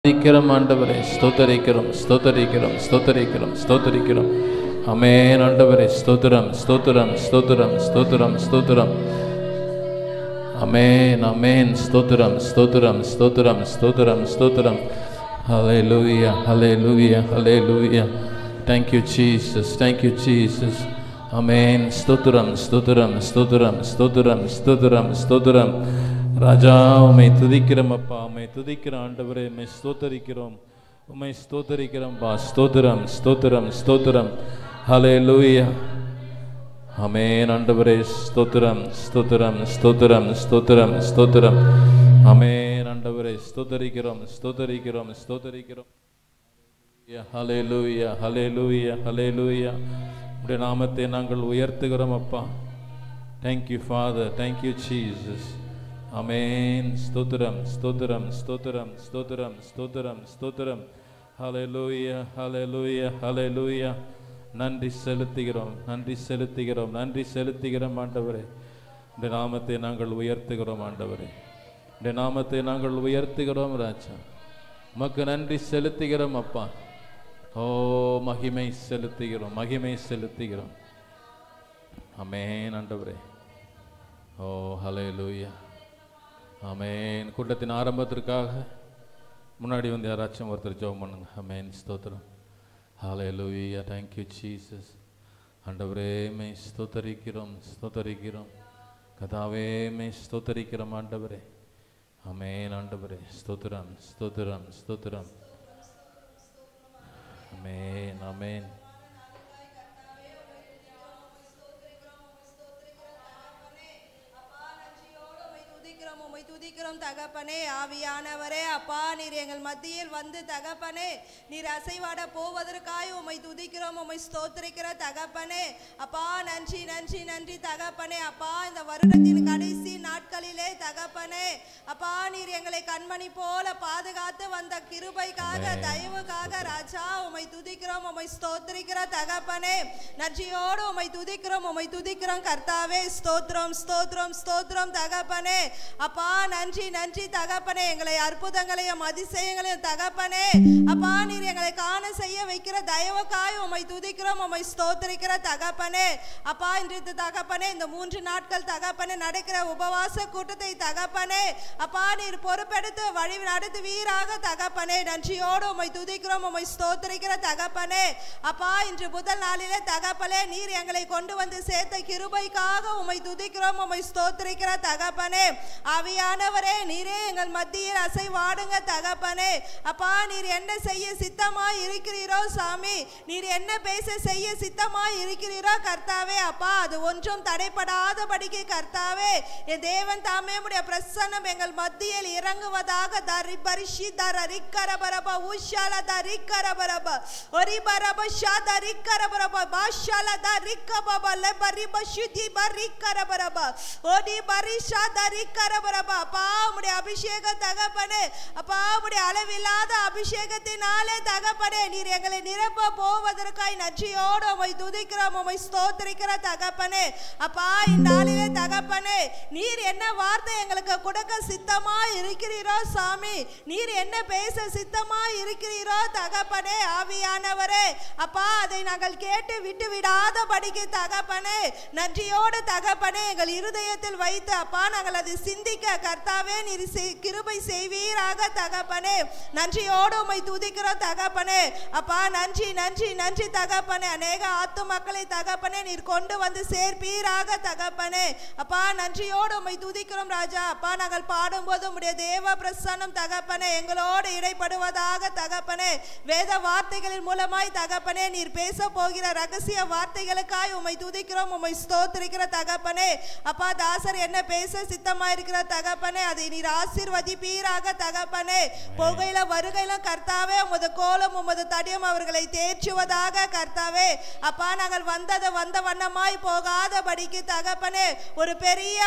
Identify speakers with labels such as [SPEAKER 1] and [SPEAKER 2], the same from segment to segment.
[SPEAKER 1] ஸ்தோத்தரிக்கிறோம் ஆண்டவரே ஸ்தோத்தரிக்கிறோம் ஸ்தோத்தரிக்கிறோம் ஸ்தோத்தரிக்கிறோம் ஸ்தோத்தரிக்கிறோம் அமேன் ஆண்டவரே ஸ்தோத்திரம் ஸ்தோத்திரம் ஸ்தோத்திரம் ஸ்தோத்திரம் ஸ்தோத்திரம் அமேன் அமேன் ஸ்தோத்திரம் ஸ்தோத்திரம் ஸ்தோத்திரம் ஸ்தோத்திரம் ஸ்தோத்திரம் ஹalleluya ஹalleluya ஹalleluya thank you jesus thank you jesus அமேன் ஸ்தோத்திரம் ஸ்தோத்திரம் ஸ்தோத்திரம் ஸ்தோத்திரம் ஸ்தோத்திரம் ஸ்தோத்திரம் ராஜா உம்மை துதிக்கிறோம் அப்பா உம்மை துதிக்கிற ஆண்டவரே உம்மை ஸ்தோத்தரிக்கிறோம் உம்மை ஸ்தோத்தரிக்கிறோம் பா ஸ்தோத்திரம் ஸ்தோத்திரம் ஸ்தோத்திரம் ஹalleluya அமேன் ஆண்டவரே ஸ்தோத்திரம் ஸ்தோத்திரம் ஸ்தோத்திரம் ஸ்தோத்திரம் ஸ்தோத்திரம் அமேன் ஆண்டவரே ஸ்தோத்தரிக்கிறோம் ஸ்தோத்தரிக்கிறோம் ஸ்தோத்தரிக்கிறோம் ஹalleluya ஹalleluya ஹalleluya உடைய நாமத்தை நாங்கள் உயர்த்துகிறோம் அப்பா thank you father thank you jesus அமேன் ஸ்தோத்திரம் ஸ்தோத்திரம் ஸ்தோத்திரம் ஸ்தோத்திரம் ஸ்தோத்திரம் ஸ்தோத்திரம் ஹalleluya ஹalleluya ஹalleluya நன்றி செலுத்துகிறோம் நன்றி செலுத்துகிறோம் நன்றி செலுத்துகிறோம் ஆண்டவரே இந்த நாமத்தை நாங்கள் உயர்த்துகிறோம் ஆண்டவரே இந்த நாமத்தை நாங்கள் உயர்த்துகிறோம் ராஜா உமக்கு நன்றி செலுத்துகிறோம் அப்பா ஓ மகிமை செலுத்துகிறோம் மகிமை செலுத்துகிறோம் அமேன் ஆண்டவரே ஓ ஹalleluya அமேன் கூட்டத்தின் ஆரம்பத்திற்காக முன்னாடி வந்து யாராச்சும் ஒருத்தர் ஜெபம் பண்ணுங்க அமேன் ஸ்தோத்திரம் ஹalleluya thank you jesus ஆண்டவரே மை ஸ்தோத்தரிக்கிறோம் ஸ்தோத்தரிக்கிறோம் கதாவே மை ஸ்தோத்தரிக்கிறோம் ஆண்டவரே அமேன் ஆண்டவரே ஸ்தோத்திரம் ஸ்தோத்திரம் ஸ்தோத்திரம் அமேன் அமேன்
[SPEAKER 2] உம்மை துதிக்கிறோம் உம்மை துதிக்கிறோம் தகப்பனே ஆவியானவரே அப்பா நீர் எங்கள் மத்தியில் வந்து தகப்பனே நீர் அசைவாட போவதற்காய் உம்மை துதிக்கிறோம் உம்மை ஸ்தோத்திரிக்கிற தகப்பனே அப்பா நன்றி நன்றி நன்றி தகப்பனே அப்பா இந்த வருடத்தின் கடைசி நாட்களிலே தகப்பனே அப்பா நீர் எங்களை கண்மணி போல பாதுகாத்து வந்த கிருபைக்காக தயவுக்காக ராஜா உம்மை துதிக்கிறோம் உம்மை ஸ்தோத்திரிக்கிற தகப்பனே நன்றியோடு உம்மை துதிக்கிறோம் உம்மை துதிக்கிறோம் கர்த்தாவே ஸ்தோத்திரம் ஸ்தோத்திரம் ஸ்தோத்திரம் தகப்பனே அப்பா நன்றி நன்றி தகப்பனே எங்களை அற்புதங்களையும் அதிசயங்களையும் தகப்பனே அப்பா நீர் எங்களை காண செய்ய வைக்கிற தயவுக்காய் உம்மை துதிக்கிறோம் உம்மை ஸ்தோத்திரிக்கிற தகப்பனே அப்பா இன்று தகப்பனே இந்த மூன்று நாட்கள் தகப்பனே நடக்கிற உபவாச கூட்டத்தை தகப்பனே அப்பா நீர் பொறுப்பெடுத்து வழி நடத்துவீராக தகப்பனே நன்றியோடு உம்மை துதிக்கிறோம் உம்மை ஸ்தோத்திரிக்கிற தகப்பனே அப்பா இன்று முதல் நாளிலே தகப்பனே நீர் எங்களை கொண்டு வந்து சேர்த்த கிருபைக்காக உம்மை துதிக்கிறோம் உம்மை ஸ்தோத்திரிக்கிற தகப்பனே ஆவியானவரே நீரே எங்கள் மத்தியில் அசைவாடுங்க தகப்பனே அப்பா நீர் என்ன செய்ய சித்தமாய் இருக்கிறீரோ சாமி நீர் என்ன பேச செய்ய சித்தமாய் இருக்கிறீரோ கர்த்தாவே அப்பா அது ஒன்றும் தடைப்படாதபடிக்கு கர்த்தாவே என் தேவன் தாமே உடைய பிரசன்னம் எங்கள் மத்தியில் இறங்குவதாக தரி பரிஷி தர ரிக்கரபரப உஷால த ரிக்கரபரப ஒரி பரப ஷா த ரிக்கரபரப பாஷால த ரிக்கபப ல பரி பஷுதி பரிக்கரபரப ஒடி பரி ஷா த ரிக்கரபரப அப்பா உடைய அபிஷேக தகப்பனே அப்பா உடைய அளவில்லாத அபிஷேகத்தினாலே தகப்பனே நீர் எங்களை நிரப்ப போவதற்காய் நன்றியோடு உம்மை துதிக்கிறோம் உம்மை ஸ்தோத்திரிக்கிற தகப்பனே அப்பா இந்நாளிலே தகப்பனே நீர் என்ன வார்த்தை எங்களுக்கு கொடுக்க சித்தமா இருக்கிறீரோ சாமி நீர் என்ன பேச சித்தமா இருக்கிறீரோ தகப்பனே ஆவியானவரே அப்பா அதை நாங்கள் கேட்டு விட்டு விடாதபடிக்கு தகப்பனே நன்றியோடு தகப்பனே எங்கள் இருதயத்தில் வைத்து அப்பா நாங்கள் அதை சிந்திக்க கர்த்தாவே நீர் செய்- கிருபை செய்வீராக தகப்பனே நன்றியோடு உம்மை துதிக்கிறோம் தகப்பனே அப்பா நன்றி நன்றி நன்றி தகப்பனே அநேக ஆத்து மக்களை தகப்பனே நீர் கொண்டு வந்து சேர்ப்பீராக தகப்பனே அப்பா நன்றியோடு உம்மை துதிக்கிறோம் ராஜா அப்பா நாங்கள் பாடும்போது உம்முடைய தேவ பிரசன்னம் தகப்பனே எங்களோடு இடைப்படுவதாக தகப்பனே வேத வார்த்தைகளின் மூலமாய் தகப்பனே நீர் பேச போகிற ரகசிய வார்த்தைகளுக்காய் உம்மை துதிக்கிறோம் உம்மை ஸ்தோத்திரிக்கிற தகப்பனே அப்பா தாசர் என்ன பேச சித்தமா இருக்கிற தகப்பனே அதை நீர் ஆசீர்வதிப்பீராக தகப்பனே புகையில வருகையில கர்த்தாவே உமது கோலம் உமது தடியும் அவர்களை தேற்றுவதாக கர்த்தாவே அப்பா நாங்கள் வந்தது வந்த வண்ணமாய் போகாதபடிக்கு தகப்பனே ஒரு பெரிய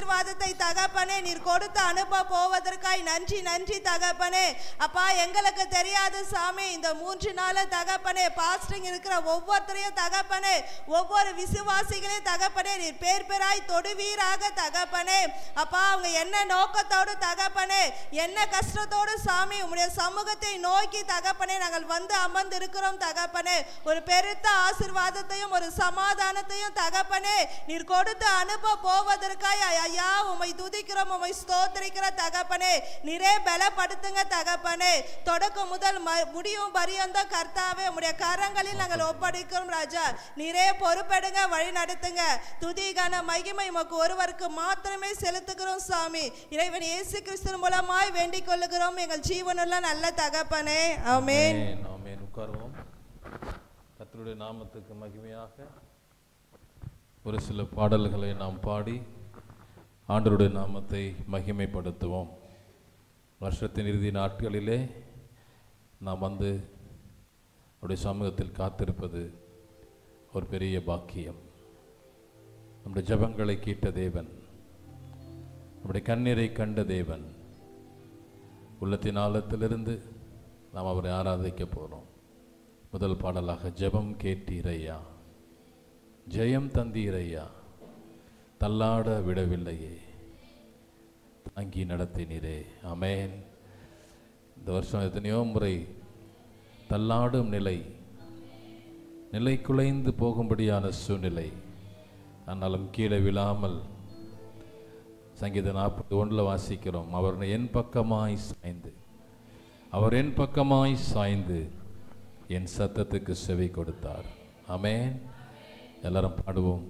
[SPEAKER 2] ஆசீர்வாதத்தை தகப்பனே நீர் கொடுத்து அனுப்ப போவதற்காய் நன்றி நன்றி தகப்பனே அப்பா எங்களுக்கு தெரியாது சாமி இந்த மூன்று நாள் தகப்பனே பாஸ்டிங் இருக்கிற ஒவ்வொருத்தரையும் தகப்பனே ஒவ்வொரு விசுவாசிகளையும் தகப்பனே நீர் பேர் பேராய் தொடுவீராக தகப்பனே அப்பா அவங்க என்ன நோக்கத்தோடு தகப்பனே என்ன கஷ்டத்தோடு சாமி உம்முடைய சமூகத்தை நோக்கி தகப்பனே நாங்கள் வந்து அமர்ந்து இருக்கிறோம் தகப்பனே ஒரு பெருத்த ஆசிர்வாதத்தையும் ஒரு சமாதானத்தையும் தகப்பனே நீர் கொடுத்து அனுப்ப போவதற்காய் ஐயா உம்மை துதிக்கிறோம் உம்மை ஸ்தோத்திரிக்கிற தகப்பனே நீரே பலப்படுத்துங்க தகப்பனே தொடக்கம் முதல் ம- முடியும் பரியந்த கர்த்தாவே உம்முடைய கரங்களில் நாங்கள் ஒப்படைக்கிறோம் ராஜா நீரே பொறுப்பெடுங்க வழி நடத்துங்க துதிகான மகிமை உமக்கு ஒருவருக்கு மாத்திரமே செலுத்துகிறோம் சாமி இறைவன் இயேசு கிறிஸ்து மூலமாய் வேண்டிக் கொள்ளுகிறோம் எங்கள் ஜீவனுள்ள நல்ல தகப்பனே ஆமென்
[SPEAKER 1] ஆமென், ஆமென். உட்காருவோம் கர்த்தருடைய நாமத்துக்கு மகிமையாக ஒரு சில பாடல்களை நாம் பாடி ஆண்டவருடைய நாமத்தை மகிமைப்படுத்துவோம் வருஷத்தின் இறுதி நாட்களிலே நாம் வந்து அவருடைய சமூகத்தில் காத்திருப்பது ஒரு பெரிய பாக்கியம் நம்முடைய ஜெபங்களை கேட்ட தேவன் நம்முடைய கண்ணீரை கண்ட தேவன் உள்ளத்தின் ஆழத்திலிருந்து நாம் அவரை ஆராதிக்க போகிறோம் முதல் பாடலாக ஜெபம் கேட்டீரையா ஜெயம் தந்தீரையா தள்ளாட விடவில்லையே அங்கி நடத்தினீரே ஆமென் இந்த வருஷம் எத்தனையோ முறை தள்ளாடும் நிலை நிலை குலைந்து போகும்படியான சூழ்நிலை ஆனாலும் கீழே விழாமல் சங்கீத நாற்பத்தி ஒன்றில் வாசிக்கிறோம் அவர் என் பக்கமாய் சாய்ந்து அவர் என் பக்கமாய் சாய்ந்து என் சத்தத்துக்கு செவி கொடுத்தார் ஆமென் எல்லாரும் பாடுவோம்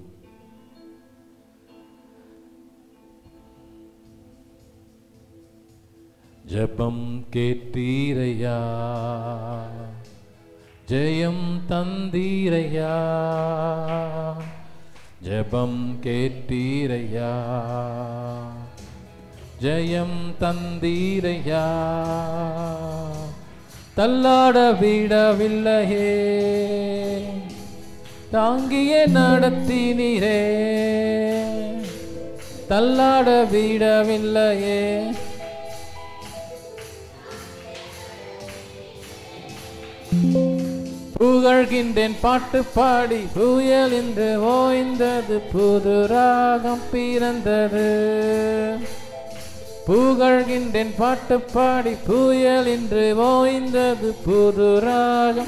[SPEAKER 1] ஜெபம் கேட்டீரையா ஜெயம் தந்தீரையா ஜெபம் கேட்டீரையா ஜெயம் தந்தீரையா தள்ளாட விடவில்லையே தாங்கியே நடத்தினீரே தள்ளாட விடவில்லையே புகழ்கின்றேன் பாட்டு பாடி புயல் என்று ஓய்ந்தது புது ராகம் பிறந்தது புகழ்கின்றேன் பாட்டு பாடி புயல் என்று ஓய்ந்தது புது ராகம்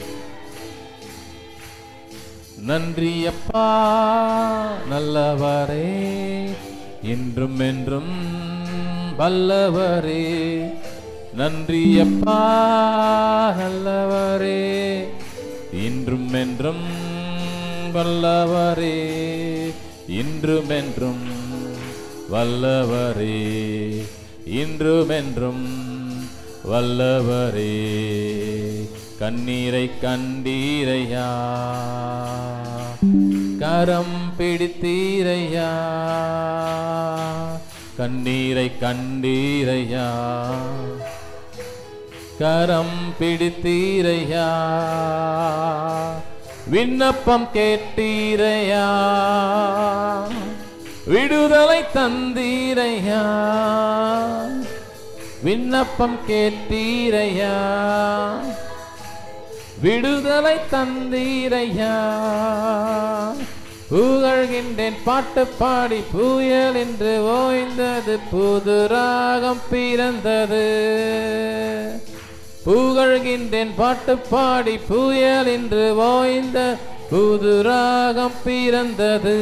[SPEAKER 1] நன்றி அப்பா நல்லவரே இன்றும் என்றும் வல்லவரே நன்றி அப்பா நல்லவரே இன்றும் என்றும் வல்லவரே இன்றும் என்றும் வல்லவரே இன்றும் என்றும் வல்லவரே கண்ணீரை கண்டீரையா கரம் பிடித்தீரையா கண்ணீரை கண்டீரையா கரம் பிடித்தீரையா விண்ணப்பம் கேட்டீரையா விடுதலை தந்தீரையா விண்ணப்பம் கேட்டீரையா விடுதலை தந்தீரையா புகழ்கின்றேன் பாட்டு பாடி புயல் என்று ஓய்ந்தது புது ராகம் பிறந்தது புகழ்கின்றேன் பாட்டு பாடி புயல் என்று ஓய்ந்த புது ராகம் பிறந்தது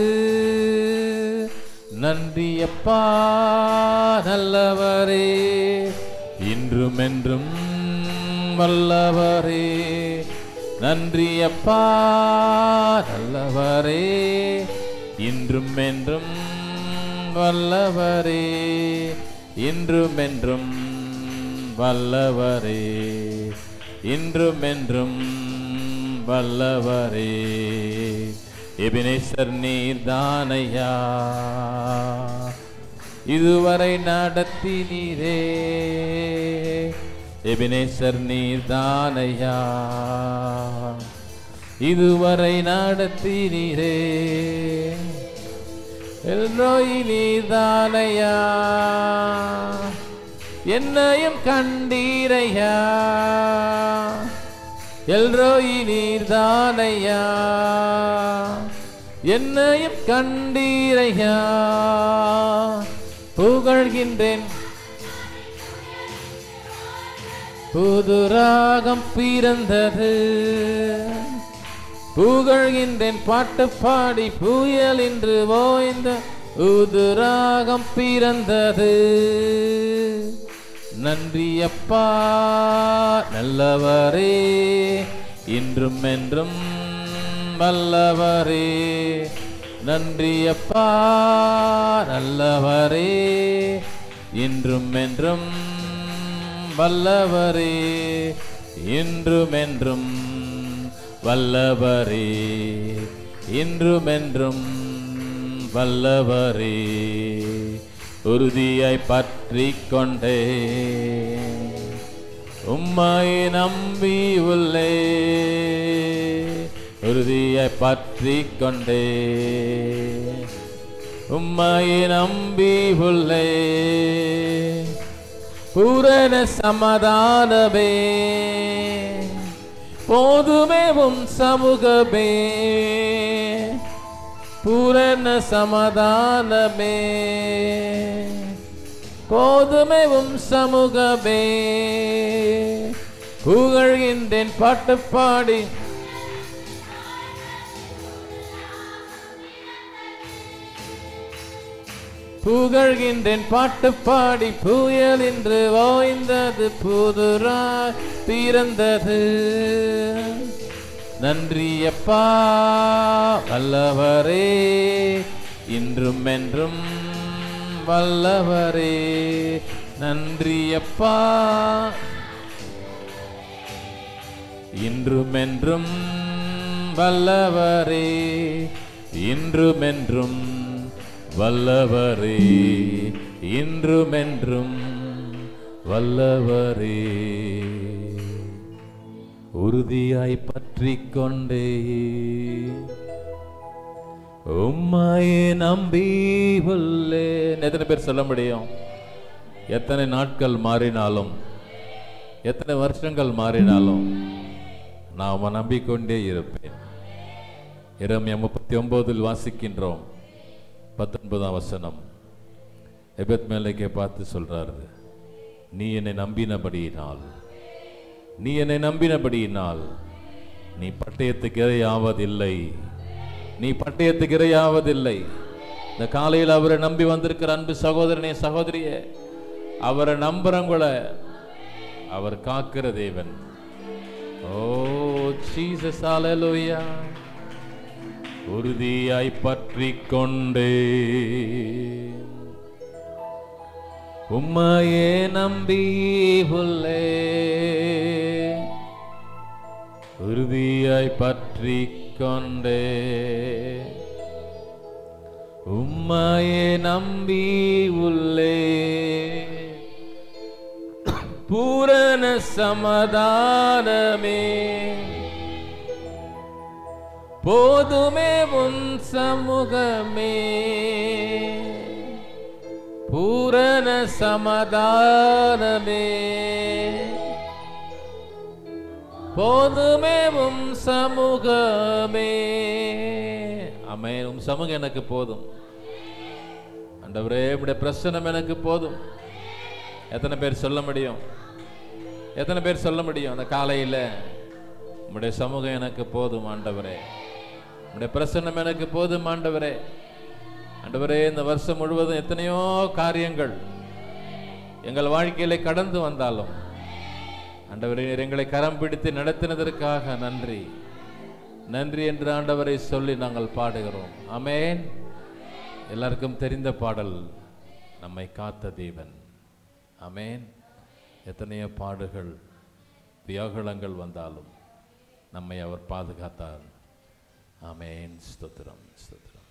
[SPEAKER 1] நன்றி அப்பா நல்லவரே இன்றும் என்றும் வல்லவரே நன்றி அப்பா நல்லவரே இன்றும் என்றும் வல்லவரே இன்றும் என்றும் வல்லவரே இன்றும் என்றும் வல்லவரே எபினேசர் நீர்தானையா இதுவரை நடத்தினீரே எபினேசர் நீர்தானையா இதுவரை நடத்தினீரே எல்ரோய் நீதானையா என்னையும் கண்டீரையா எல்ரோய் நீர்தானையா என்னையும் கண்டீரையா புகழ்கின்றேன் புது ராகம் பிறந்தது புகழ்கின்றேன் பாட்டு பாடி புயல் என்று ஓய்ந்த புது ராகம் பிறந்தது நன்றி அப்பா நல்லவரே இன்றும் என்றும் வல்லவரே நன்றி அப்பா நல்லவரே இன்றும் என்றும் வல்லவரே இன்றும் என்றும் வல்லவரே இன்றும் என்றும் வல்லவரே உறுதியாய் பற்றி கொண்டே உம்மை நம்பி உள்ளே உறுதியாய் பற்றி கொண்டே உம்மை நம்பி உள்ளே பூரண சமாதானமே போதுமே உம் சமூகமே பூரண சமாதானமே போதுமே உம் சமூகமே புகழ்கின்றேன் பாட்டு பாடி புகழ்கின்றேன் பாட்டு பாடி புயல் என்று ஓய்ந்தது புதுராய் பிறந்தது நன்றி அப்பா வல்லவரே இன்றும் என்றும் வல்லவரே நன்றி அப்பா இன்றும் என்றும் வல்லவரே இன்றும் என்றும் வல்லவரே இன்றும் என்றும் வல்லவரே உறுதியாய் பற்றி கொண்டே உம்மையே நம்பி உள்ளேன் எத்தனை பேர் சொல்ல முடியும் எத்தனை நாட்கள் மாறினாலும் எத்தனை வருஷங்கள் மாறினாலும் நான் உம்மை நம்பிக்கொண்டே இருப்பேன் இரம்யா முப்பத்தி ஒன்பதில் வாசிக்கின்றோம் பத்தொன்பதாம் வசனம் எபத் மேலைக்கே பார்த்து சொல்றாரு நீ என்னை நம்பினபடியினால் நீ என்னை நம்பினபடியினால் நீ பட்டயத்துக்கு இரையாவதில்லை நீ பட்டயத்துக்கு இரையாவதில்லை இந்த காலையில் அவரை நம்பி வந்திருக்கிற அன்பு சகோதரனே சகோதரியே அவரை நம்புறவங்கள அவர் காக்கிற தேவன் ஓ ஜீசஸ் ஹalleluya உறுதியாய் பற்றி கொண்டே உம்மையே நம்பி உள்ளே உறுதியாய் பற்றி கொண்டே உம்மையே நம்பி உள்ளே பூரண சமாதானமே போதுமே உன் சமூகமே பூரண சமாதானமே போதுமே உம் சமூகமே அமே உம் சமூகம் எனக்கு போதும் ஆண்டவரே உடைய பிரசனம் எனக்கு போதும் எத்தனை பேர் சொல்ல முடியும் எத்தனை பேர் சொல்ல முடியும் அந்த காலையில் உம்முடைய சமூகம் எனக்கு போதும் ஆண்டவரே உம்முடைய பிரசன்னம் எனக்கு போதும் ஆண்டவரே ஆண்டவரே இந்த வருஷம் முழுவதும் எத்தனையோ காரியங்கள் எங்கள் வாழ்க்கையில கடந்து வந்தாலும் ஆண்டவரே நீர் எங்களை கரம் பிடித்து நடத்தினதற்காக நன்றி நன்றி என்று ஆண்டவரை சொல்லி நாங்கள் பாடுகிறோம் ஆமென் எல்லாருக்கும் தெரிந்த பாடல் நம்மை காத்த தேவன் ஆமென் எத்தனையோ பாடுகள் வியாகுலங்கள் வந்தாலும் நம்மை அவர் பாதுகாத்தார் ஆமென் ஸ்தோத்திரம் ஸ்தோத்திரம்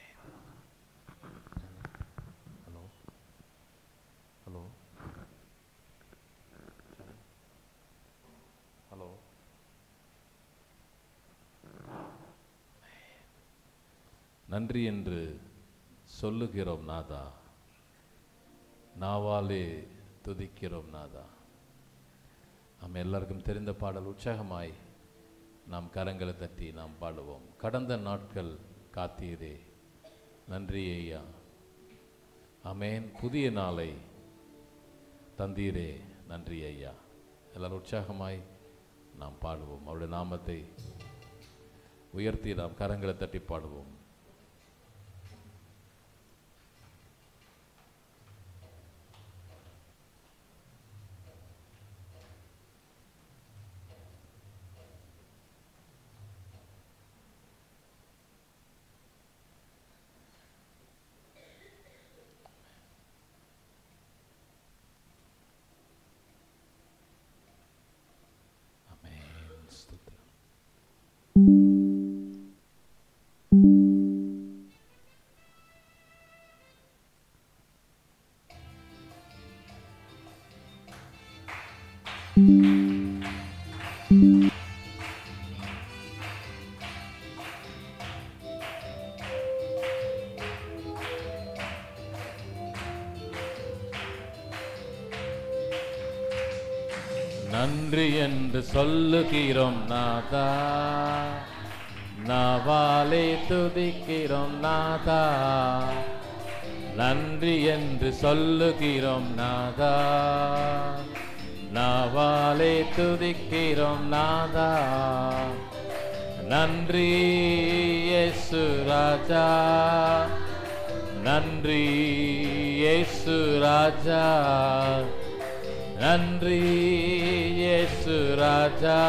[SPEAKER 1] ஹலோ ஹலோ ஹலோ நன்றி என்று சொல்லுகிறோம் நாதா நாவாலே துதிக்கிறோம் நாதா நம்ம எல்லாருக்கும் தெரிந்த பாடல் உற்சாகமாய் நாம் கரங்களை தட்டி நாம் பாடுவோம் கடந்த நாட்கள் காத்தீரே நன்றி ஐயா அமேன் புதிய நாளை தந்தீரே நன்றி ஐயா எல்லாரும் உற்சாகமாய் நாம் பாடுவோம் அவருடைய நாமத்தை உயர்த்தி நாம் கரங்களை தட்டி பாடுவோம் ஆமென். ஸ்தோத்திரம். நன்றி என்று சொல்லுகிறோம் நாதா நாவாலே துதிக்கிறோம் நாதா நன்றி என்று சொல்லுகிறோம் நாதா நாவாலே துதிக்கிறோம் நாதா நன்றி இயேசு ராஜா நன்றி இயேசு ராஜா நன்றி இயேசு ராஜா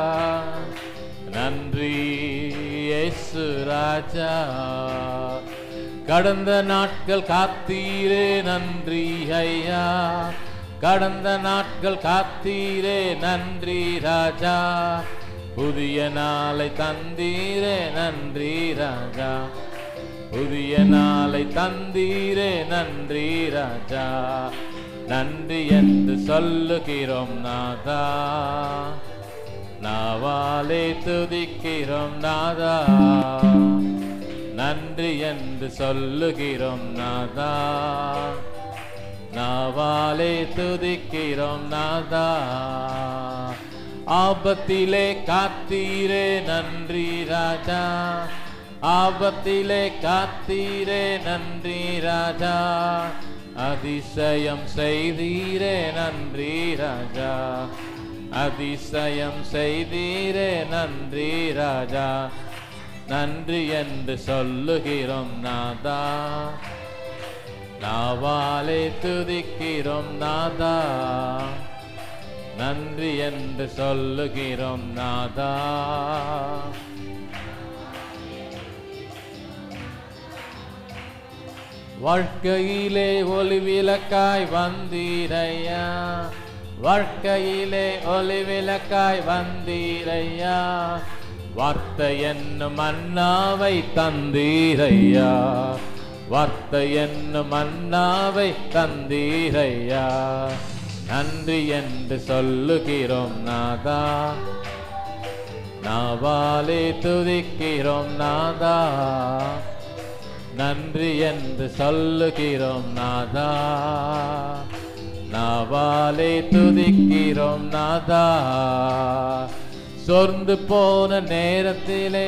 [SPEAKER 1] நன்றி இயேசு ராஜா கடந்த நாட்கள் காத்தீரே நன்றி ஐயா கடந்த நாட்கள் காத்தீரே நன்றி ராஜா புதிய நாளை தந்தீரே நன்றி ராஜா புதிய நாளை தந்தீரே நன்றி ராஜா நன்றி என்று சொல்லுகிறோம் நாதா நாவாலே துதிக்கிறோம் நாதா நன்றி என்று சொல்லுகிறோம் நாதா நாவாலே துதிக்கிறோம் நாதா ஆபத்திலே காத்தீரே நன்றி ராஜா ஆபத்திலே காத்தீரே நன்றி ராஜா அதிசயம் செய்தீரே நன்றி ராஜா அதிசயம் செய்தீரே நன்றி ராஜா நன்றி என்று சொல்லுகிறோம் நாதா நாவாலே துதிக்கிறோம் நாதா நன்றி என்று சொல்லுகிறோம் நாதா வாழ்க்கையிலே ஒளி விளக்காய் வந்தீரையா வாழ்க்கையிலே ஒளி விளக்காய் வந்தீரையா வார்த்தை என்னும் அண்ணாவை தந்தீரையா வார்த்தை என்னும் அண்ணாவை தந்தீரையா நன்றி என்று சொல்லுகிறோம் நாதா நாவாலே துதிக்கிறோம் நாதா நன்றி என்று சொல்லுகிறோம் நாதா நாவாலே துதிக்கிறோம் நாதா சொர்ந்து போன நேரத்திலே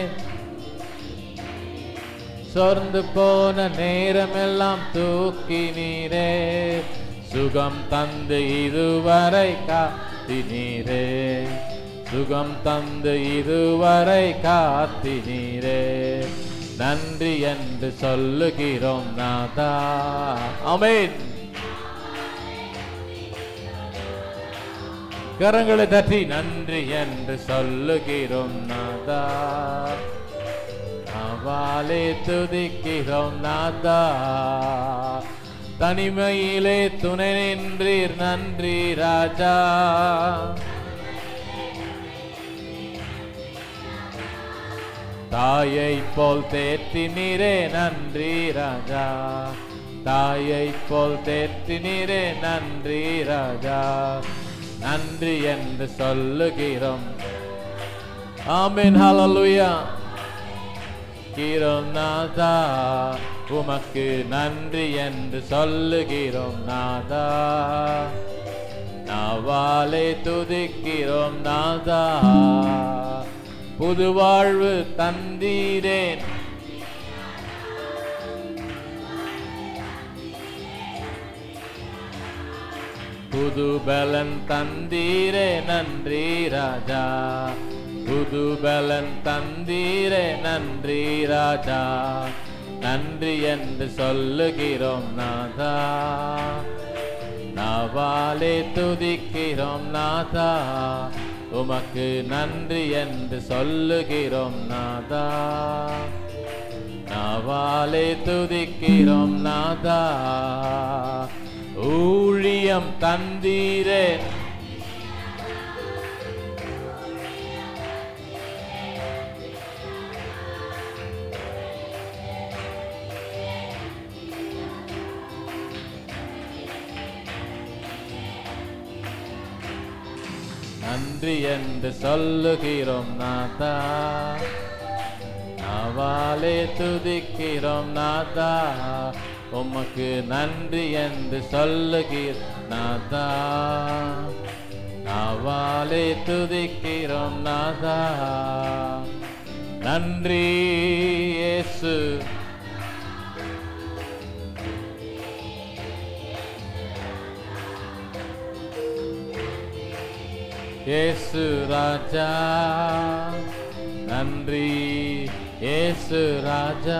[SPEAKER 1] சொர்ந்து போன நேரமெல்லாம் தூக்கி நீரே சுகம் தந்து இதுவரை காத்தினீரே சுகம் தந்து இதுவரை காத்தினீரே நன்றி என்று சொல்லுகிறோம் நாதா அமேன் கரங்களை தட்டி நன்றி என்று சொல்லுகிறோம் நாதா அவாலே துதிக்கிறோம் நாதா தனிமையிலே துணை நின்றீர் நன்றி ராஜா தாயை போல் தேற்றினீரே நன்றி ராஜா தாயை போல் தேற்றினீரே நன்றி ராஜா நன்றி என்று சொல்லுகிறோம் ஆமென் ஹalleluya துதிக்கிறோம் நாதா உமக்கு நன்றி என்று சொல்லுகிறோம் நாதா நாவாலே துதிக்கிறோம் நாதா புது வாழ்வு தந்தீரேன் புது பலன் தந்தீரே நன்றி ராஜா புது பலன் தந்தீரே நன்றி ராஜா நன்றி என்று சொல்லுகிறோம் நாதா நாவாலே துதிக்கிறோம் நாதா உமக்கு நன்றி என்று சொல்லுகிறோம் நாதா நாவாலே துதிக்கிறோம் நாதா ஊழியம் தந்தீரே நன்றி என்று சொல்லுகிறோம் நாதா நாவாலே துதிக்கிறோம் நாதா உமக்கு நன்றி என்று சொல்லுகிற நாதா நாவாலே துதிக்கிறோம் நாதா நன்றி இயேசு இயேசு ராஜா நன்றி இயேசு ராஜா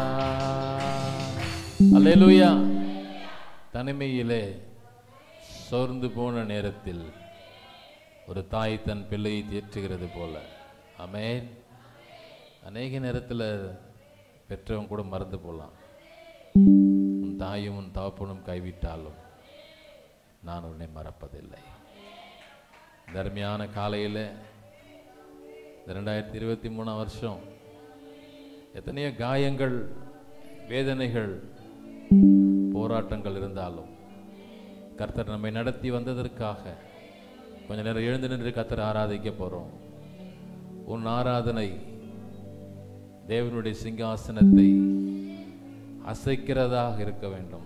[SPEAKER 1] அல்லேலூயா தனிமையிலே சோர்ந்து போன நேரத்தில் ஒரு தாய் தன் பிள்ளையை தேற்றுகிறது போல ஆமென் அநேக நேரத்தில் பெற்றவங்க கூட மறந்து போகலாம் உன் தாயும் உன் தகப்பனும் கைவிட்டாலும் நான் உன்னை மறப்பதில்லை இந்த அருமையான காலையில் இந்த ரெண்டாயிரத்தி இருபத்தி மூணாம் வருஷம் எத்தனையோ காயங்கள் வேதனைகள் போராட்டங்கள் இருந்தாலும் கர்த்தர் நம்மை நடத்தி வந்ததற்காக கொஞ்ச நேரம் எழுந்து நின்று கர்த்தர் ஆராதிக்க போகிறோம் உன் ஆராதனை தேவனுடைய சிங்காசனத்தை அசைக்கிறதாக இருக்க வேண்டும்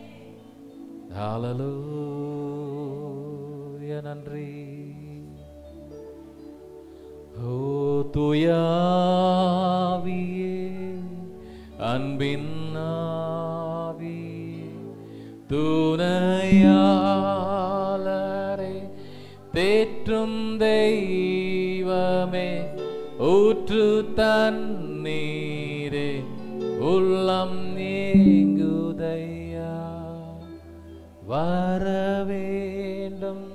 [SPEAKER 1] ஹalleluya நன்றி ஓ துயாவியே அன்பின் ஆவியே துணையாளரே தேற்றும் தெய்வமே ஊற்று தண்ணீரே உள்ளம் நீங்குதையா வர வேண்டும்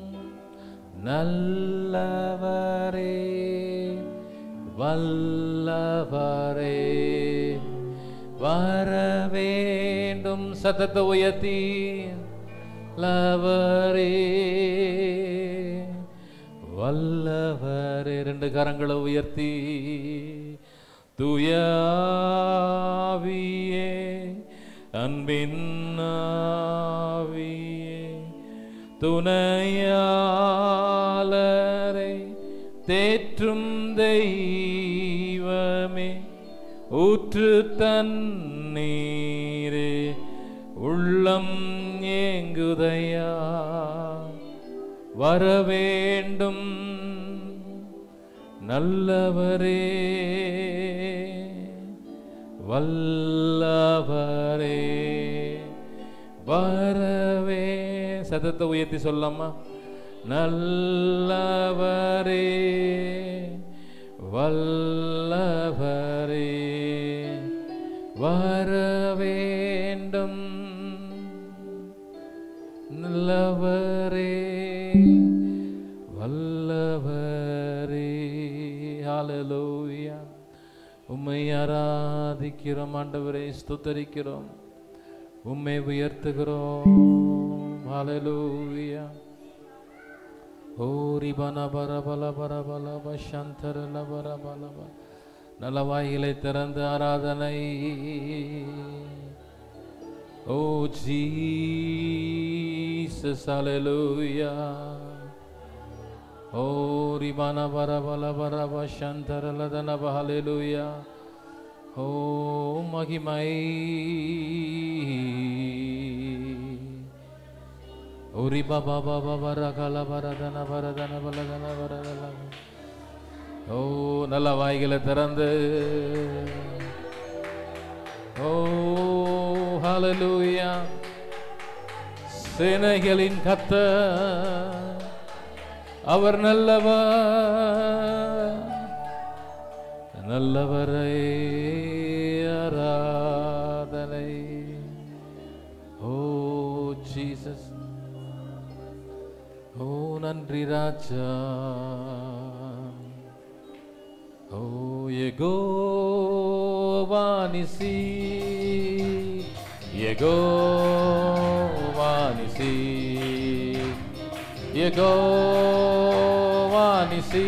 [SPEAKER 1] நல்லவரே வல்லவரே வர வேண்டும் சத்தத்தை உயர்த்தி லவரே வல்லவரே ரெண்டு கரங்களை உயர்த்தி துயாவியே அன்பின் ஆவியே துணையாளரை தேற்றும் தெய்வமே ஊற்று தண்ணீரே உள்ளம் ஏங்குதையா வர வேண்டும் நல்லவரே வல்லவரே வரவே சதத்தை உயர்த்தி சொல்லாமா நல்லவரே வல்லவரே வர வேண்டும் நல்லவரே வல்லவரே ஹalleluya உம்மை ஆராதிக்கிறோம் ஆண்டவரே ஸ்துதரிக்கிறோம் உம்மை உயர்த்துகிறோம் ஹalleluya ஓரி பன பர பல பர பல பஷந்தர பர பல ப நல்ல வாய்களை திறந்து ஆராதனை ஓ ஜீசஸ் ஹalleluya ஓ ரிபான பர பல பர பஷந்தர லதன ஹalleluya ஓ மகிமை உரி பாபா பாபா வரகல வரதன வரதன பலதன வரதன ஓ நல்ல வாய்களை திறந்து ஓ ஹalleluya சேனைகளின் கத்த அவர் நல்லவர் நல்லவரை ஆராதனை ஓ ஜீசஸ் ஓ நன்றி ராஜா ஓ எகோ வானிசி எகோ வானிசி எகோ வானிசி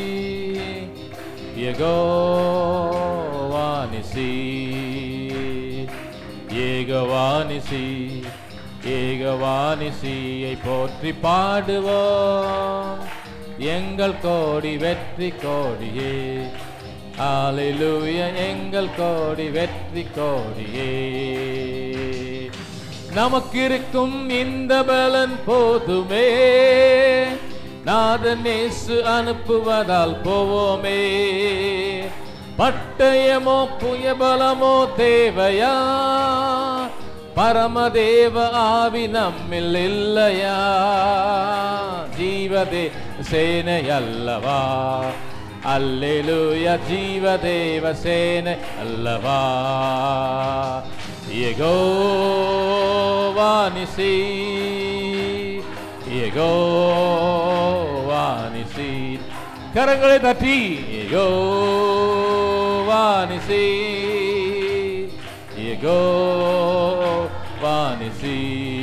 [SPEAKER 1] ஏகோவானிசி ஏகவானிசி ஏகவானிசியை போற்றி பாடுவோம் எங்கள் கோடி வெற்றி கோடியே ஆலையிலூய எங்கள் கோடி வெற்றி கோடியே நமக்கிருக்கும் இந்த பலன் போதுமே நாதன் இயேசு அனுப்புவதால் போவோமே பட்டயமோ புயபலமோ தேவையா பரமதேவ ஆவி நம்மில் இல்லையா ஜீவதே சேனை அல்லவா அல்லேலூய ஜீவதேவ சேனை அல்லவா யெகோவானிசி யெகோவானிசி கரங்களை தட்டி யெகோவானிசி யெகோவானிசி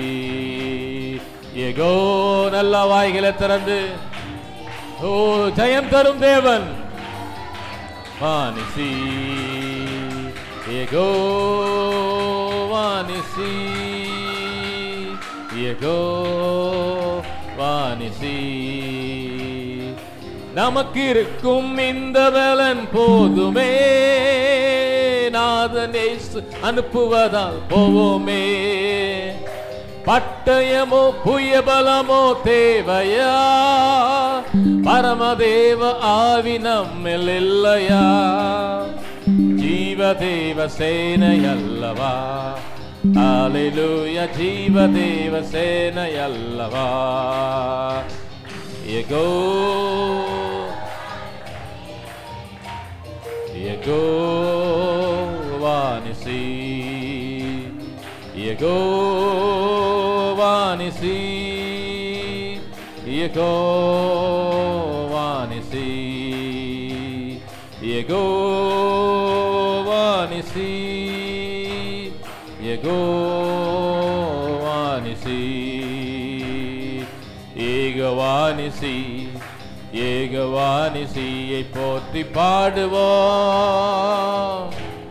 [SPEAKER 1] யெகோ நல்ல வாய்களை திறந்து ஓ ஜெயம் தரும் தேவன் வானிசி யெகோ வானிசி யெகோ வானிசி நமக்கு இருக்கும் இந்த பலன் போதுமே நாதனேசு அனுப்புவதால் போவோமே பட்டயமோ புயபலமோ தேவையா பரமதேவ ஆவி நம்மில் இல்லையா ஜீவதேவ சேனை அல்லவா Hallelujah, ஜீவதேவ சேனை அல்லவா எகோ எகோ வானிசி எகோ வானிசி எகோ வானிசி எகோ வானிசி எகோ வானிசி ஏகவானிசி ஏகவானிசியை போற்றி பாடுவோம்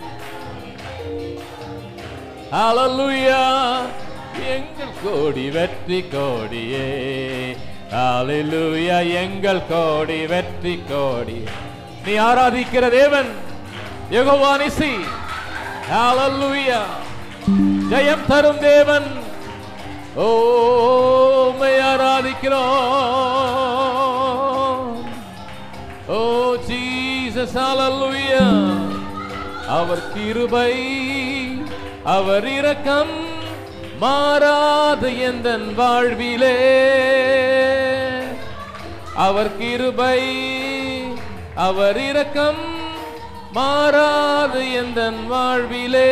[SPEAKER 1] ஹalleluya எங்கள் கோடி வெற்றி கோடியே ஹalleluya எங்கள் கோடி வெற்றி கோடி நீ ஆராதிக்கிற தேவன் யெகோவானிசி ஹalleluya ஜெயம் தரும் தேவன் ஓ உம்மை ஆராதிக்கிறோம் ஓ ஜீசஸ் ஹalleluya அவர் கிருபை அவர் இரக்கம் மாறாது எந்தன் வாழ்விலே அவர் கிருபை அவர் இரக்கம் மாறாது எந்தன் வாழ்விலே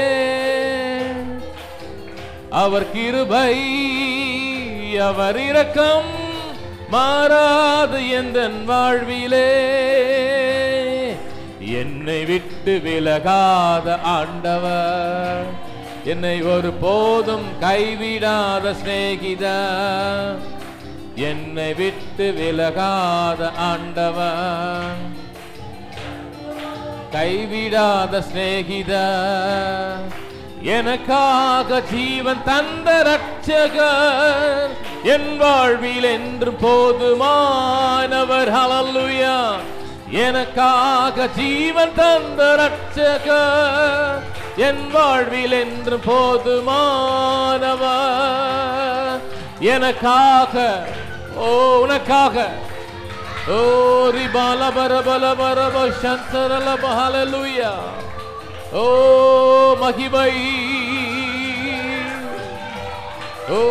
[SPEAKER 1] அவர் கிருபை அவர் இரக்கம் மாறாது எந்தன் வாழ்விலே என்னை விட்டு விலகாத ஆண்டவர் என்னை ஒரு போதும் கைவிடாத சிநேகிதா என்னை விட்டு விலகாத ஆண்டவன் கைவிடாத சிநேகிதா எனக்காக ஜீவன் தந்த ரட்சகர் என் வாழ்வில் என்றும் போதுமானவர் ஹalleluya எனக்காக ஜீவன் தந்த ரட்சகர் என் வாழ்வில் என்று போதுமானவர் எனக்காக ஓ உனக்காக ஓ ரிபால பர பல பரப சந்தரல ஹalleluya ஓ மகிமை ஓ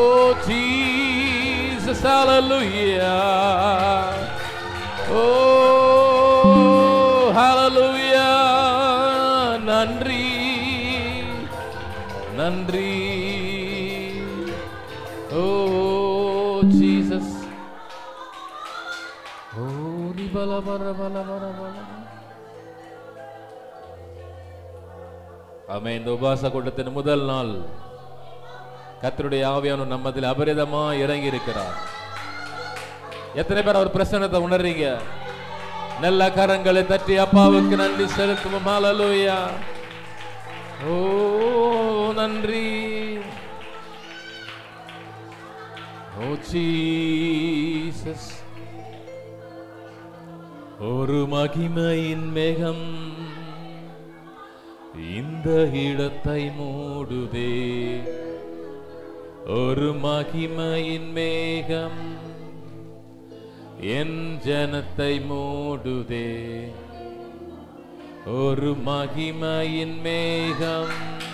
[SPEAKER 1] ஜீசஸ் ஹalleluya ஓ ஹalleluya நன்றி நன்றி ஓ ஜீசஸ் ஓ நீ பல பல பல பல பல ஆமே இந்த உபாச கூட்டத்தின் முதல் நாள் கர்த்தருடைய ஆவியானவர் நம்மதில் அபரிதமா இறங்கி இருக்கிறார் எத்தனை பேர் அவர் பிரசன்னத்தை உணர்றீங்க நல்ல கரங்களை தட்டி அப்பாவுக்கு நன்றி செலுத்துவோம் ஹalleluya ஓ நன்றி ஓ ஜீசஸ் ஒரு மகிமையின் மேகம் இந்த இடத்தை மூடுதே ஒரு மகிமையின் மேகம் என் ஜனத்தை மூடுதே ஒரு மகிமையின் மேகம்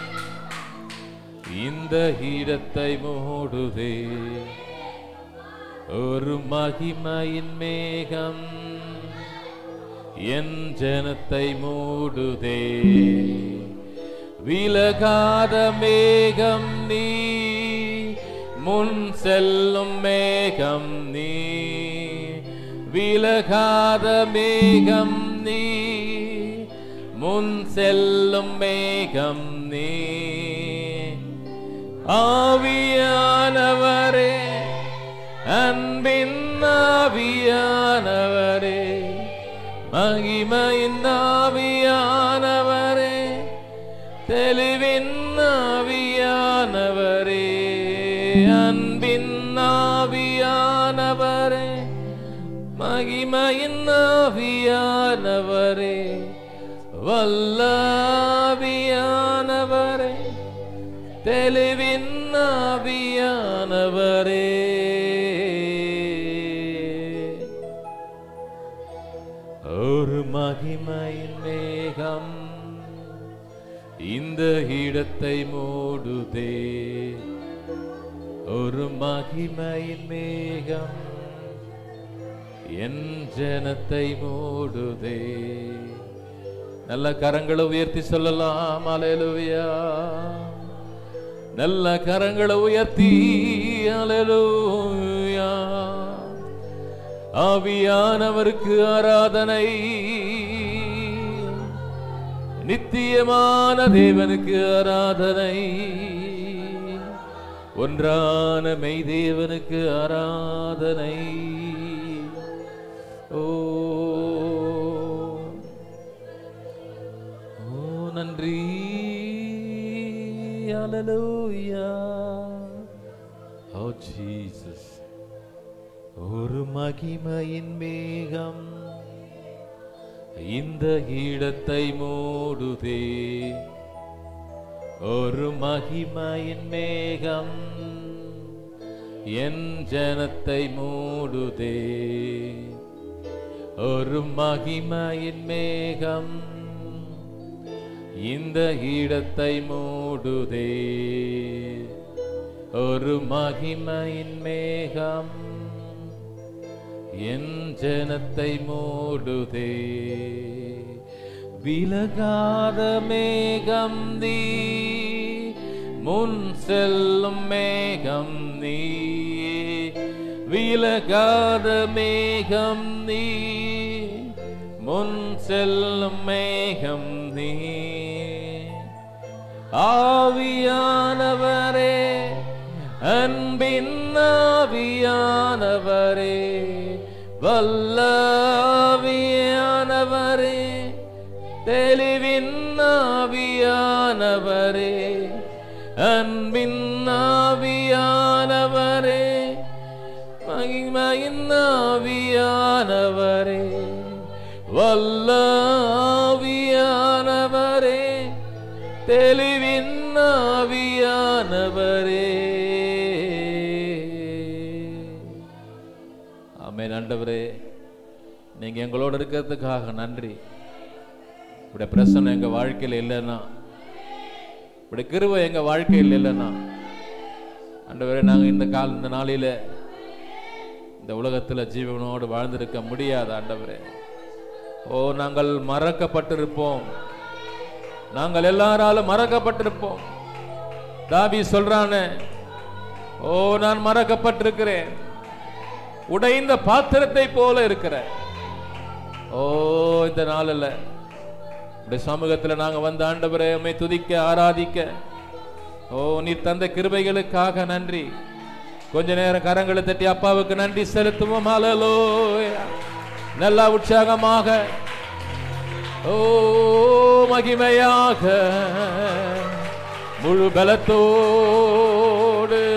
[SPEAKER 1] இந்த இடத்தை மூடுதே ஒரு மகிமையின் மேகம் என் ஜனத்தை மூடுதே விலகாத மேகம் நீ முன் செல்லும் மேகம் நீ விலகாத மேகம் நீ முன் செல்லும் மேகம் நீ ஆவியானவரே அன்பின் ஆவியானவரே மகிமையின் ஆவியானவரே தெளிவின் ஆவியானவரே அன்பின் ஆவியானவரே மகிமையின் ஆவியானவரே வல்லாவியானவரே தெளிவின் ஆவியானவரே ஒரு மகிமையின் மேகம் இந்த இடத்தை மூடுதே ஒரு மகிமையின் மேகம் என் ஜனத்தை மூடுதே நல்ல கரங்களை உயர்த்தி சொல்லலாம் அலையலுவியா நல்ல கரங்களை உயர்த்தி அலையலுவியா ஆவியானவருக்கு ஆராதனை நித்தியமான தேவனுக்கு ஆராதனை ஒன்றான மெய் தேவனுக்கு ஆராதனை ஓ ஓ நன்றி ஹalleluya ஓ ஜீசஸ் ஒரு மகிமையின் மேகம் இந்த இடத்தை மூடுதே ஒரு மகிமையின் மேகம் என் ஜனத்தை மூடுதே ஒரு மகிமையின் மேகம் இந்த இடத்தை மூடுதே ஒரு மகிமையின் மேகம் என் ஜனத்தை மூடுதே விலகாத மேகம் நீ முன் செல்லும் மேகம் நீ விலகாத மேகம் நீ முன் செல்லும் மேகம் நீ ஆவியானவரே அன்பின் ஆவியானவரே வல்லாவியானவரே தெளிவின் ஆவியானவரே அன்பின் ஆவியானவரே மகிமையின் ஆவியானவரே வல்லாவியானவரே தெளிவின் ஆவியானவரே ஆமென் ஆண்டவரே நீங்க எங்களோட இருக்கிறதுக்காக நன்றி இப்படி பிரச்சனை எங்க வாழ்க்கையில் இல்லைன்னா இப்படி கிருபை எங்க வாழ்க்கையில் இல்லைன்னா ஆண்டவரே நாங்க இந்த கால இந்த நாளில இந்த உலகத்துல ஜீவனோடு வாழ்ந்திருக்க முடியாது ஆண்டவரே ஓ நாங்கள் மறக்கப்பட்டிருப்போம் நாங்கள் எல்லாராலும் மறக்கப்பட்டிருப்போம் தாவி சொல்றானே ஓ நான் மறக்கப்பட்டிருக்கிறேன் உடைந்த பாத்திரத்தை போல இருக்கிறேன் ஓ இந்த நாளில் இந்த சமூகத்தில் நாங்க வந்த ஆண்டவரை உம்மை துதிக்க ஆராதிக்க ஓ நீ தந்த கிருபைகளுக்காக நன்றி கொஞ்ச நேரம் கரங்களை தட்டி அப்பாவுக்கு நன்றி செலுத்துவோம் ஹalleluya நல்லா உற்சாகமாக ஓ மகிமையாக முழு பலத்தோடு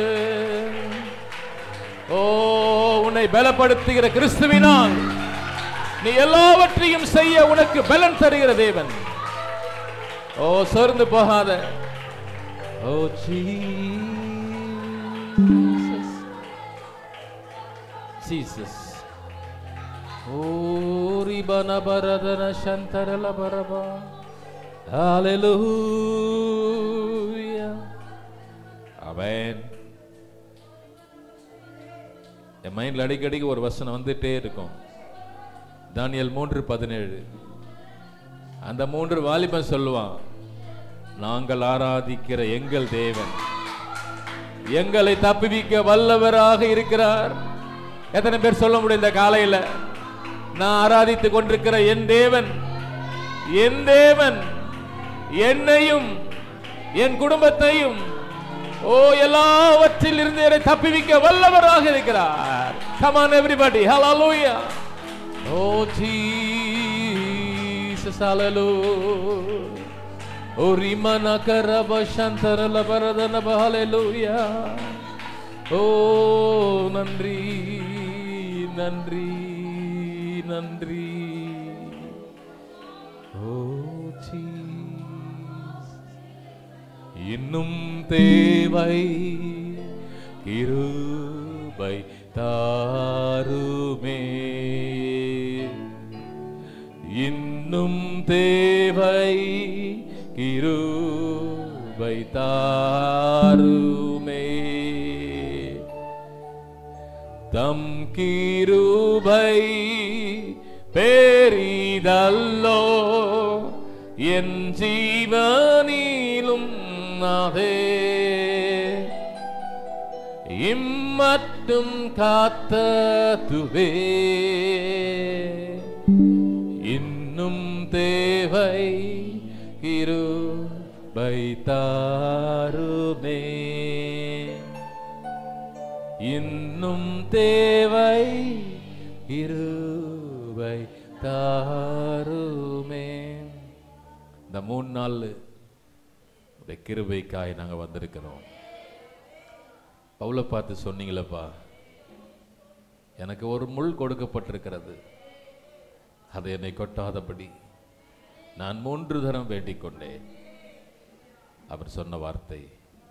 [SPEAKER 1] ஓ உன்னை பலப்படுத்துகிற கிறிஸ்துவினால் நீ எல்லாவற்றையும் செய்ய உனக்கு பலன் தருகிற தேவன் ஓ சோர்ந்து போகாத ஓ ஜீசஸ் ஜீசஸ் ஓ ரிபன பரதன சந்தரல பரபா ஹalleluya ஆமென் என் மைண்ட்ல அடிக்கடிக்கு ஒரு வசனம் வந்துட்டே இருக்கும் தானியல் மூன்று பதினேழு அந்த மூன்று வாலிபன் சொல்லுவான் நாங்கள் ஆராதிக்கிற எங்கள் தேவன் எங்களை தப்புவிக்க வல்லவராக இருக்கிறார் எத்தனை பேர் சொல்ல முடியும் இந்த காலையில நான் ஆராதித்துக் கொண்டிருக்கிற என் தேவன் என் தேவன் என்னையும் என் குடும்பத்தையும் ஓ எல்லாவற்றில் இருந்து என்னை தப்புவிக்க வல்லவராக இருக்கிறார் come on everybody hallelujah oh jesus hallelujah ஓ ரிமன கரப சந்தரல பரதன ஹalleluya ஓ நன்றி நன்றி நன்றி ஓ ஜீசஸ் இன்னும் தேவை கிருபை தாருமே இன்னும் தேவை கிருபை தாருமே தம் கிருபை பெரிதல்லோ என் ஜீவனிலும் அதே இம்மட்டும் காத்ததுவே இன்னும் தேவை கிருபை தாருமே இன்னும் தேவை இருவை தாருமே இந்த மூணு நாள் இந்த கிருபைக்காய் நாங்க வந்திருக்கிறோம் பவுலை பார்த்து சொன்னீங்களப்பா எனக்கு ஒரு முள் கொடுக்கப்பட்டிருக்கிறது அது என்னை கொட்டாதபடி நான் மூன்று தரம் வேண்டிக் கொண்டேன் அவர் சொன்ன வார்த்தை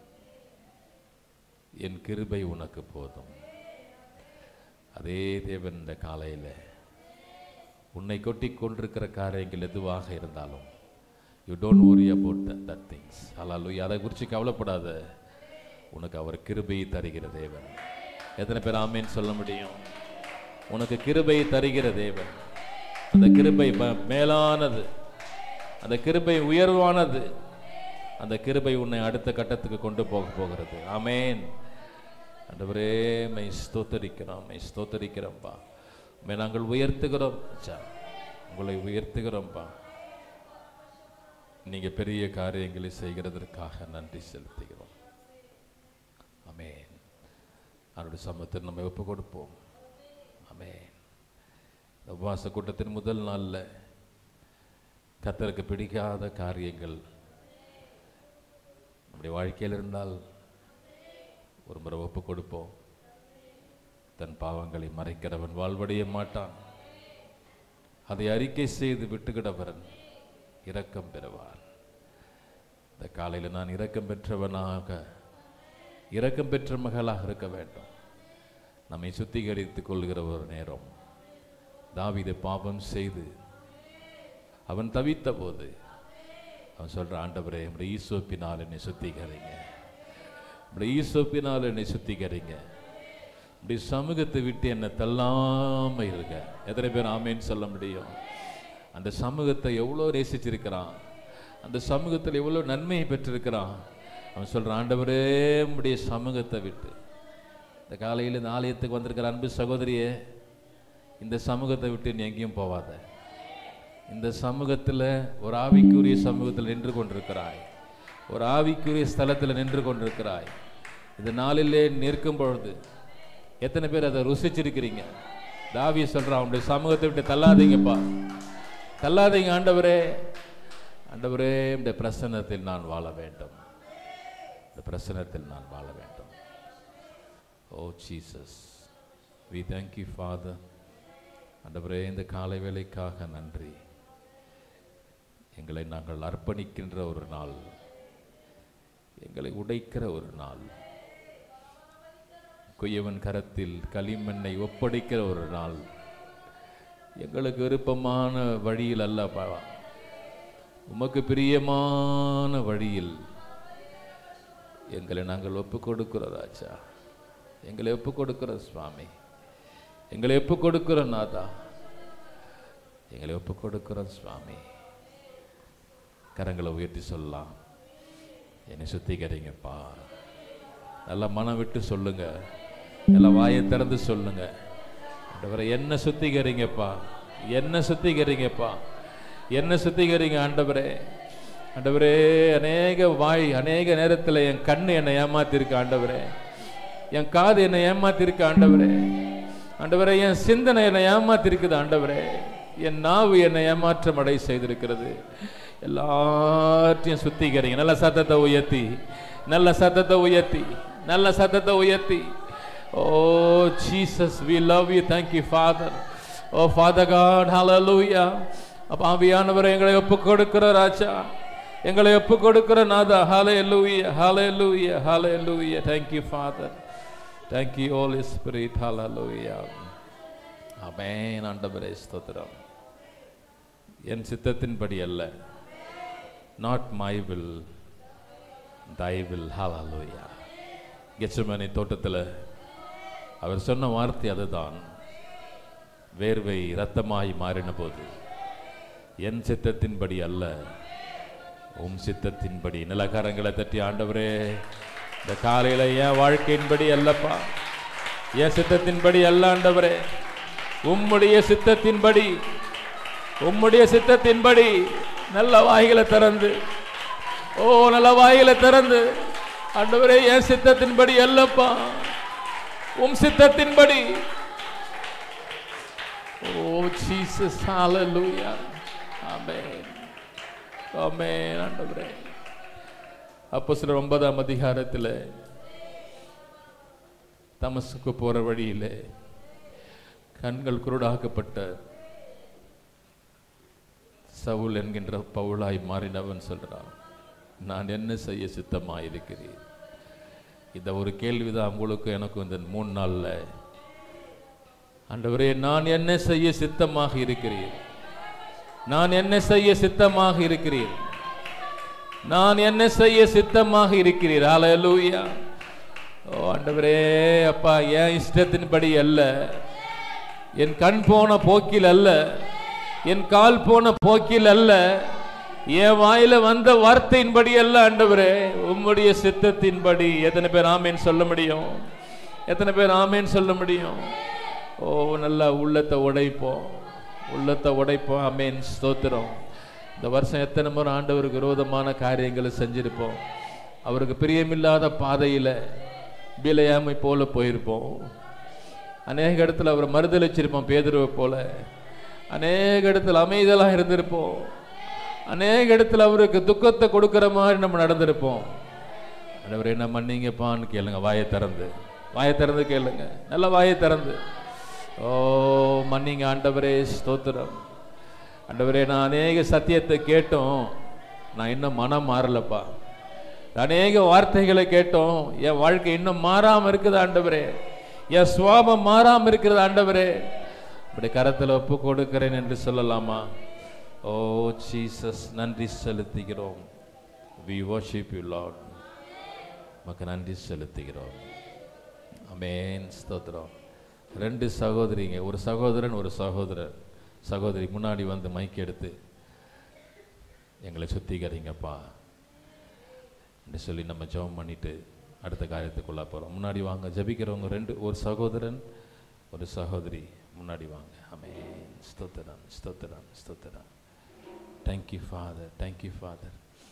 [SPEAKER 1] என் கிருபை உனக்கு போதும் அதே தேவன் இந்த காலையில் உன்னை கொட்டி கொண்டிருக்கிற காரியங்கள் எதுவாக இருந்தாலும் you don't worry about that, that things ஹalleluya அதை குறித்து கவலைப்படாத உனக்கு அவர் கிருபையை தருகிற தேவன் எத்தனை பேர் ஆமேன்னு சொல்ல முடியும் உனக்கு கிருபையை தருகிற தேவன் அந்த கிருபை ம- மேலானது அந்த கிருபை உயர்வானது அந்த கிருபை உன்னை அடுத்த கட்டத்துக்கு கொண்டு போக போகிறது ஆமேன் ஆண்டவரே மை ஸ்தோத்தரிக்கிறோம் மை ஸ்தோத்தரிக்கிறோம்ப்பா உம்மை நாங்கள் உயர்த்துகிறோம் ஐயா. உங்களை உயர்த்துகிறோம்ப்பா நீங்க பெரிய காரியங்களை செய்கிறதற்காக நன்றி செலுத்துகிறோம் ஆமென் அவருடைய சமத்தில் நம்ம ஒப்பு கொடுப்போம் ஆமென் இந்த உபவாச கூட்டத்தின் முதல் நாள்ல கத்தருக்கு பிடிக்காத காரியங்கள் நம்முடைய வாழ்க்கையில் இருந்தால் ஒரு முறை ஒப்பு கொடுப்போம் தன் பாவங்களை மறைக்கிறவன் வாழ்வடைய மாட்டான் அதை அறிக்கை செய்து விட்டுக்கிடவரன் இரக்கம் பெறுவார் இந்த காலையில் நான் இரக்கம் பெற்றவனாக இரக்கம் பெற்ற மகளாக இருக்க வேண்டும் நம்மை சுத்திகரித்துக் கொள்கிற ஒரு நேரம் தாவீது பாவம் செய்து அவன் தவித்த போது அவன் சொல்ற ஆண்டவரே நம்முடைய ஈசோப்பினால் என்னை சுத்திகரிங்க நம்முடைய ஈசோப்பினால் என்னை சுத்திகரிங்க இப்படி சமூகத்தை விட்டு என்னை தள்ளாம இருங்க எத்தனை பேர் ஆமேன்னு சொல்ல முடியும் அந்த சமூகத்தை எவ்வளோ நேசிச்சிருக்கிறான் அந்த சமூகத்தில் எவ்வளோ நன்மையை பெற்றிருக்கிறான் அவன் சொல்றான் ஆண்டவரே உம்முடைய சமூகத்தை விட்டு இந்த காலையில் இந்த ஆலயத்துக்கு வந்திருக்கிற அன்பு சகோதரியே இந்த சமூகத்தை விட்டு நீ எங்கேயும் போவாத இந்த சமூகத்தில் ஒரு ஆவிக்குரிய சமூகத்தில் நின்று கொண்டிருக்கிறாய் ஒரு ஆவிக்குரிய ஸ்தலத்தில் நின்று கொண்டிருக்கிறாய் இந்த நாளிலே நிற்கும் பொழுது எத்தனை பேர் அதை ருசிச்சிருக்கிறீங்க தாவிய சொல்றான் அவனுடைய சமூகத்தை விட்டு தள்ளாதீங்கப்பா தள்ளாதீங்க ஆண்டவரே ஆண்டவரே இந்த பிரசன்னத்தில் நான் வாழ வேண்டும் இந்த பிரசன்னத்தில் நான் வாழ வேண்டும் ஓ Jesus we thank you father ஆண்டவரே இந்த காலை வேலைக்காக நன்றி எங்களை நாங்கள் அர்ப்பணிக்கின்ற ஒரு நாள் எங்களை உடைக்கிற ஒரு நாள் குயவன் கரத்தில் களிமண்ணை ஒப்படைக்கிற ஒரு நாள் எங்களுக்கு விருப்பமான வழியில் அல்லப்பா உமக்கு பிரியமான வழியில் எங்களை நாங்கள் ஒப்பு கொடுக்கிறோம் ராஜா எங்களை ஒப்பு கொடுக்கிறோம் சுவாமி எங்களை ஒப்பு கொடுக்கிறோம் நாதா எங்களை ஒப்பு கொடுக்கிறோம் சுவாமி கரங்களை உயர்த்தி சொல்லலாம் என்னை சுத்திக்கிறீங்கப்பா நல்லா மனம் விட்டு சொல்லுங்க நல்லா வாயை திறந்து சொல்லுங்க ஆண்டவரை என்ன சுத்திக்கிறீங்கப்பா என்ன சுத்திக்கிறீங்கப்பா என்ன சுத்திக்கிறீங்க ஆண்டவரே ஆண்டவரே அநேக வாய் அநேக நேரத்தில் என் கண்ணு என்னை ஏமாத்திருக்கு ஆண்டவரே என் காது என்னை ஏமாத்திருக்கு ஆண்டவரே ஆண்டவரே என் சிந்தனை என்னை ஏமாத்திருக்குது ஆண்டவரே என் நாவு என்னை ஏமாற்றம் அடை செய்திருக்கிறது எல்லாத்தையும் சுத்திக்கிறீங்க நல்ல சத்தத்தை உயர்த்தி நல்ல சத்தத்தை உயர்த்தி நல்ல சத்தத்தை உயர்த்தி ஓ Jesus we love you thank you father ஓ ஃபாதர் காட் ஹalleluya அப்ப ஆவியானவரை எங்களை ஒப்பு கொடுக்கிற ராஜா எங்களை ஒப்பு கொடுக்கிற நாதா ஹalleluya ஹalleluya ஹalleluya thank you father thank you holy spirit hallelujah ஆமென் ஆண்டவரே ஸ்தோத்திரம் என் சித்தத்தின்படி அல்ல not my will thy will ஹalleluya கெச்சமனி தோட்டத்தில் அவர் சொன்ன வார்த்தை அதுதான் வேர்வை இரத்தமாய் மாறின போது என் சித்தத்தின்படி அல்ல உம் சித்தத்தின்படி நிலக்காரங்களை தட்டி ஆண்டவரே இந்த காலையில என் வாழ்க்கையின்படி அல்லப்பா என் சித்தத்தின்படி அல்ல ஆண்டவரே உம்முடைய சித்தத்தின்படி உம்முடைய சித்தத்தின்படி நல்ல வாய்களை திறந்து ஓ நல்ல வாய்களை திறந்து ஆண்டவரே என் சித்தத்தின்படி அல்லப்பா உம் சித்தத்தின்படி ஓ ஜீசஸ் ஹalleluya ஆமென் ஆமென் ஆண்டவரே அப்போஸ்தலர் ஒன்பதாம் அதிகாரத்தில் தமசுக்கு போற வழியிலே கண்கள் குருடாக்கப்பட்ட சவுல் என்கின்ற பவுலாய் மாறினவன் சொல்றான் நான் என்ன செய்ய சித்தமாயிருக்கிறேன் இந்த ஒரு கேள்விதான் உங்களுக்கு எனக்கும் இந்த மூணு நாள்ல ஆண்டவரே நான் என்ன செய்ய சித்தமாக இருக்கிறேன் நான் என்ன செய்ய சித்தமாக இருக்கிறேன் நான் என்ன செய்ய சித்தமாக இருக்கிறீர் ஹalleluya ஓ ஆண்டவரே அப்பா என் இஷ்டத்தின்படி அல்ல என் கண் போன போக்கில் அல்ல என் கால் போன போக்கில் அல்ல என் வாயில வந்த வார்த்தையின்படி அல்ல ஆண்டவரே உம்முடைய சித்தத்தின்படி எத்தனை பேர் ஆமேன்னு சொல்ல முடியும் எத்தனை பேர் ஆமேன்னு சொல்ல முடியும் ஓ நல்லா உள்ளத்தை உடைப்போம் உள்ளத்தை உடைப்போம் ஆமேன் ஸ்தோத்திரம் இந்த வருஷம் எத்தனை முறை ஆண்டவருக்கு விரோதமான காரியங்களை செஞ்சிருப்போம் அவருக்கு பிரியமில்லாத பாதையில பிலையாமை போல போயிருப்போம் அநேக இடத்துல அவரை மறுதளிச்சிருப்போம் பேதுருவை போல அநேக இடத்துல அமைதலாக இருந்திருப்போம் அநேக இடத்துல அவருக்கு துக்கத்தை கொடுக்கிற மாதிரி நம்ம நடந்திருப்போம் ஆண்டவரே என்ன மன்னிங்கப்பான்னு கேளுங்க வாயை திறந்து வாயை திறந்து கேளுங்க நல்ல வாயை திறந்து ஓ மன்னிங்க ஆண்டவரே ஸ்தோத்திரம் ஆண்டவரே நான் அநேக சத்தியத்தை கேட்டோம் நான் இன்னும் மனம் மாறலப்பா அநேக வார்த்தைகளை கேட்டோம் என் வாழ்க்கை இன்னும் மாறாம இருக்குது ஆண்டவரே என் சுவாபம் மாறாம இருக்கிறது ஆண்டவரே இப்படி கரத்தில் ஒப்பு கொடுக்கிறேன் என்று சொல்லலாமா ஓ ஜீசஸ் நன்றி செலுத்துகிறோம் வி worship you லார்ட் உமக்கு நன்றி செலுத்துகிறோம் அமேன் ஸ்தோத்திரம் ரெண்டு சகோதரிங்க ஒரு சகோதரன் ஒரு சகோதரர் சகோதரி முன்னாடி வந்து மைக் எடுத்து எங்களை சுத்திகரிங்கப்பா என்று சொல்லி நம்ம ஜெபம் பண்ணிட்டு அடுத்த காரியத்துக்குள்ள போகிறோம் முன்னாடி வாங்க ஜெபிக்கிறவங்க ரெண்டு ஒரு சகோதரன் ஒரு சகோதரி முன்னாடி வாங்க அமேன் ஸ்தோத்திரம் ஸ்தோத்திரம் ஸ்தோத்திரம் தேங்க்யூ ஃபாதர் தேங்க்யூ ஃபாதர்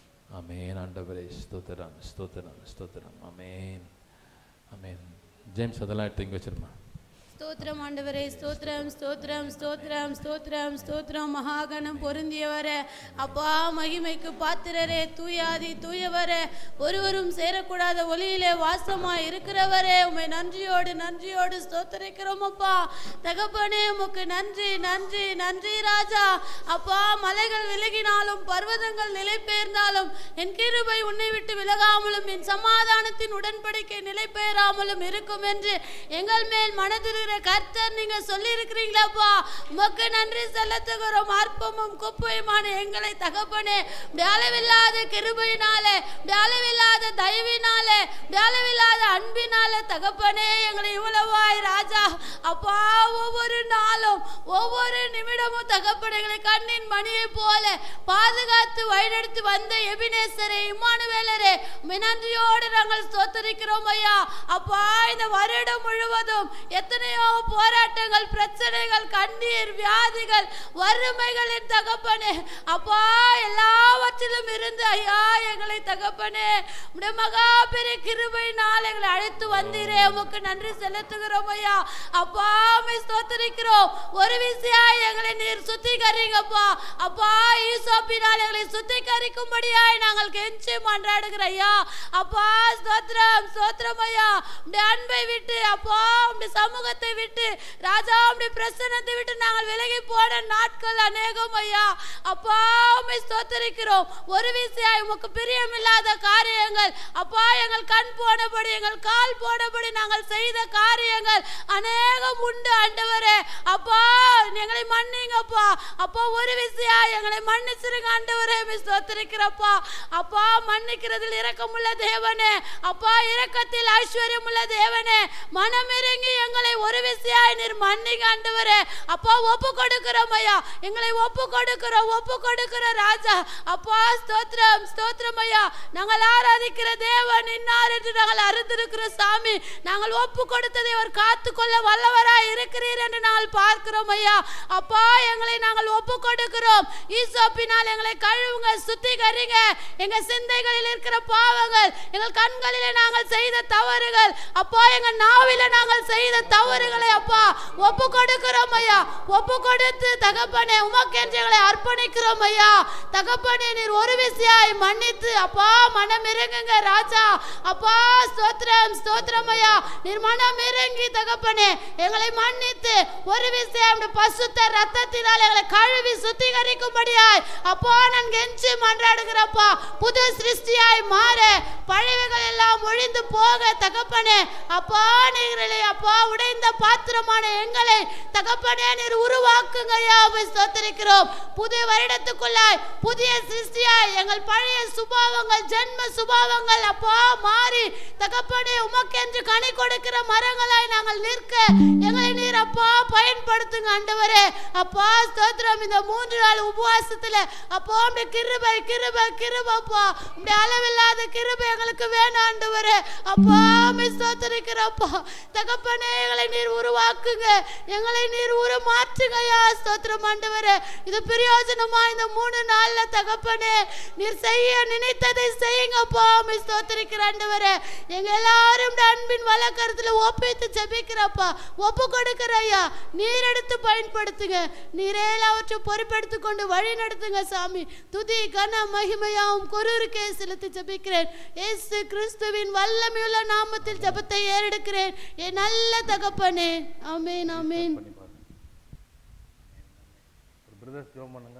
[SPEAKER 1] அமேன் ஆண்டவரே ஸ்தோத்திரம் ஸ்தோத்திரம் ஸ்தோத்திரம் அமேன் அமேன் ஜேம்ஸ் அதெல்லாம் எடுத்து இங்கே வச்சிருமா
[SPEAKER 3] ஸ்தோத்திரம் ஆண்டவரே ஸ்தோத்திரம் ஸ்தோத்திரம் ஸ்தோத்திரம் ஸ்தோத்திரம் ஸ்தோத்திரம் மகாகணம் பொருந்தியவரே அப்பா மகிமைக்கு பாத்திரரே தூயாதி தூயவரே ஒருவரும் சேரக்கூடாத ஒளியிலே வாசமாய் இருக்கிறவரே உம்மை நன்றியோடு நன்றியோடு ஸ்தோத்தரிக்கிறோம் அப்பா தகப்பனே உமக்கு நன்றி நன்றி நன்றி ராஜா அப்பா மலைகள் விலகினாலும் பர்வதங்கள் நிலை பெயர்ந்தாலும் என் கிருபை உன்னை விட்டு விலகாமலும் என் சமாதானத்தின் உடன்படிக்கை நிலை பெயராமலும் இருக்கும் என்று எங்கள் மேல் மனதிருக்கிற கர்த்தர் நீங்க சொல்லி இருக்கிறீங்களாப்பா உமக்கு நன்றி செலுத்துகிறோம் அற்பமும் குப்பையுமான எங்களை தகப்பனே உம்முடைய அளவில்லாத கிருபையினாலே உம்முடைய அளவில்லாத தயவினாலே உம்முடைய அளவில்லாத அன்பினாலே தகப்பனே எங்களை இவ்வளவாய் ராஜா அப்பா ஒவ்வொரு நாளும் ஒவ்வொரு நிமிடமும் தகப்பனே எங்களை கண்ணின் மணியை போல பாதுகாத்து வழிநடத்தி வந்த எபினேசரே இம்மானுவேலரே உம்மை நன்றியோடு நாங்கள் ஸ்தோத்தரிக்கிறோம் ஐயா அப்பா இந்த வருடம் முழுவதும் எத்தனையோ போராட்டங்கள் பிரச்சனைகள் கண்ணீர் வியாதிகள் வறுமைகளின் தகப்பனே அப்பா எல்லாவற்றிலும் இருந்து ஐயா எங்களை தகப்பனே உடைய மகா பெரிய கிருபையினால் எங்களை அழைத்து வந்தீரே உமக்கு நன்றி செலுத்துகிறோம் ஐயா அப்பா உம்மை ஸ்தோத்தரிக்கிறோம் ஒரு விஷயம் எங்களை நீர் சுத்திகரிங்கப்பா அப்பா ஈசோப்பினால் எங்களை சுத்திகரிக்கும்படியாய் நாங்கள் கெஞ்சி மன்றாடுகிற ஐயா அப்பா ஸ்தோத்திரம் ஸ்தோத்திரம் ஐயா உடைய அன்பை விட்டு அப்பா உடைய சமூகத்தை விட்டு ராஜா உடைய பிரசன்னத்தை விட்டு நாங்கள் விலகி போன நாட்கள் அநேகம் ஐயா அப்பா உம்மை ஸ்தோத்தரிக்கிறோம் ஒரு விஷயம் உமக்கு பிரியமில்லாத காரியங்கள் அப்பா எங்கள் கண் போனபடி எங்கள் கால் போனபடி நாங்கள் செய்த காரியங்கள் அநேகம் உண்டு ஆண்டவரே அப்பா எங்களை மன்னிங்கப்பா அப்பா ஒரு விஷயம் எங்களை மன்னிச்சிருங்க ஆண்டவரே உம்மை ஸ்தோத்தரிக்கிறப்பா அப்பா மன்னிக்கிறதில் இரக்கமுள்ள தேவனே அப்பா இரக்கத்தில் ஐஸ்வர்யமுள்ள தேவனே மனமிறங்கி எங்களை ஒரு விஷயம் நீர் மன்னிங்க ஆண்டவரே அப்பா ஒப்பு கொடுக்கிறோம் ஐயா எங்களை ஒப்பு கொடுக்கிறோம் ஒப்பு கொடுக்கிற ராஜா அப்பா ஸ்தோத்திரம் ஸ்தோத்திரம் ஐயா நாங்கள் ஆராதிக்கிற தேவன் இன்னார் என்று நாங்கள் அறிந்திருக்கிற சாமி நாங்கள் ஒப்பு கொடுத்ததை அவர் காத்துக்கொள்ள வல்லவராய் இருக்கிறீர் என்று நாங்கள் பார்க்கிறோம் ஐயா அப்பா எங்களை நாங்கள் ஒப்பு கொடுக்கிறோம் ஈசோப்பினால் எங்களை கழுவுங்க சுத்திகரிங்க எங்க சிந்தைகளில் இருக்கிற பாவங்கள் எங்கள் கண்களிலே நாங்கள் செய்த தவறுகள் அப்பா எங்க நாவில நாங்கள் செய்த தவறுகளை அப்பா ஒப்பு கொடுக்கிறோம் ஐயா ஒப்பு கொடுத்து தகப்பனே உமக்கென்று எங்களை அர்ப்பணிக்கிறோம் ஐயா தகப்பனே நீர் ஒரு விஷயாய் மன்னித்து அப்பா மனம் இறங்குங்க ராஜா அப்பா ஸ்தோத்திரம் ஸ்தோத்திரம் ஐயா நீர் மனம் இறங்கி தகப்பனே எங்களை மன்னித்து ஒரு விஷயம் உம்முடைய பசுத்த ரத்தத்தினால் எங்களை கழுவி சுத்திகரிக்கும்படியாய் அப்பா நான் கெஞ்சி மன்றாடுகிறப்பா புது சிருஷ்டியாய் மாற பழையவைகள் எல்லாம் ஒழிந்து போக தகப்பனே அப்பா நீங்களே அப்பா உடைந்த பாத்திரமான எங்களை தகப்பனே நீர் உருவாக்குங்க ஐயா உம்மை ஸ்தோத்திரிக்கிறோம் புதிய வருடத்துக்குள்ளாய் புதிய சிருஷ்டியாய் எங்கள் பழைய சுபாவங்கள் ஜென்ம சுபாவங்கள் அப்பா மாறி தகப்பனே உமக்கென்று கனி கொடுக்கிற மரங்களாய் நாங்கள் நிற்க எங்களை நீர் அப்பா பயன்படுத்துங்க ஆண்டவரே அப்பா ஸ்தோத்திரம் இந்த மூன்று நாள் உபவாசத்துல அப்பா உம்முடைய கிருபை கிருபை கிருபப்பா உம்முடைய அளவில்லாத கிருபை எங்களுக்கு வேணும் ஆண்டவரே அப்பா உம்மை ஸ்தோத்திரிக்கிறப்பா தகப்பனே எங்களை நீர் உருவாக்குங்க எங்களை நீர் உருமாற்றுங்க ஐயா ஸ்தோத்திரம் ஆண்டவரே இது பிரயோஜனமா இந்த மூணு நாள்ல தகப்பனே நீர் செய்ய நினைத்ததை செய்யுங்கப்பா உம்மை ஸ்தோத்திரிக்கிற ஆண்டவரே எங்க எல்லாரும் உம்முடைய அன்பின் வழக்கரத்துல ஒப்பித்து ஜெபிக்கிறப்பா ஒப்பு கொடுக்கிற ஐயா நீர் எடுத்து பயன்படுத்துங்க நீரே எல்லாவற்றையும் பொறுப்பெடுத்து கொண்டு வழி நடத்துங்க சாமி துதி கன மகிமையாவும் குருருக்கே செலுத்தி ஜெபிக்கிறேன் இயேசு கிறிஸ்துவின் வல்லமையுள்ள நாமத்தில் ஜெபத்தை ஏறெடுக்கிறேன் என் நல்ல தகப்பனே ஆமென் ஆமென்
[SPEAKER 1] பிரதர்ஸ் ஜோம் பண்ணுங்க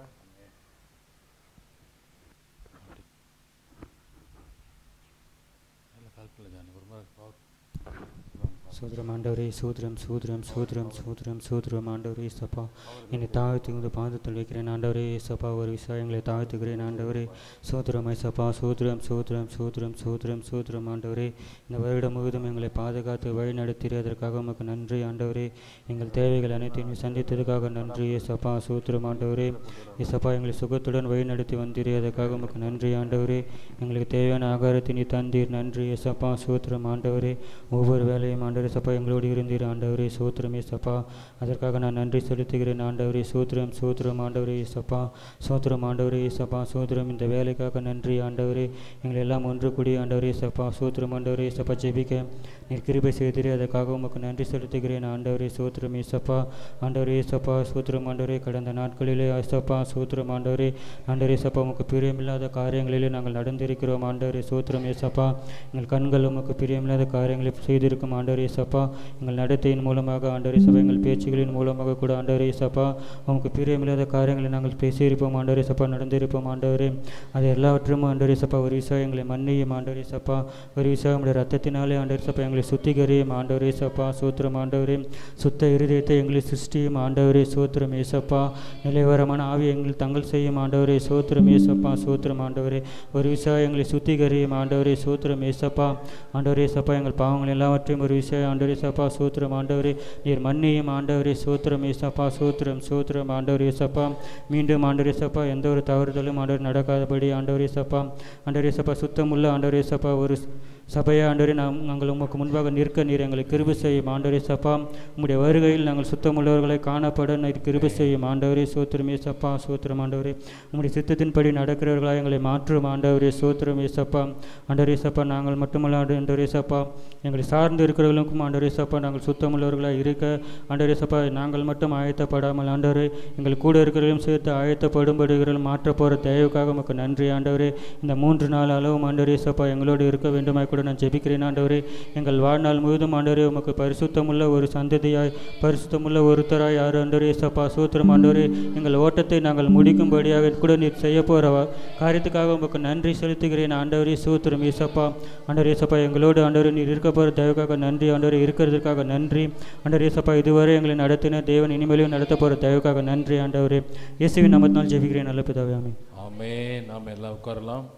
[SPEAKER 4] சூத்திரம் ஆண்டவரே சூத்திரம் சூத்திரம் சூத்திரம் சூத்திரம் சூத்திரம் ஆண்டவரே சப்பா என்னை தாழ்த்தி உங்கள் பாதத்தில் வைக்கிறேன் ஆண்டவரே சப்பா ஒரு விஷயங்களை தாழ்த்துக்கிறேன் ஆண்டவரே சூத்திரம் சப்பா சூத்திரம் சூத்திரம் சூத்திரம் சூத்திரம் சூத்திரம் ஆண்டவரே இந்த வருடம் முழுவதும் எங்களை பாதுகாத்து வழி நடத்தியதற்காக உமக்கு நன்றி ஆண்டவரே எங்கள் தேவைகள் அனைத்தையும் சந்தித்ததுக்காக நன்றி சப்பா சூத்திரம் ஆண்டவரே இசப்பா எங்களை சுகத்துடன் வழி நடத்தி வந்திரியதற்காக உமக்கு நன்றி ஆண்டவரே எங்களுக்கு தேவையான ஆகாரத்தை நீ தந்தீர் நன்றி சப்பா சூத்திரம் ஆண்டவரே ஒவ்வொரு வேலையும் ஆண்டவரே சப்பா எங்களோடு இருந்தீர் ஆண்டவரே சூத்திரமே சப்பா அதற்காக நான் நன்றி செலுத்துகிறேன் ஆண்டவரே சூத்திரம் சூத்திரம் ஆண்டவரே சப்பா சூத்திரம் ஆண்டவரே சப்பா சூத்திரம் இந்த வேலைக்காக நன்றி ஆண்டவரே எங்களை எல்லாம் ஒன்று கூடி ஆண்டவரே சப்பா சூத்திரம் ஆண்டவரே சப்பா ஜெபிக்க நீர் கிருபை செய்தீரே அதற்காக உமக்கு நன்றி செலுத்துகிறேன் ஆண்டவரே சூத்திரம் சப்பா ஆண்டவரே சப்பா சூத்திரம் ஆண்டவரே கடந்த நாட்களிலே சப்பா சூத்திரம் ஆண்டவரே ஆண்டவரே சப்பா உமக்கு பிரியமில்லாத காரியங்களிலே நாங்கள் நடந்திருக்கிறோம் ஆண்டவரே சூத்திரம் சப்பா எங்கள் கண்கள் உமக்கு பிரியமில்லாத காரியங்களை செய்திருக்கும் ஆண்டவரே சப்பா எங்கள் நடத்தையின் மூலமாக ஆண்டவரே சப்பா எங்கள் பேச்சுகளின் மூலமாக கூட ஆண்டவரே சப்பா உமக்கு பிரியமில்லாத காரியங்களை நாங்கள் பேசியிருப்போம் ஆண்டவரே சப்பா நடந்திருப்போம் ஆண்டவரே அது எல்லாவற்றும் ஆண்டவரே சப்பா ஒரு விஷயம் எங்களை மன்னியும் ஆண்டவரே சப்பா ஒரு விஷயம் உடைய ரத்தத்தினாலே ஆண்டவரே சப்பா எங்களை சுத்திகரியும் ஆண்டவரே சப்பா சூத்திரம் ஆண்டவரே சுத்த இருதயத்தை எங்களை சிருஷ்டியும் ஆண்டவரே சூத்திரம் ஏசப்பா நிலைவரமான ஆவி எங்கள் தங்கள் செய்யும் ஆண்டவரே சூத்திரம் ஏசப்பா சூத்திரம் ஆண்டவரே ஒரு விஷயம் எங்களை சுத்திகரியும் ஆண்டவரே சூத்திரம் ஏசப்பா ஆண்டவரே சப்பா எங்கள் பாவங்கள் எல்லாவற்றையும் ஒரு விஷயம் ஆண்டவரே சப்பா சூத்திரம் ஆண்டவரே நீர் மன்னியும் ஆண்டவரே சூத்திரம் ஏசப்பா சூத்திரம் சூத்திரம் ஆண்டவரே சப்பா மீண்டும் ஆண்டவரே சப்பா எந்த ஒரு தவறுதலும் ஆண்டவர் நடக்காதபடி ஆண்டவரே சப்பா ஆண்டவரே சப்பா சுத்தமுள்ள ஆண்டவரே சப்பா ஒரு சபையை ஆண்டவரே நாம் நாங்கள் உமக்கு முன்பாக நிற்க நீர் எங்களை கிருபை செய்யும் ஆண்டவரே சப்பா உம்முடைய வருகையில் நாங்கள் சுத்தமுள்ளவர்களை காணப்பட நீர் கிருபை செய்யும் ஆண்டவரே சூத்திரமே சப்பா சூத்திரம் ஆண்டவரே உம்முடைய சித்தத்தின்படி நடக்கிறவர்களாக எங்களை மாற்றும் ஆண்டவரே சூத்திரமே சப்பா ஆண்டவரே சப்பா நாங்கள் மட்டுமல்ல ஆண்டவரே சப்பா எங்களை சார்ந்து இருக்கிறவர்களுக்கும் ஆண்டவரே சப்பா நாங்கள் சுத்தமுள்ளவர்களாக இருக்க ஆண்டவரே சப்பா நாங்கள் மட்டும் ஆயத்தப்படாமல் ஆண்டவரே எங்கள் கூட இருக்கிறவர்களும் சேர்த்து ஆயத்தப்படும்படுகிறவர்கள் மாற்ற போகிற தயவுக்காக உமக்கு நன்றி ஆண்டவரே இந்த மூன்று நாள் அளவும் ஆண்டவரே சப்பா எங்களோடு இருக்க வேண்டுமாய் கூட நான் ஜெபிக்கிறேன் ஆண்டவரே எங்கள் வாழ்நாள் முழுவதும் ஆண்டவரே உமக்கு பரிசுத்தமுள்ள ஒரு சந்ததியாய் பரிசுத்தமுள்ள ஒருத்தராய் யார் ஆண்டவரே சப்பா சூத்திரம் ஆண்டவரே எங்கள் ஓட்டத்தை நாங்கள் முடிக்கும்படியாக கூட நீர் செய்ய போகிற காரியத்துக்காக உமக்கு நன்றி செலுத்துகிறேன் ஆண்டவரே சூத்திரம் ஏசப்பா ஆண்டவரே சப்பா எங்களோடு ஆண்டவரே நீர் இருக்க போகிற தயவுக்காக நன்றி ஆண்டவரே இருக்கிறதுக்காக நன்றி ஆண்டவரே சப்பா இதுவரை எங்களை நடத்தின தேவன் இனிமேலும் நடத்த போகிற தயவுக்காக நன்றி ஆண்டவரே இயேசுவின் நாமத்தினால் ஜெபிக்கிறேன் நல்ல பிதாவே ஆமென்
[SPEAKER 1] ஆமே நாம் எல்லாம் உட்காரலாம்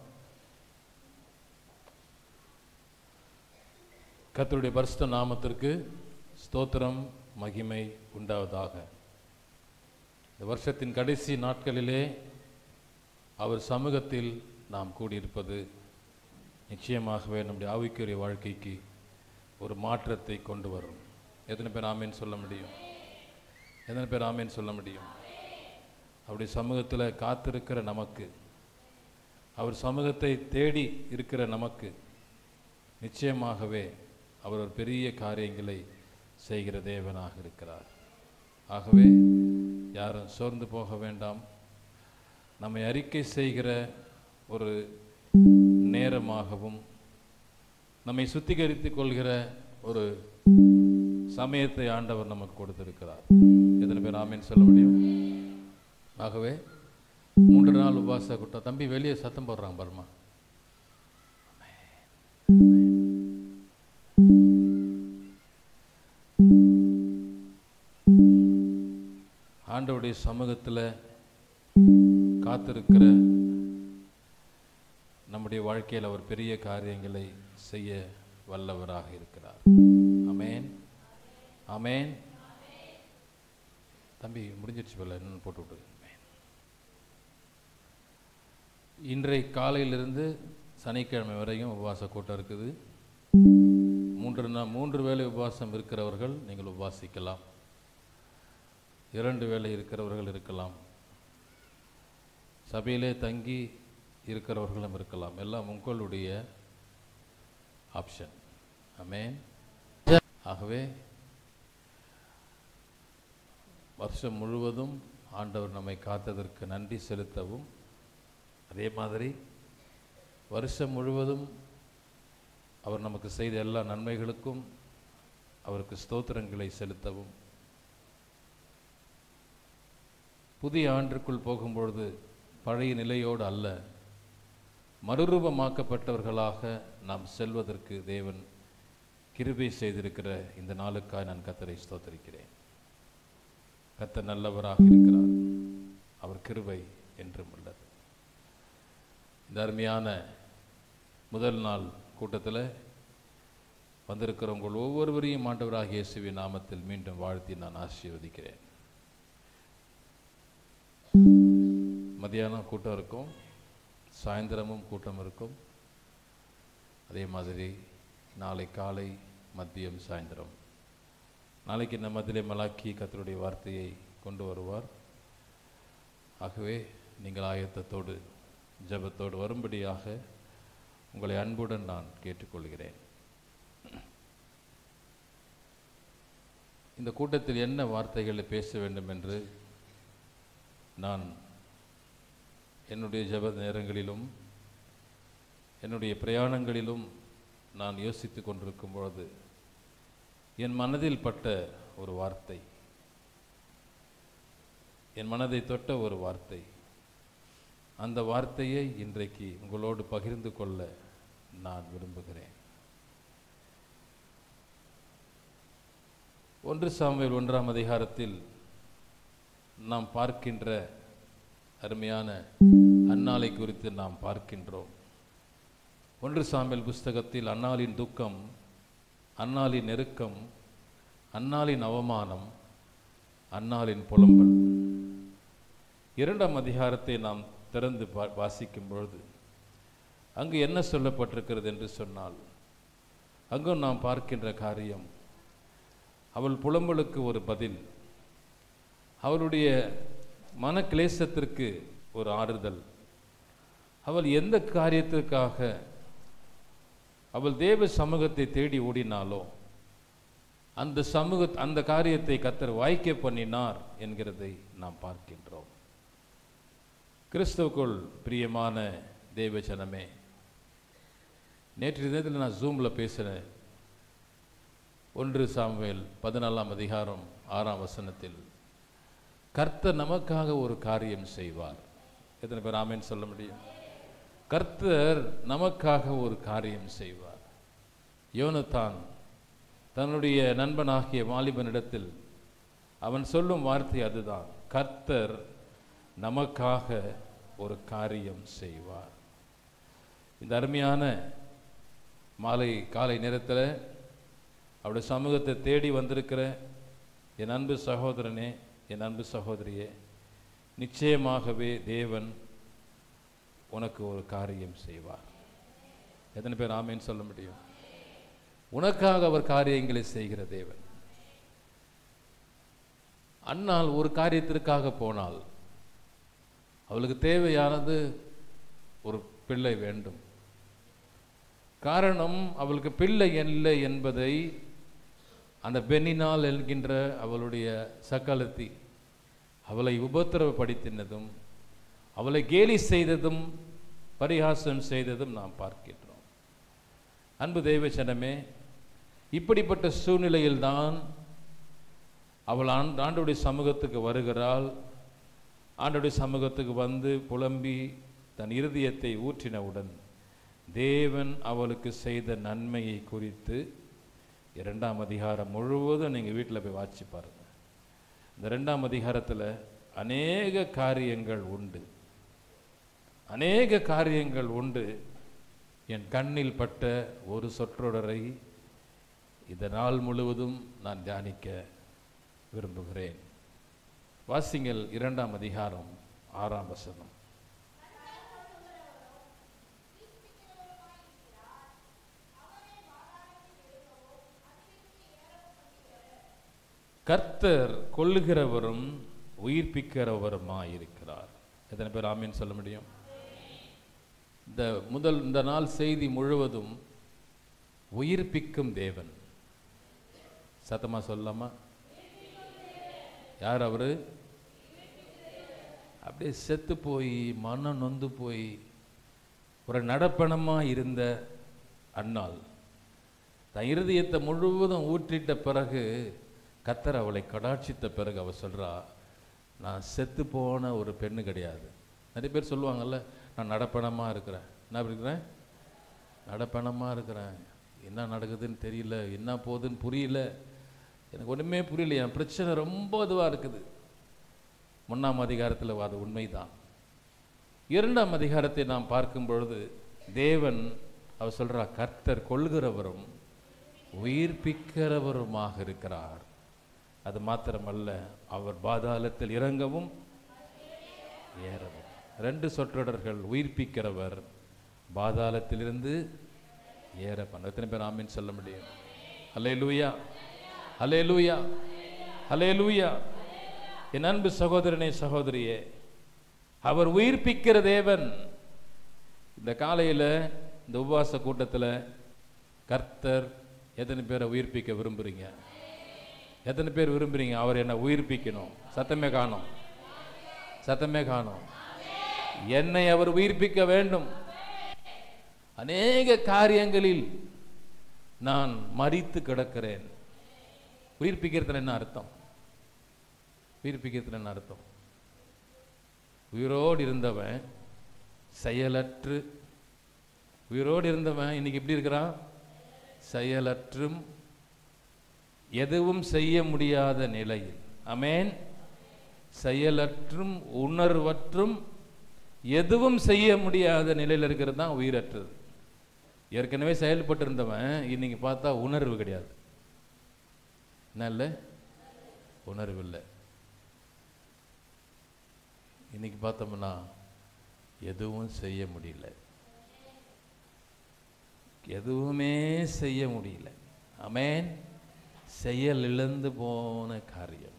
[SPEAKER 1] கர்த்தருடைய பரிசுத்த நாமத்திற்கு ஸ்தோத்திரம் மகிமை உண்டாவதாக இந்த வருஷத்தின் கடைசி நாட்களிலே அவர் சமூகத்தில் நாம் கூடியிருப்பது நிச்சயமாகவே நம்முடைய ஆவிக்குரிய வாழ்க்கைக்கு ஒரு மாற்றத்தை கொண்டு வரும் எத்தனை பேர் ஆமேன்னு சொல்ல முடியும் எத்தனை பேர் ஆமேன்னு சொல்ல முடியும் அவருடைய சமூகத்தில் காத்திருக்கிற நமக்கு அவர் சமூகத்தை தேடி இருக்கிற நமக்கு நிச்சயமாகவே அவர் ஒரு பெரிய காரியங்களை செய்கிற தேவனாக இருக்கிறார் ஆகவே யாரும் சோர்ந்து போக வேண்டாம் நம்மை அறிக்கை செய்கிற ஒரு நேரமாகவும் நம்மை சுத்திகரித்துக் கொள்கிற ஒரு சமயத்தை ஆண்டவர் நமக்கு கொடுத்திருக்கிறார் எத்தனை பேர் ஆமீன் சொல்ல முடியும் ஆகவே மூன்று நாள் உபவாச கூட்டம் தம்பி வெளியே சத்தம் போடுறாங்க பாருமா ஆண்டவருடைய சமூகத்தில் காத்திருக்கிற நம்முடைய வாழ்க்கையில் அவர் பெரிய காரியங்களை செய்ய வல்லவராக இருக்கிறார் அமேன் அமேன் தம்பி முடிஞ்சிருச்சு போல இன்னும் போட்டு விட்டு ஆமென். இன்றை காலையிலிருந்து சனிக்கிழமை வரையும் உபவாச கூட்டம் இருக்குது மூன்று நா மூன்று வேளை உபவாசம் இருக்கிறவர்கள் நீங்கள் உபவாசிக்கலாம் இரண்டு வேளை இருக்கிறவர்கள் இருக்கலாம் சபையிலே தங்கி இருக்கிறவர்களும் இருக்கலாம் எல்லாம் உங்களுடைய ஆப்ஷன் ஆமென் ஆகவே வருஷம் முழுவதும் ஆண்டவர் நம்மை காத்ததற்கு நன்றி செலுத்தவும் அதே மாதிரி வருஷம் முழுவதும் அவர் நமக்கு செய்த எல்லா நன்மைகளுக்கும் அவருக்கு ஸ்தோத்திரங்களை செலுத்தவும் புதிய ஆண்டிற்குள் போகும்பொழுது பழைய நிலையோடு அல்ல மறுரூபமாக்கப்பட்டவர்களாக நாம் செல்வதற்கு தேவன் கிருபை செய்திருக்கிற இந்த நாளுக்காய் நான் கத்தரை ஸ்தோத்தரிக்கிறேன் கத்தர் நல்லவராக இருக்கிறார் அவர் கிருபை என்றும் உள்ளது இந்த அருமையான முதல் நாள் கூட்டத்தில் வந்திருக்கிறவங்கள் ஒவ்வொருவரையும் ஆண்டவராக இயேசுவின் நாமத்தில் மீண்டும் வாழ்த்தி நான் ஆசீர்வதிக்கிறேன் மதியானம் கூட்டம் இருக்கும் சாயந்தரமும் கூட்டம் இருக்கும் அதே மாதிரி நாளை காலை மதியம் சாயந்தரம் நாளைக்கு நம்ம மத்தியிலே மலாக்கி கத்தருடைய வார்த்தையை கொண்டு வருவார் ஆகவே நீங்கள் ஆயத்தத்தோடு ஜெபத்தோடு வரும்படியாக உங்களை அன்புடன் நான் கேட்டுக்கொள்கிறேன் இந்த கூட்டத்தில் என்ன வார்த்தைகளை பேச வேண்டும் என்று நான் என்னுடைய ஜெப நேரங்களிலும் என்னுடைய பிரயாணங்களிலும் நான் யோசித்து கொண்டிருக்கும் பொழுது என் மனதில் பட்ட ஒரு வார்த்தை என் மனதை தொட்ட ஒரு வார்த்தை அந்த வார்த்தையை இன்றைக்கு உங்களோடு பகிர்ந்து கொள்ள நான் விரும்புகிறேன் ஒன்று சாமுவேல் ஒன்றாம் அதிகாரத்தில் நாம் பார்க்கின்ற அருமையான அன்னாலை குறித்து நாம் பார்க்கின்றோம் ஒன்று சாமுவேல் புஸ்தகத்தில் அன்னாளின் துக்கம் அன்னாளின் நெருக்கம் அன்னாளின் அவமானம் அன்னாளின் புலம்பல் இரண்டாம் அதிகாரத்தை நாம் திறந்து பா- வாசிக்கும் பொழுது அங்கு என்ன சொல்லப்பட்டிருக்கிறது என்று சொன்னால் அங்கும் நாம் பார்க்கின்ற காரியம் அவள் புலம்பலுக்கு ஒரு பதில் அவளுடைய மன கிளேசத்திற்கு ஒரு ஆறுதல் அவள் எந்த காரியத்திற்காக அவள் தேவ சமூகத்தை தேடி ஓடினாலோ அந்த சமூக அந்த காரியத்தை கத்தர் வாய்க்க பண்ணினார் என்கிறதை நாம் பார்க்கின்றோம் கிறிஸ்துவுக்குள் பிரியமான தேவ ஜனமே நேற்று தினத்தில் நான் ஜூமில் பேசினேன் ஒன்று சாமுவேல் பதினாலாம் அதிகாரம் ஆறாம் வசனத்தில் கர்த்தர் நமக்காக ஒரு காரியம் செய்வார் எத்தனை பேர் ஆமேன்னு சொல்ல முடியும் கர்த்தர் நமக்காக ஒரு காரியம் செய்வார் யோனத்தான் தன்னுடைய நண்பனாகிய வாலிபனிடத்தில் அவன் சொல்லும் வார்த்தை அதுதான் கர்த்தர் நமக்காக ஒரு காரியம் செய்வார் இந்த அருமையான மாலை காலை நேரத்தில் அவருடைய சமூகத்தை தேடி வந்திருக்கிற என் அன்பு சகோதரனே என் அன்பு சகோதரியே நிச்சயமாகவே தேவன் உனக்கு ஒரு காரியம் செய்வார் எத்தனை பேர் ஆமேன்னு சொல்ல முடியும் உனக்காக அவர் காரியங்களை செய்கிற தேவன் அன்னால் ஒரு காரியத்திற்காக போனால் அவளுக்கு தேவையானது ஒரு பிள்ளை வேண்டும் காரணம் அவளுக்கு பிள்ளை இல்லை என்பதை அந்த பெண்ணினால் என்கின்ற அவளுடைய சக்கலத்தி அவளை உபத்திரவப்படுத்தினதும் அவளை கேலி செய்ததும் பரிகாசம் செய்ததும் நாம் பார்க்கின்றோம் அன்பு தெய்வ ஜனமே இப்படிப்பட்ட சூழ்நிலையில்தான் அவள் ஆண் ஆண்டுடைய சமூகத்துக்கு வருகிறாள் ஆண்டுடைய சமூகத்துக்கு வந்து புலம்பி தன் இருதயத்தை ஊற்றினவுடன் தேவன் அவளுக்கு செய்த நன்மையை குறித்து இரண்டாம் அதிகாரம் முழுவதும் நீங்கள் வீட்டில் போய் வாட்சி பாருங்க இந்த ரெண்டாம் அதிகாரத்தில் அநேக காரியங்கள் உண்டு அநேக காரியங்கள் உண்டு என் கண்ணில் பட்ட ஒரு சொற்றொடரை இந்த நாள் முழுவதும் நான் தியானிக்க விரும்புகிறேன் வாசிங்கள் இரண்டாம் அதிகாரம் ஆறாம் வசனம் கர்த்தர் கொல்லுகிறவரும் உயிர்ப்பிக்கிறவருமாய் இருக்கிறார் எத்தனை பேர் ஆமீன் சொல்ல முடியும் இந்த முதல் இந்த நாள் செய்தி முழுவதும் உயிர்ப்பிக்கும் தேவன் சத்தமா சொல்லாமா யார் அவரு அப்படியே செத்து போய் மனம் நொந்து போய் ஒரு நடப்பணமா இருந்த அன்னாள் தன் இருதயத்தை முழுவதும் ஊற்றிட்ட பிறகு கத்தர் அவளை கடாட்சித்த பிறகு அவ சொல்றா நான் செத்து போன ஒரு பெண்ணு கிடையாது நிறைய பேர் சொல்லுவாங்கல்ல நான் நடப்பணமாக இருக்கிறேன் என்ன இருக்கிறேன் நடப்பணமாக இருக்கிறேன் என்ன நடக்குதுன்னு தெரியல என்ன போகுதுன்னு புரியல எனக்கு ஒன்றுமே புரியல என் பிரச்சனை ரொம்ப இதுவாக இருக்குது முன்னாம் அதிகாரத்தில் அது உண்மைதான் இரண்டாம் அதிகாரத்தை நாம் பார்க்கும் பொழுது தேவன் அவர் சொல்றா கர்த்தர் கொள்கிறவரும் உயிர்ப்பிக்கிறவருமாக இருக்கிறார் அது மாத்திரமல்ல அவர் பாதாளத்தில் இறங்கவும் ஏறவும் ரெண்டு சொற்றொடர்கள் உயிர்ப்பிக்கிறவர் பாதாளத்திலிருந்து ஏற பண்ண எத்தனை பேர் ஆமீன் சொல்ல முடியும் ஹலே லூயா ஹலே லூயா ஹலே லூயா என் அன்பு சகோதரனே சகோதரியே அவர் உயிர்ப்பிக்கிற தேவன் இந்த காலையில் இந்த உபவாச கூட்டத்தில் கர்த்தர் எத்தனை பேரை உயிர்ப்பிக்க விரும்புறீங்க எத்தனை பேர் விரும்புறீங்க அவர் என்னை உயிர்ப்பிக்கணும் சத்தமே காணும் சத்தமே காணும் என்னை அவர் உயிர்ப்பிக்க வேண்டும் அநேக காரியங்களில் நான் மறித்து கிடக்கிறேன் உயிர்ப்பிக்கிறதுல என்ன அர்த்தம் உயிர்ப்பிக்கிறதுல என்ன அர்த்தம் உயிரோடு இருந்தவன் செயலற்று உயிரோடு இருந்தவன் இன்னைக்கு எப்படி இருக்கிறான் செயலற்றும் எதுவும் செய்ய முடியாத நிலையில் அமேன் செயலற்றும் உணர்வற்றும் எதுவும் செய்ய முடியாத நிலையில் இருக்கிறது தான் உயிரற்றது ஏற்கனவே செயல்பட்டு இருந்தவன் இன்னைக்கு பார்த்தா உணர்வு கிடையாது என்ன இல்லை உணர்வு இல்லை இன்னைக்கு பார்த்தோம்னா எதுவும் செய்ய முடியல எதுவுமே செய்ய முடியல அமேன் செயல் இழந்து போன காரியம்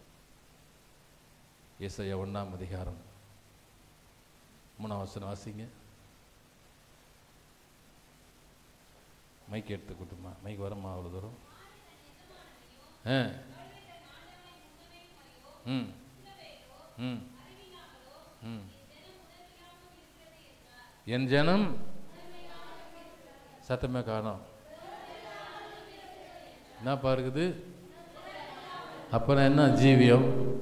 [SPEAKER 1] இசைய ஒண்ணாம் அதிகாரம் மூணாம் வசனம் வாசிங்க மைக் எடுத்து கொடுத்துமா மைக் வரமா அவ்வளோ தூரம் ஆ ம் ம் ம் என் ஜனம் சத்தமே காணோம் என்னப்பா இருக்குது அப்புறம் என்ன ஜீவியம்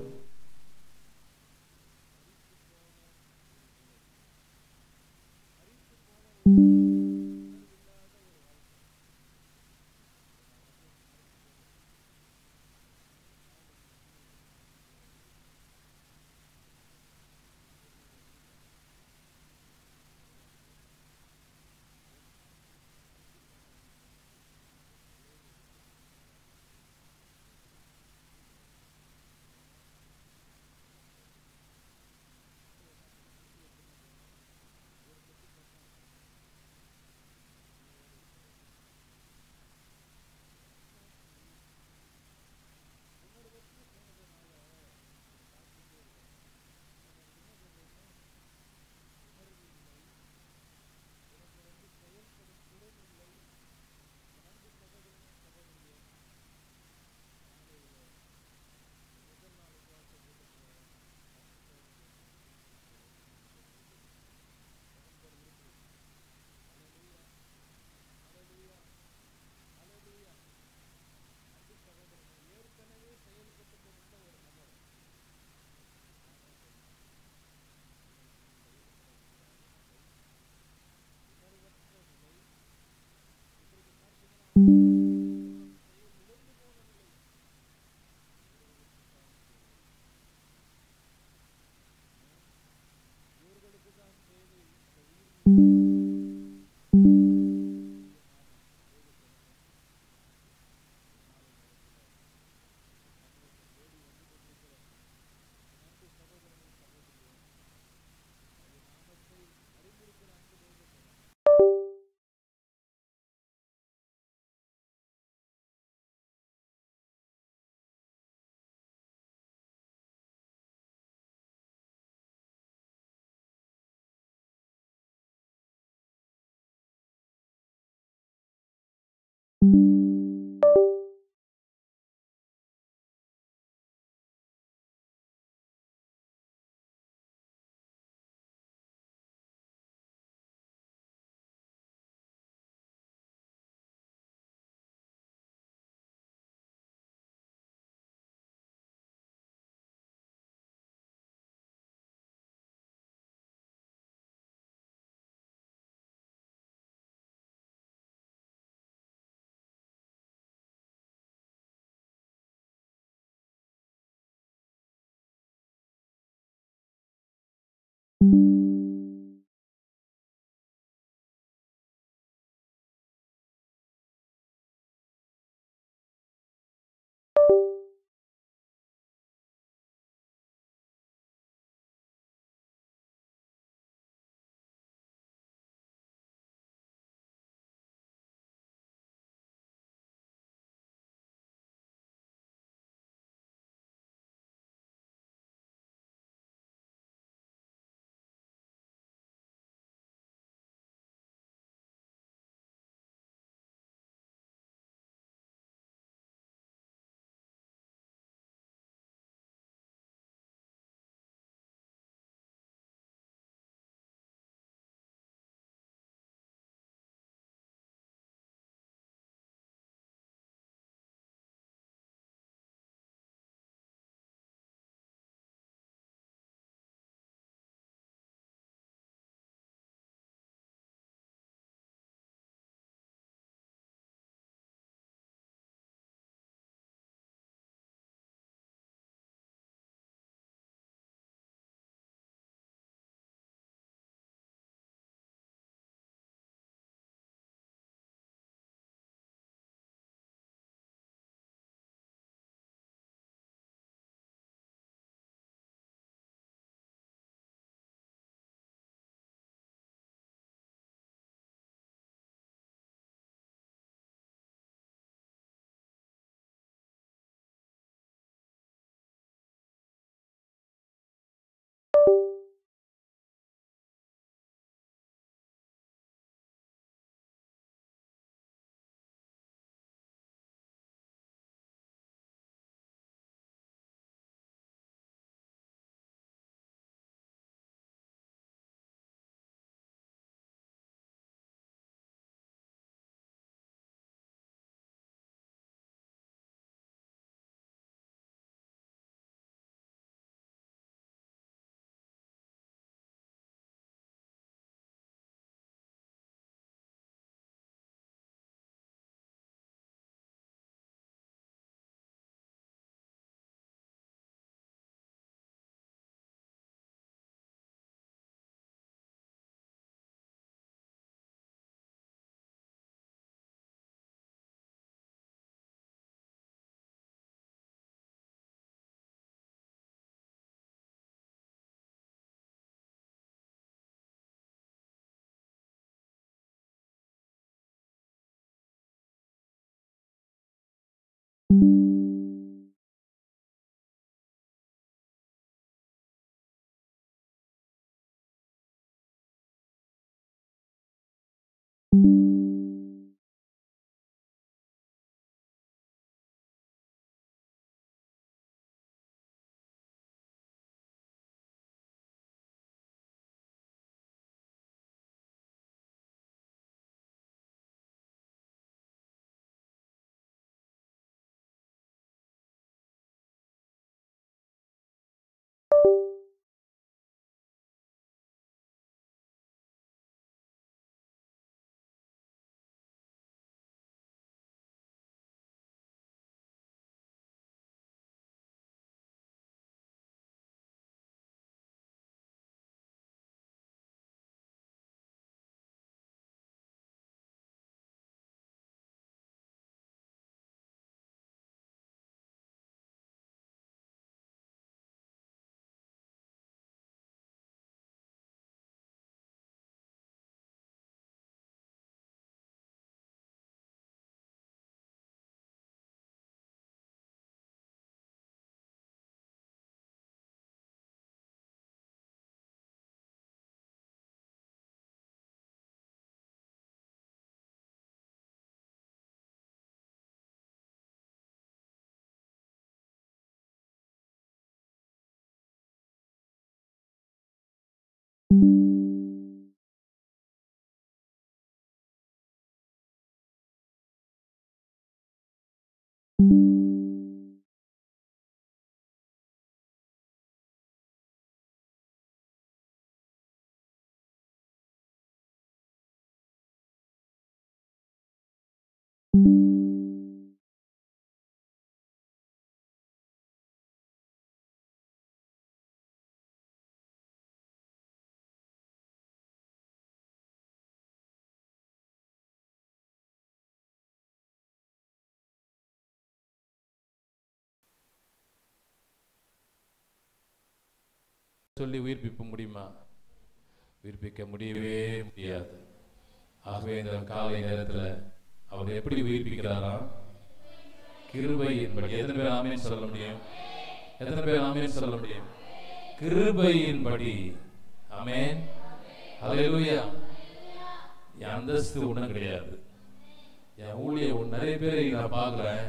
[SPEAKER 1] சொல்லி உயிர்ப்பிக்க முடியுமா உயிர்ப்பிக்க முடியவே முடியாது ஆகவே இந்த காலை நேரத்துல அவர் எப்படி உயிர்ப்பிக்கிறாராம் கிருபையின்படி எத்தனை பேர் ஆமேன் சொல்ல முடியும் எத்தனை பேர் ஆமேன் சொல்ல முடியும் கிருபையின்படி ஆமென் ஹalleluya என் அந்தஸ்து ஒண்ணும் கிடையாது என் ஊழிய நிறைய பேரை நான் பார்க்கிறேன்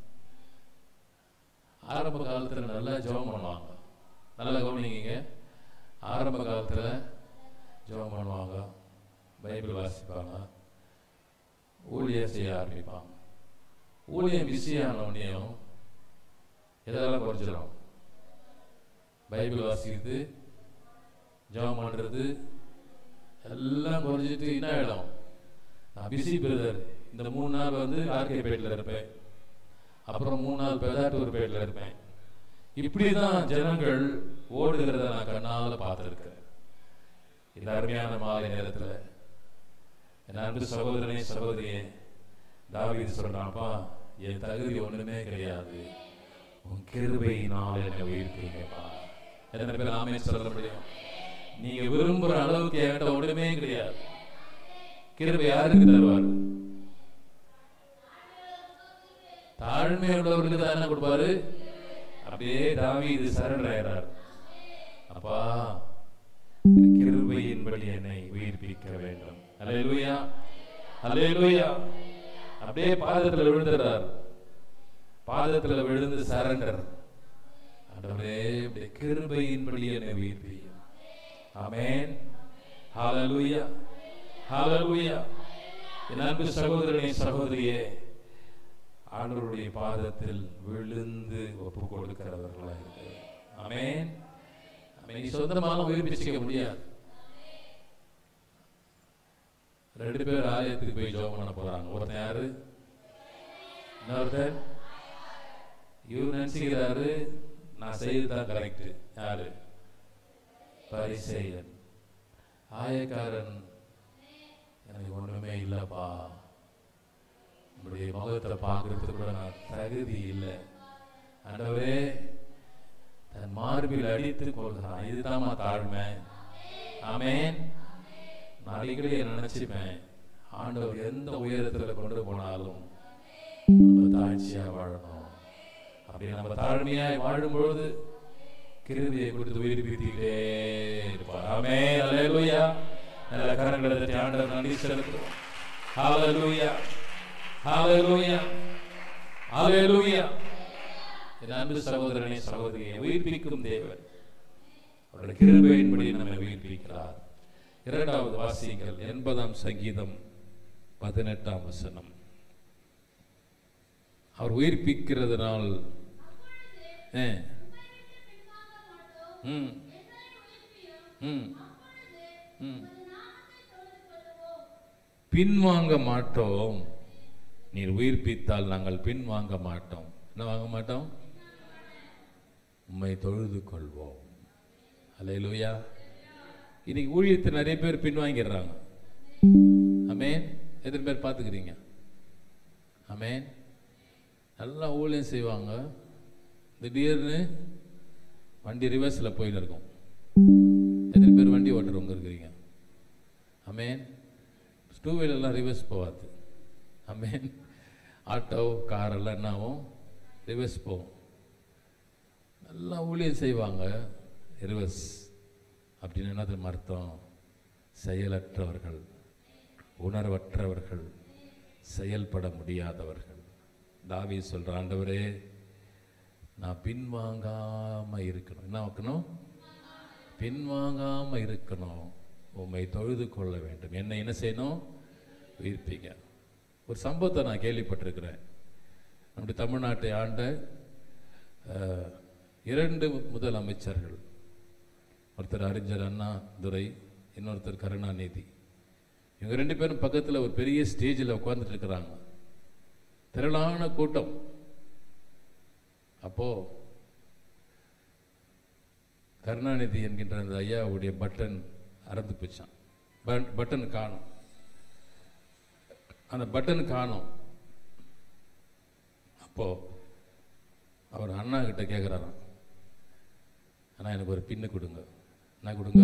[SPEAKER 1] ஆரம்ப காலத்துல நல்லா ஜெபம் பண்ணுவாங்க நல்லா கவனிங்க ஆரம்ப காலத்துல ஜெபம் பண்ணுவாங்க பைபிள் வாசிப்பாங்க ஊழியம் செய்ய ஆரம்பிப்பாங்க ஊழியம் பிஸியான உடனேயும் எதெல்லாம் குறைஞ்சிடும் பைபிள் வாசிக்கிறது ஜெபம் பண்றது எல்லாம் குறைஞ்சிட்டு என்ன ஆயிடும் நான் பிஸி பிரதர் இந்த மூணு நாள் வந்து ஆர்கே பேட்டில் இருப்பேன் அப்புறம் மூணு நாள் பெதாட்டூர் பேட்டில் இருப்பேன் இப்படிதான் ஜனங்கள் ஓடுகிறத நான் கண்ணால பார்த்துருக்கேன் இந்த அருமையான மாலை நேரத்துல என் அன்பு சகோதரனே சகோதரியே தாவீது சொல்றான்ப்பா என் தகுதி ஒண்ணுமே கிடையாது உன் கிருபையினால் என்னை உயிர்ப்பீங்கப்பா எத்தனை பேர் ஆமே சொல்ல முடியும் நீங்க விரும்புற அளவுக்கு என்கிட்ட ஒண்ணுமே கிடையாது கிருபை யாருக்கு தருவார் தாழ்மை உள்ளவருக்கு தான் என்ன கொடுப்பாரு அப்படியே தாவீது சரண்டர் ஆயிறார் அப்பா கிருபையின்படி என்னை உயிர்ப்பிக்க வேண்டும் அல்லேலூயா அல்லேலூயா அப்படியே பாதத்துல விழுந்துறார் பாதத்துல விழுந்து சரண்டர் ஆண்டவரே இப்படி கிருபையின்படி என்னை உயிர்ப்பியும் ஆமென் ஹalleluya ஹalleluya என் அன்பு சகோதரனே சகோதரியே ஆண்டவருடைய பாதத்தில் விழுந்து ஒப்பு கொடுக்கிறவர்களா இருக்கு ஆமென் ஆமென். நீ சொந்தமாக உயிர்ப்பிச்சுக்க முடியாது ரெண்டு பேர் ஆலயத்துக்கு போய் ஜெபம் பண்ண போறாங்க ஒருத்தன் யாரு இன்னொருத்தர் இவர் நினைச்சுக்கிறாரு நான் செய்யறதுதான் கரெக்ட் யாரு பரிசெயன் ஆயக்காரன் எனக்கு ஒண்ணுமே இல்லப்பா உங்களுடைய முகத்தை பார்க்கறதுக்கு கூட நான் தகுதி இல்லை ஆண்டவரே தன் மார்பில் அடித்து கொள்கிறான் இதுதாம்மா தாழ்மை ஆமென் நான் அடிக்கடி நினைச்சுப்பேன் ஆண்டவர் எந்த உயரத்துல கொண்டு போனாலும் நம்ம தாழ்ச்சியா வாழணும் அப்படி நம்ம தாழ்மையாய் வாழும்பொழுது கிருதியை கொடுத்து உயிர்ப்பித்துக்கிட்டே இருப்பார் ஆமே அல்லேலூயா நல்ல கரங்களை தட்டி ஆண்டவர் நன்றி செலுத்துறோம் ஹalleluya ஹalleluya ஹalleluya என் அன்பு சகோதரனே சகோதரியை உயிர்ப்பிக்கும் தேவன் அவருடைய கிருபையின்படி நம்மை உயிர்ப்பிக்கிறார் இரண்டாவது வாசியங்கள் எண்பதாம் சங்கீதம் பதினெட்டாம் வசனம் அவர் உயிர்ப்பிக்கிறதுனால் ஆ. ம் ம் ம் பின்வாங்க மாட்டோம் நீர் உயிர்ப்பித்தால் நாங்கள் பின்வாங்க மாட்டோம் என்ன வாங்க மாட்டோம் உம்மை தொழுது கொள்வோம் அல்லேலூயா இன்னைக்கு ஊழியத்தை நிறைய பேர் பின்வாங்கிடுறாங்க அமேன் எத்தனை பேர் பார்த்துக்கிறீங்க அமேன் நல்லா ஊழியம் செய்வாங்க திடீர்னு வண்டி ரிவர்ஸில் போயின்னு இருக்கும் எத்தனை பேர் வண்டி ஓட்டுறவங்க இருக்கிறீங்க அமேன் டூ வீலர்லாம் ரிவர்ஸ் போகாது அமேன் ஆட்டோ கார் எல்லாம் என்ன ஆகும் ரிவர்ஸ் போகும் நல்லா ஊழியம் செய்வாங்க ரிவர்ஸ் அப்படின்னு என்ன தெரியுமா அர்த்தம் செயலற்றவர்கள் உணர்வற்றவர்கள் செயல்பட முடியாதவர்கள் தாவி சொல்ற ஆண்டவரே நான் பின்வாங்காம இருக்கணும் என்ன வைக்கணும் பின்வாங்காம இருக்கணும் உம்மை தொழுது கொள்ள வேண்டும் என்னை என்ன செய்யணும் உயிர்ப்பீங்க ஒரு சம்பவத்தை நான் கேள்விப்பட்டிருக்கிறேன் நம்முடைய தமிழ்நாட்டை ஆண்ட அஹ், இரண்டு முதல் அமைச்சர்கள் ஒருத்தர் அறிஞர் அண்ணா துரை இன்னொருத்தர் கருணாநிதி இவங்க ரெண்டு பேரும் பக்கத்தில் ஒரு பெரிய ஸ்டேஜில் உட்கார்ந்துட்டு இருக்கிறாங்க திரளான கூட்டம் அப்போ கருணாநிதி என்கின்ற அந்த ஐயாவுடைய பட்டன் அறந்து போச்சான் பட்- பட்டன் காணும் அந்த பட்டன் காணும் அப்போ அவர் அண்ணா கிட்ட கேட்குறாராம் அண்ணா எனக்கு ஒரு பின்னு கொடுங்க என்ன கொடுங்க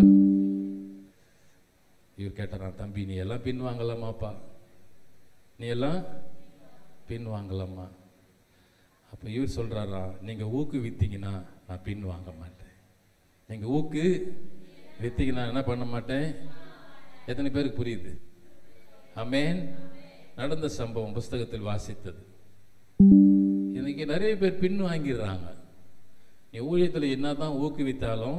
[SPEAKER 1] இவர் கேட்டாரா தம்பி நீ எல்லாம் பின் வாங்கலாமாப்பா நீ எல்லாம் பின் வாங்கலாமா அப்போ இவர் சொல்றாரா நீங்க ஊக்கு வித்தீங்கன்னா நான் பின் வாங்க மாட்டேன் நீங்க ஊக்கு வித்தீங்கன்னா என்ன பண்ண மாட்டேன் எத்தனை பேருக்கு புரியுது அமேன் நடந்த சம்பவம் புஸ்தகத்தில் வாசித்தது இன்னைக்கு நிறைய பேர் பின் வாங்கிடுறாங்க நீ ஊழியத்தில் என்னதான் ஊக்குவித்தாலும்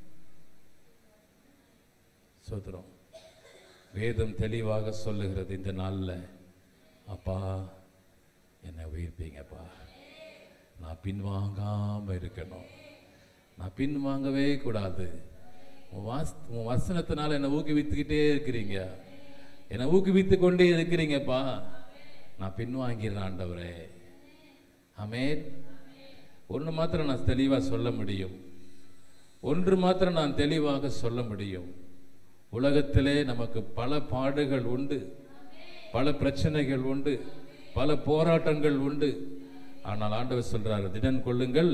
[SPEAKER 1] சோதரம் வேதம் தெளிவாக சொல்லுகிறது இந்த நாள்ல அப்பா என்னை உயிர்ப்பீங்கப்பா நான் பின்வாங்காம இருக்கணும் நான் பின் வாங்கவே கூடாது உன் வாஸ் உன் வசனத்தினால என்னை ஊக்குவித்துக்கிட்டே இருக்கிறீங்க என்னை ஊக்குவித்து கொண்டே இருக்கிறீங்கப்பா நான் பின்வாங்கிறேன் ஆண்டவரே ஆமென் ஒன்று மாத்திரம் நான் தெளிவாக சொல்ல முடியும் ஒன்று மாத்திரம் நான் தெளிவாக சொல்ல முடியும் உலகத்திலே நமக்கு பல பாடுகள் உண்டு பல பிரச்சனைகள் உண்டு பல போராட்டங்கள் உண்டு ஆனால் ஆண்டவர் சொல்றாரு திடன் கொள்ளுங்கள்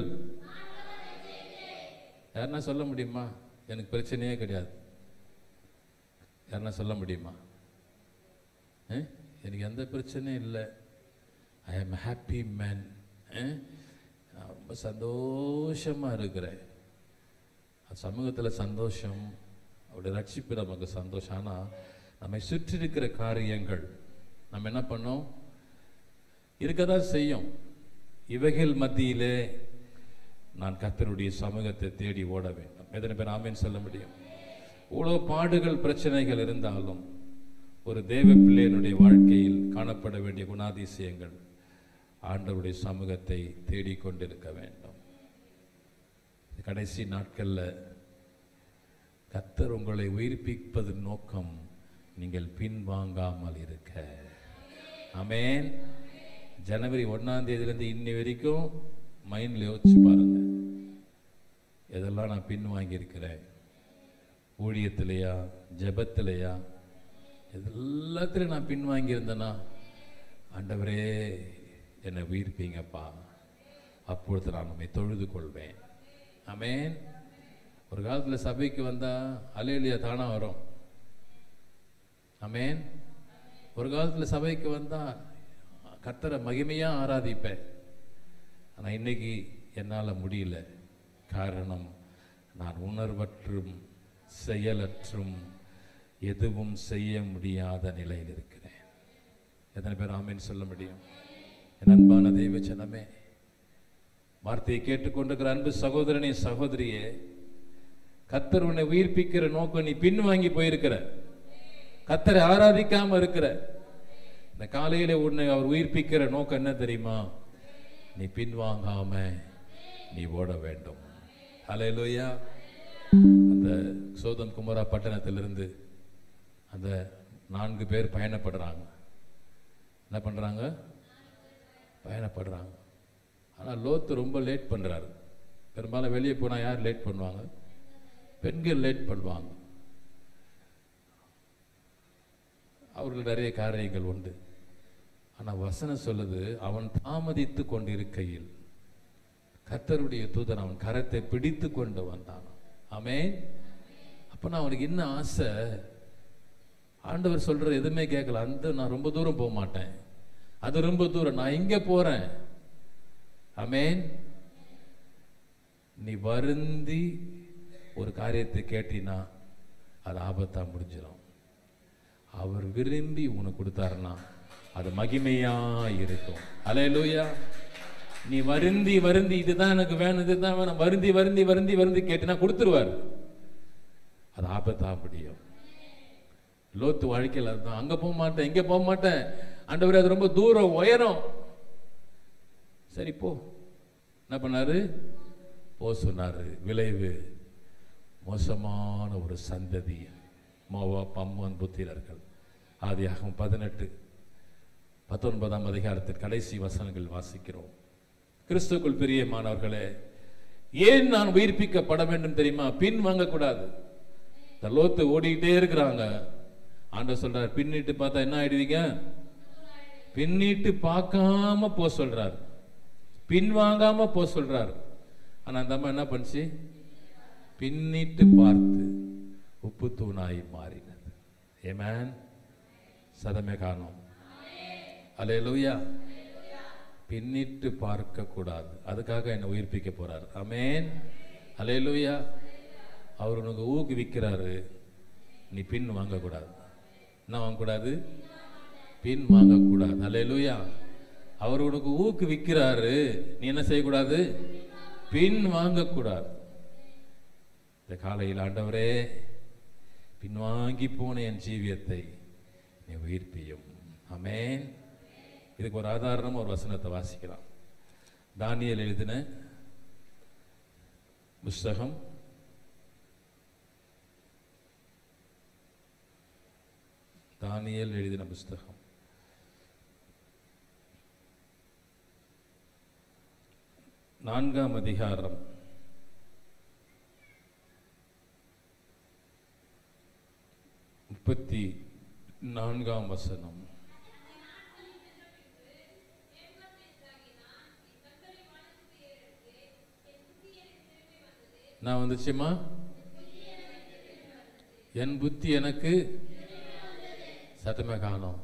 [SPEAKER 1] யாருன்னா சொல்ல முடியுமா எனக்கு பிரச்சனையே கிடையாது யாருன்னா சொல்ல முடியுமா ஆ? எனக்கு எந்த பிரச்சனையும் இல்லை ஐ ஆம் ஹாப்பி மேன் நான் ரொம்ப சந்தோஷமா இருக்கிறேன் சமூகத்தில் சந்தோஷம் அவருடைய ரட்சிப்பு நமக்கு சந்தோஷம் ஆனால் நம்மை சுற்றி இருக்கிற காரியங்கள் நம்ம என்ன பண்ணோம் இருக்கதான் செய்யும் இவைகள் மத்தியிலே நான் கர்த்தருடைய சமூகத்தை தேடி ஓட வேண்டும் எத்தனை பேர் ஆமேன் சொல்ல முடியும் இவ்வளோ பாடுகள் பிரச்சனைகள் இருந்தாலும் ஒரு தேவ பிள்ளையனுடைய வாழ்க்கையில் காணப்பட வேண்டிய குணாதிசயங்கள் ஆண்டவருடைய சமூகத்தை தேடிக்கொண்டிருக்க வேண்டும் கடைசி நாட்கள்ல கர்த்தர் உங்களை உயிர்ப்பிப்பதன் நோக்கம் நீங்கள் பின்வாங்காமல் இருக்க ஆமென் ஜனவரி ஒன்னாம் தேதியிலேருந்து இன்னி வரைக்கும் மைண்டில் யோசிச்சு பாருங்க எதெல்லாம் நான் பின் வாங்கியிருக்கிறேன் ஊழியத்திலையா ஜெபத்திலையா எல்லாத்துலையும் நான் பின் வாங்கியிருந்தேனா ஆண்டவரே என்னை உயிர்ப்பீங்கப்பா அப்பொழுது நான் உண்மை தொழுது கொள்வேன் ஆமென் ஒரு காலத்தில் சபைக்கு வந்தா அலேலியா தானா வரும் ஆமென் ஒரு காலத்தில் சபைக்கு வந்தா கர்த்தரை மகிமையா ஆராதிப்பேன் ஆனா இன்னைக்கு என்னால முடியல காரணம் நான் உணர்வற்றும் செயலற்றும் எதுவும் செய்ய முடியாத நிலையில் இருக்கிறேன் எத்தனை பேர் ஆமேன்னு சொல்ல முடியும் என் அன்பான தெய்வ ஜனமே வார்த்தையை கேட்டுக்கொண்டிருக்கிற அன்பு சகோதரனே சகோதரியே கத்தர் உன்னை உயிர்ப்பிக்கிற நோக்கம் நீ பின் வாங்கி போயிருக்கிற கத்தரை ஆராதிக்காம இருக்கிற இந்த காலையில உன்னை அவர் உயிர்ப்பிக்கிற நோக்கம் என்ன தெரியுமா நீ பின்வாங்காம நீ ஓட வேண்டும் ஹalleluya அந்த சோதம் குமாரா பட்டணத்திலிருந்து அந்த நான்கு பேர் பயணப்படுறாங்க என்ன பண்றாங்க பயணப்படுறாங்க ஆனா லோத்து ரொம்ப லேட் பண்றாரு பெரும்பாலும் வெளியே போனா யார் லேட் பண்ணுவாங்க பெண்கள் லேட் பண்ணுவாங்க அவர்கள் நிறைய காரியங்கள் உண்டு ஆனா வசனம் சொல்லுது அவன் தாமதித்து கொண்டிருக்கையில் கர்த்தருடைய தூதன் அவன் கரத்தை பிடித்து கொண்டு வந்தான் ஆமென் அப்ப அவனுக்கு என்ன ஆசை ஆண்டவர் சொல்ற எதுவுமே கேட்கல அந்த நான் ரொம்ப தூரம் போக மாட்டேன் அது ரொம்ப தூரம் நான் இங்க போறேன் ஆமென் நீ வருந்தி ஒரு காரியத்தை கேட்டினா அது ஆபத்தா முடிஞ்சிடும் அவர் விரும்பி உனக்கு கொடுத்தாருன்னா அது மகிமையா இருக்கும் அலையலூயா நீ வருந்தி வருந்தி இதுதான் எனக்கு வேணும் இதுதான் வேணும் வருந்தி வருந்தி வருந்தி வருந்தி கேட்டினா கொடுத்துருவார் அது ஆபத்தா முடியும் லோத்து வாழ்க்கையில் அதுதான் அங்க போக மாட்டேன் இங்க போக மாட்டேன் ஆண்டவரே அது ரொம்ப தூரம் உயரம் சரி போ என்ன பண்ணாரு போ சொன்னாரு விளைவு மோசமான ஒரு சந்ததி மோவா பம்மன் புத்திரர்கள் ஆதியாகவும் பதினெட்டு பத்தொன்பதாம் அதிகாரத்தில் கடைசி வசனங்கள் வாசிக்கிறோம் கிறிஸ்துக்குள் பிரியமானவர்களே ஏன் நான் உயிர்ப்பிக்கப்பட வேண்டும் தெரியுமா பின் வாங்கக்கூடாது இந்த லோத்து ஓடிக்கிட்டே இருக்கிறாங்க ஆண்டவர் சொல்றாரு பின்னிட்டு பார்த்தா என்ன ஆயிடுவீங்க பின்னிட்டு பார்க்காம போ சொல்றாரு பின் வாங்காம போ சொல்றாரு ஆனா அந்த அம்மா என்ன பண்ணுச்சு பின்னிட்டு பார்த்து உப்பு தூணாய் மாறினது ஏமேன் சதமே காணோம் அல்லேலூயா பின்னிட்டு பார்க்க கூடாது அதுக்காக என்னை உயிர்ப்பிக்க போறார் அமேன் அல்லேலூயா அவர் உனக்கு ஊக்குவிக்கிறாரு நீ பின் வாங்கக்கூடாது என்ன வாங்கக்கூடாது பின் வாங்கக்கூடாது அல்லேலூயா அவர் உனக்கு ஊக்குவிக்கிறாரு நீ என்ன செய்யக்கூடாது பின் வாங்கக்கூடாது இந்த காலையில் ஆண்டவரே பின்வாங்கி போன என் ஜீவியத்தை நீ உயிர்ப்பியும் அமேன் இதுக்கு ஒரு ஆதாரணம் ஒரு வசனத்தை வாசிக்கலாம் தானியல் எழுதின புஸ்தகம் தானியல் எழுதின புஸ்தகம் நான்காம் அதிகாரம் முப்பத்தி நான்காம் வசனம் நான் வந்துச்சுமா என் புத்தி எனக்கு சத்தமே காணோம்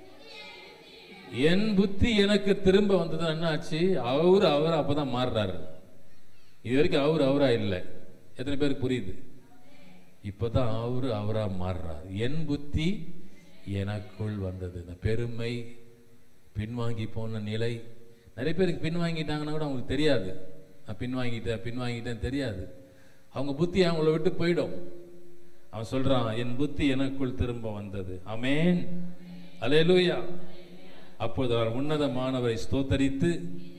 [SPEAKER 1] என் புத்தி எனக்கு திரும்ப வந்தது என்ன ஆச்சு அவரு அவர் அப்பதான் மாறுறாரு இது வரைக்கும் அவரு அவரா இல்லை எத்தனை பேருக்கு புரியுது இப்பதான் அவரு அவரா மாறுறாரு என் புத்தி எனக்குள் வந்தது இந்த பெருமை பின்வாங்கி போன நிலை நிறைய பேருக்கு பின்வாங்கிட்டாங்கன்னா கூட அவங்களுக்கு தெரியாது நான் பின்வாங்கிட்டேன் பின்வாங்கிட்டேன் தெரியாது அவங்க புத்தி அவங்கள விட்டு போயிடும் அவன் சொல்றான் என் புத்தி எனக்குள் திரும்ப வந்தது அமேன் அலேலூயா அப்பொழுது அவர் உன்னதமானவரை ஸ்தோத்தரித்து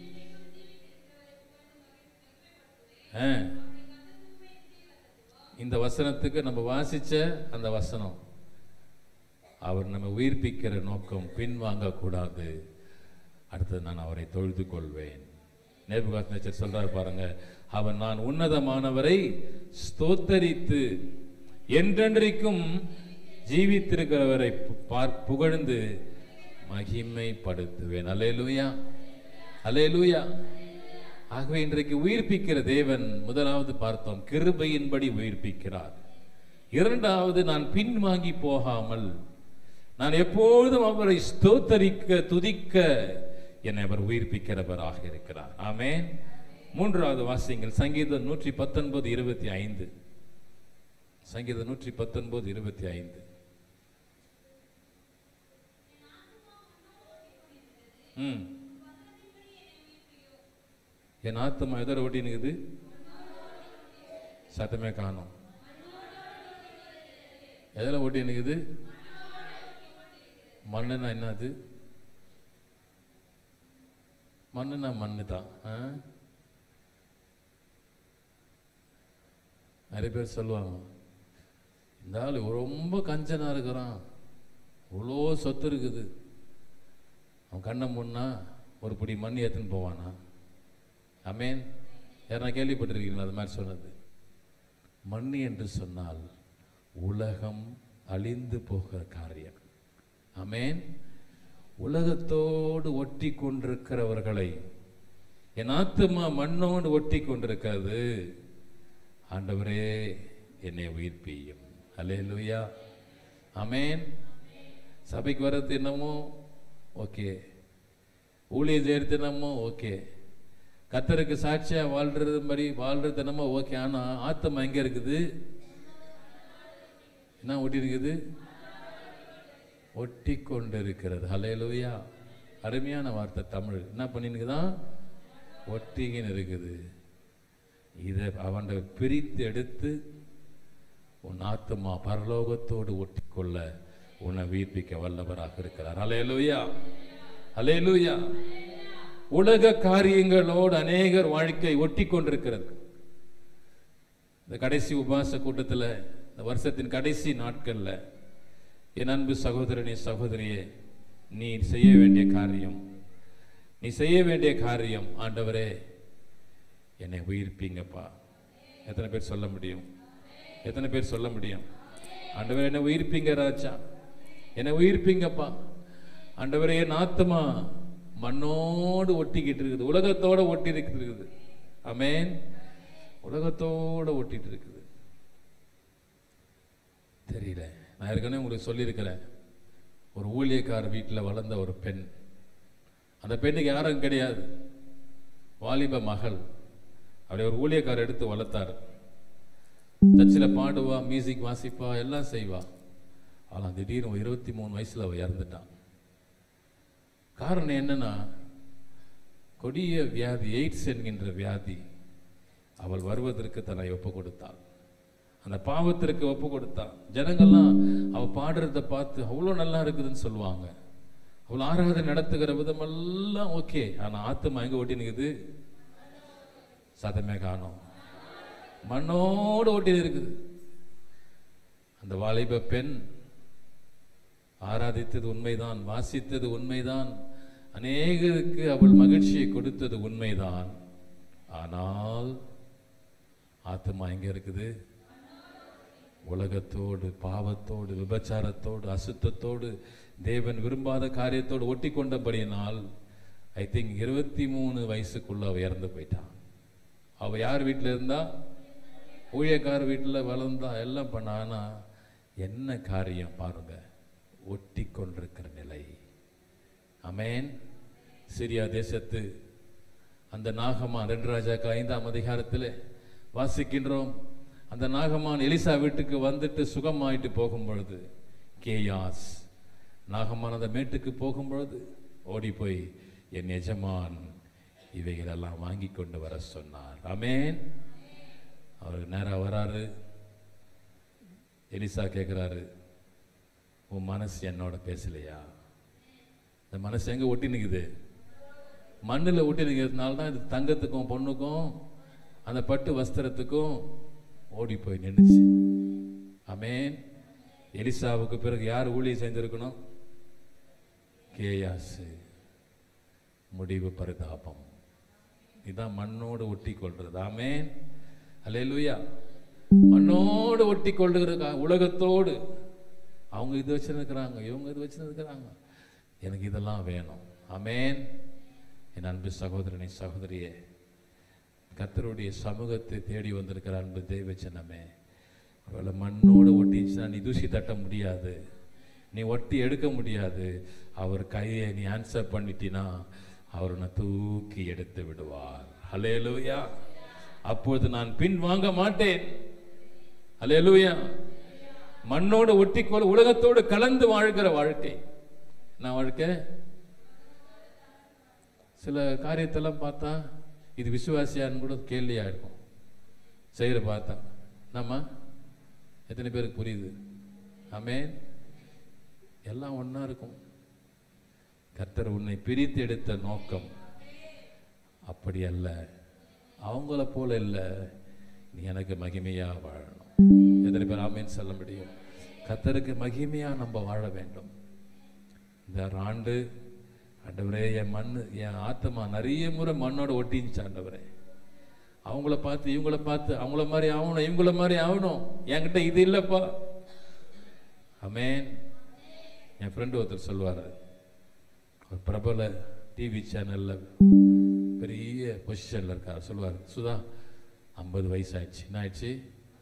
[SPEAKER 1] ஆ, இந்த வசனத்துக்கு நம்ம வாசிச்ச அந்த வசனம் அவர் நம்ம உயிர்ப்பிக்கிற நோக்கம் பின்வாங்க கூடாது அடுத்தது நான் அவரை தொழுது கொள்வேன் நேபுகாத் நேச்சர் சொல்றாரு பாருங்க அவன் நான் உன்னதமானவரை ஸ்தோத்தரித்து என்றென்றைக்கும் ஜீவித்திருக்கிறவரை பு- பார் புகழ்ந்து மகிமைப்படுத்துவேன் அலேலூயா அலேலூயா ஆகவே இன்றைக்கு உயிர்ப்பிக்கிற தேவன் முதலாவது பார்த்தோம் கிருபையின்படி உயிர்ப்பிக்கிறார் இரண்டாவது நான் பின்வாங்கி போகாமல் நான் எப்பொழுதும் அவரை ஸ்தோத்தரிக்க துதிக்க என்னை அவர் உயிர்ப்பிக்கிறவராக இருக்கிறார் ஆமென் மூன்றாவது வாசியங்கள் சங்கீதம் நூற்றி பத்தொன்பது இருபத்தி ஐந்து சங்கீதம் நூற்றி பத்தொன்பது இருபத்தி ஐந்து ம் என் ஆத்மா எதிர ஓட்டினுக்குது சத்தமே காணும் எதில் ஓட்டினுக்குது மண்ணுனா என்னது மண்ணுனா மண்ணு தான் ஆ? நிறைய பேர் சொல்லுவாங்க இந்த ஆள் ரொம்ப கஞ்சனா இருக்கிறான் இவ்வளோ சொத்து இருக்குது அவன் கண்ணை முன்னா ஒரு பிடி மண் ஏற்றுன்னு போவானா அமேன் யாரா கேள்விப்பட்டிருக்கீங்களா அது மாதிரி சொன்னது மண் என்று சொன்னால் உலகம் அழிந்து போகிற காரியம் அமேன் உலகத்தோடு ஒட்டி கொண்டிருக்கிறவர்களை என் ஆத்துமா மண்ணோடு ஒட்டி கொண்டிருக்கிறது ஆண்டவரே என்னை உயிர்ப்பியும் அல்லேலூயா அமேன் சபைக்கு வர்றது என்னமோ ஓகே ஊழியம் செய்யறது என்னமோ ஓகே கத்தருக்கு சாட்சியா வாழ்றது மாதிரி வாழ்றது என்னமோ ஓகே ஆனா ஆத்மா எங்க இருக்குது என்ன ஒட்டி இருக்குது ஒட்டி கொண்டு இருக்கிறது ஹலேலூயா அருமையான வார்த்தை தமிழ் என்ன பண்ணினுக்குதான் ஒட்டிக்கின்னு இருக்குது இதை அவனை பிரித்து எடுத்து உன் ஆத்துமா பரலோகத்தோடு ஒட்டிக்கொள்ள உன்னை உயிர்ப்பிக்க வல்லவராக இருக்கிறார் ஹலேலூயா ஹலேலூயா உலக காரியங்களோடு அநேகர் வாழ்க்கை ஒட்டி கொண்டிருக்கிறது இந்த கடைசி உபாச கூட்டத்தில் இந்த வருஷத்தின் கடைசி நாட்கள்ல என் அன்பு சகோதரனே சகோதரியே நீ செய்ய வேண்டிய காரியம் நீ செய்ய வேண்டிய காரியம் ஆண்டவரே என்னை உயிர்ப்பீங்கப்பா எத்தனை பேர் சொல்ல முடியும் எத்தனை பேர் சொல்ல முடியும் ஆண்டவரே என்னை உயிர்ப்பீங்க ராஜா என்னை உயிர்ப்பீங்கப்பா ஆண்டவரே என் ஆத்மா மண்ணோடு ஒட்டிக்கிட்டு இருக்குது உலகத்தோட ஒட்டி இருக்குது அமேன் உலகத்தோட ஒட்டிட்டு இருக்குது தெரியல நான் ஏற்கனவே உங்களுக்கு சொல்லியிருக்கிறேன் ஒரு ஊழியக்கார வீட்டில் வளர்ந்த ஒரு பெண் அந்த பெண்ணுக்கு யாரும் கிடையாது வாலிப மகள் அப்படி ஒரு ஊழியக்காரர் எடுத்து வளர்த்தார் சர்ச்சில் பாடுவா மியூசிக் வாசிப்பா எல்லாம் செய்வா ஆனால் திடீர்னு ஒரு இருபத்தி மூணு வயசுல அவ இறந்துட்டான் காரணம் என்னன்னா கொடிய வியாதி எய்ட்ஸ் என்கின்ற வியாதி அவள் வருவதற்கு தன்னை ஒப்பு கொடுத்தாள் அந்த பாவத்திற்கு ஒப்பு கொடுத்தாள் ஜனங்கள்லாம் அவ பாடுறத பார்த்து அவ்வளோ நல்லா இருக்குதுன்னு சொல்லுவாங்க அவள் ஆராதனை நடத்துகிற விதமெல்லாம் ஓகே ஆனா ஆத்துமா எங்க ஓட்டி நிக்குது சதமே காணோம் மண்ணோடு ஓட்டி இருக்குது அந்த வாலிப பெண் ஆராதித்தது உண்மைதான் வாசித்தது உண்மைதான் அநேகருக்கு அவள் மகிழ்ச்சியை கொடுத்தது உண்மைதான் ஆனால் ஆத்மா எங்க இருக்குது உலகத்தோடு பாவத்தோடு விபச்சாரத்தோடு அசுத்தத்தோடு தேவன் விரும்பாத காரியத்தோடு ஒட்டி கொண்டபடியினால் ஐ திங்க் இருபத்தி மூணு வயசுக்குள்ள அவ இறந்து போயிட்டான் அவ யார் வீட்டில் இருந்தா ஊழியக்கார வீட்டில் வளர்ந்தா எல்லாம் பண்ணா ஆனா என்ன காரியம் பாருங்க ஒட்டி கொண்டிருக்கிற நிலை அமேன் சிரியா தேசத்து அந்த நாகமான் ரெண்டு ராஜாக்கு ஐந்தாம் அதிகாரத்தில் வாசிக்கின்றோம் அந்த நாகமான் எலிசா வீட்டுக்கு வந்துட்டு சுகமாயிட்டு போகும் பொழுது கேயாஸ் நாகமான் அந்த மேட்டுக்கு போகும் பொழுது ஓடி போய் என் எஜமான் இவைகளெல்லாம் வாங்கி கொண்டு வர சொன்னார் அமேன் அவர் நேரா வராரு எலிசா கேட்குறாரு உன் மனசு என்னோட பேசலையா இந்த மனசு எங்க ஒட்டி நிக்குது மண்ணில் ஒட்டி நிற்கிறதுனால தான் இது தங்கத்துக்கும் பொண்ணுக்கும் அந்த பட்டு வஸ்திரத்துக்கும் ஓடி போய் நின்றுச்சு அமேன் எலிசாவுக்கு பிறகு யார் ஊழியம் செய்திருக்கணும் கேயாசு முடிவு பரிதாபம் இதான் மண்ணோடு ஒட்டி கொள்றது ஆமேன் அல்லேலூயா மண்ணோடு ஒட்டி கொள்ளுகிற கா- உலகத்தோடு அவங்க இது வச்சிருக்கிறாங்க இவங்க இது வச்சிருக்கிறாங்க எனக்கு இதெல்லாம் வேணும் ஆமேன் என் அன்பு சகோதரனை சகோதரியே கர்த்தருடைய சமூகத்தை தேடி வந்திருக்கிற அன்பு தெய்வச்சனமே ஒருவேளை மண்ணோடு ஒட்டிச்சுன்னா நீ தூசி தட்ட முடியாது நீ ஒட்டி எடுக்க முடியாது அவர் கையை நீ ஆன்சர் பண்ணிட்டினா அவர் உன்னை தூக்கி எடுத்து விடுவார் ஹலேலூயா அப்பொழுது நான் பின் வாங்க மாட்டேன் ஹலேலூயா மண்ணோடு ஒட்டிக்கொள் உலகத்தோடு கலந்து வாழ்கிற வாழ்க்கை நான் வாழ்க்கை சில காரியத்தெல்லாம் பார்த்தா இது விசுவாசியான்னு கூட கேள்வியா இருக்கும் செய்கிற பார்த்தா நம்ம எத்தனை பேருக்கு புரியுது ஆமென் எல்லாம் ஒண்ணா இருக்கும் கர்த்தர் உன்னை பிரித்து எடுத்த நோக்கம் அப்படி அல்ல அவங்கள போல இல்லை நீ எனக்கு மகிமையா வாழணும் எத்தனை பேர் ஆமேன் சொல்ல முடியும் கர்த்தருக்கு மகிமையா நம்ம வாழ வேண்டும் இந்த ஆண்டு ஆண்டவரே என் மண் என் ஆத்மா நிறைய முறை மண்ணோட ஒட்டிச்சு ஆண்டவரே அவங்கள பார்த்து இவங்கள பார்த்து அவங்கள மாதிரி ஆகணும் இவங்கள மாதிரி ஆகணும் என்கிட்ட இது இல்லைப்பா அமேன் என் ஃப்ரெண்டு ஒருத்தர் சொல்லுவார் ஒரு பிரபல டிவி சேனல்ல பெரிய பொசிஷன்ல இருக்கார் சொல்லுவார் சுதா ஐம்பது வயசு ஆயிடுச்சு என்ன ஆயிடுச்சு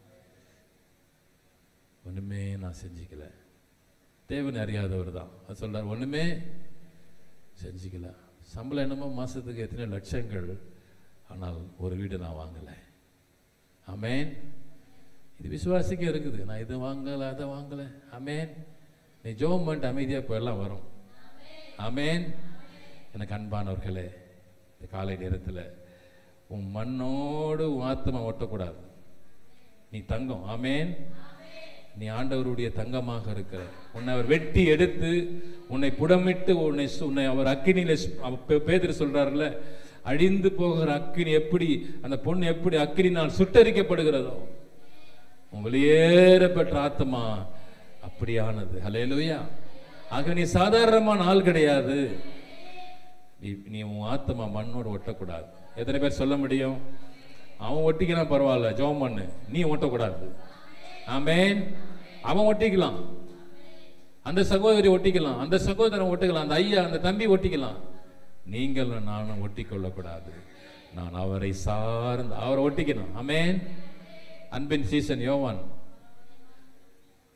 [SPEAKER 1] ஒண்ணுமே நான் செஞ்சுக்கல தேவன் அறியாதவர் தான் அது சொல்றார் ஒண்ணுமே செஞ்சுக்கல சம்பளம் என்னமோ மாசத்துக்கு எத்தனை லட்சங்கள் ஆனால் ஒரு வீடு நான் வாங்கலை ஆமேன் இது விசுவாசிக்க இருக்குது நான் இதை வாங்கலை அதை வாங்கலை ஆமேன் நீ ஜோம் பண்ணிட்டு அமைதியாக இப்போ எல்லாம் வரும் ஆமேன் எனக்கு அன்பானவர்களே இந்த காலை நேரத்தில் உன் மண்ணோடு உன் ஆத்மா ஒட்டக்கூடாது நீ தங்கம் ஆமேன் நீ ஆண்டவருடைய தங்கமாக இருக்கிற உன்னை அவர் வெட்டி எடுத்து உன்னை புடமிட்டு உன்னை சு- உன்னை அவர் அக்கினியில சு- அவ- பே- பேதுரு சொல்றாருல அழிந்து போகிற அக்கினி எப்படி அந்த பொண்ணு எப்படி அக்கினினால் சுட்டரிக்கப்படுகிறதோ உன் வெளியேற பெற்ற ஆத்மா அப்படியானது ஹalleluya ஆக நீ சாதாரணமான ஆள் கிடையாது நீ நீ உன் ஆத்மா மண்ணோடு ஒட்டக்கூடாது எத்தனை பேர் சொல்ல முடியும் அவன் ஒட்டிக்கலாம் பரவாயில்ல ஜெபம் பண்ணு நீ ஒட்டக்கூடாது ஆமென் அவன் ஒட்டிக்கலாம் அந்த சகோதரி ஒட்டிக்கலாம் அந்த சகோதரன் ஒட்டிக்கலாம் அந்த ஐயா அந்த தம்பி ஒட்டிக்கலாம் நீங்கள் நானும் ஒட்டிக்கொள்ளக்கூடாது நான் அவரை சார்ந்து அவரை ஒட்டிக்கணும் ஆமென் அன்பின் சீசன் யோவான்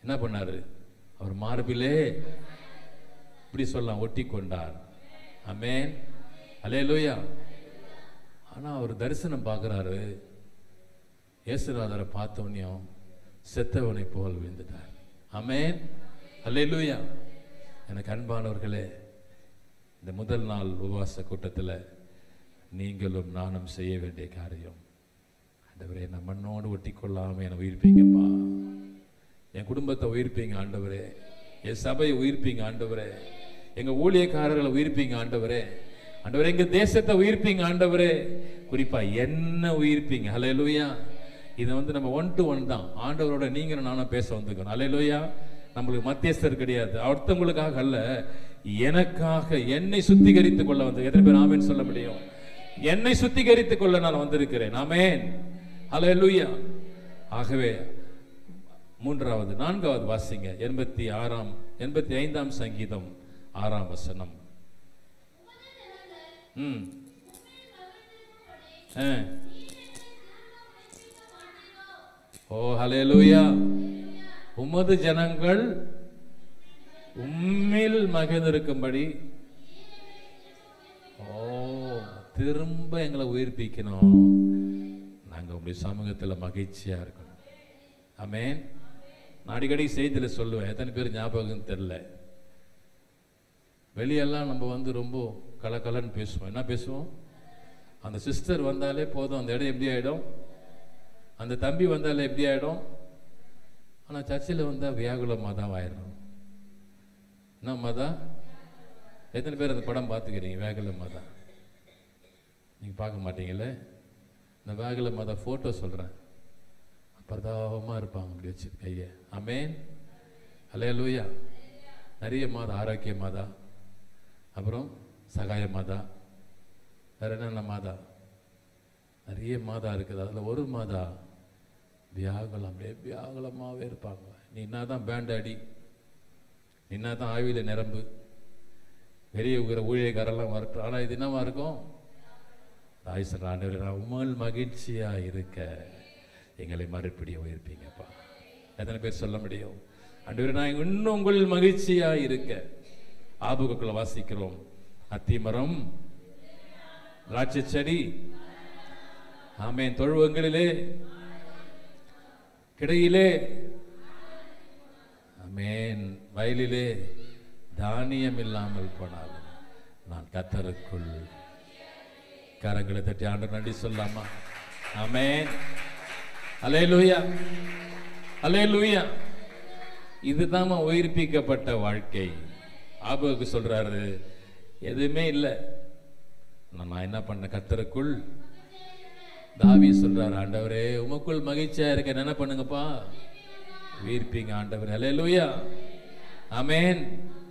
[SPEAKER 1] என்ன பண்ணாரு அவர் மார்பிலே இப்படி சொல்லலாம் ஒட்டி கொண்டார் அமேன் அலேலூயா ஆனா அவர் தரிசனம் பார்க்குறாரு இயேசுநாதரை பார்த்தோன்னையும் செத்தவனை போல் விழுந்துட்டார் அமேன் அல்லேலூயா எனக்கு அன்பானவர்களே இந்த முதல் நாள் உபவாச கூட்டத்தில் நீங்களும் நானும் செய்ய வேண்டிய காரியம் ஆண்டவரே நான் மண்ணோடு ஒட்டி கொள்ளாம என்னை உயிர்ப்பீங்கப்பா என் குடும்பத்தை உயிர்ப்பீங்க ஆண்டவரே என் சபையை உயிர்ப்பீங்க ஆண்டவரே எங்க ஊழியக்காரர்களை உயிர்ப்பீங்க ஆண்டவரே ஆண்டவரே எங்க தேசத்தை உயிர்ப்பீங்க ஆண்டவரே குறிப்பா என்ன உயிர்ப்பீங்க ஹalleluya இது வந்து நம்ம ஒன் டு ஒன் தான் ஆண்டவரோட நீங்களும் நானும் பேச வந்துக்கணும் ஹalleluya நம்மளுக்கு மத்தியஸ்தர் கிடையாது அடுத்தவங்களுக்காக அல்ல எனக்காக என்னை சுத்திகரித்துக் கொள்ள வந்து எத்தனை பேர் ஆமென் சொல்ல முடியும் என்னை சுத்திகரித்துக் கொள்ள நான் வந்திருக்கிறேன் ஆமென் ஹalleluya ஆகவே மூன்றாவது நான்காவது வாசிங்க எண்பத்தி ஆறாம் எண்பத்தி ஐந்தாம் சங்கீதம் ஆறாம் வசனம் ம் ஆ. ஓ ஹalleluya உமது ஜனங்கள் உம்மில் மகிழ்ந்திருக்கும்படி ஓ திரும்ப எங்களை உயிர்ப்பிக்கணும் நாங்க உங்களுடைய சமூகத்துல மகிழ்ச்சியா இருக்கணும் ஆமென் நான் அடிக்கடி செய்தியில் சொல்லுவேன் எத்தனை பேர் ஞாபகம் தெரியல வெளியெல்லாம் நம்ம வந்து ரொம்ப கலகலன்னு பேசுவோம் என்ன பேசுவோம் அந்த சிஸ்டர் வந்தாலே போதும் அந்த இடம் எப்படி ஆயிடும் அந்த தம்பி வந்தாலே எப்படி ஆயிடும் ஆனா சர்ச்சில் வந்தால் வியாகுல மதம் ஆயிடும் என்ன மதா எத்தனை பேர் அந்த படம் பார்த்துக்கிறீங்க வேகுல மதா நீங்க பார்க்க மாட்டீங்களே இந்த வேகுல மதா ஃபோட்டோ சொல்றேன் பிரதாபமாக இருப்பாங்க அப்படி வச்சு கையை அமேன் அலையலூயா நிறைய மாதா ஆரோக்கிய மாதா அப்புறம் சகாய மாதா வேற என்னென்ன மாதா நிறைய மாதா இருக்குது அதில் ஒரு மாதா வியாகுலம் அப்படியே வியாகுலமாகவே இருப்பாங்க நீ என்ன தான் பேண்ட் அடி நீ என்ன தான் ஆவியில் நிரம்பு வெளியே இருக்கிற ஊழியக்காரெல்லாம் வரட்டும் ஆனால் இது என்னவா இருக்கும் தாய் சொல்ற ஆண்டவரே நான் உமல் மகிழ்ச்சியா இருக்க எங்களை மறுபடியும் உயிர்ப்பீங்கப்பா எத்தனை பேர் சொல்ல முடியும் ஆண்டவரே நான் இன்னும் உங்கள் மகிழ்ச்சியா இருக்க ஆபுக்குள்ள வாசிக்கிறோம் அத்திமரம் திராட்சை செடி ஆமேன் தொழுவங்களிலே கிடையிலே ஆமேன் வயலிலே தானியம் இல்லாமல் போனாலும் நான் கத்தருக்குள் கரங்களை தட்டி ஆண்டு நன்றி சொல்லாமா ஆமென் அலேலூயா அலேலூயா இதுதான் உயிர்ப்பிக்கப்பட்ட வாழ்க்கை ஆபுக்கு சொல்றாரு எதுவுமே இல்லை நான் என்ன பண்ண கத்தருக்குள் தாவி சொல்றாரு ஆண்டவரே உமக்குள் மகிழ்ச்சியா இருக்க என்ன பண்ணுங்கப்பா உயிர்ப்பீங்க ஆண்டவர் அலேலூயா ஆமென்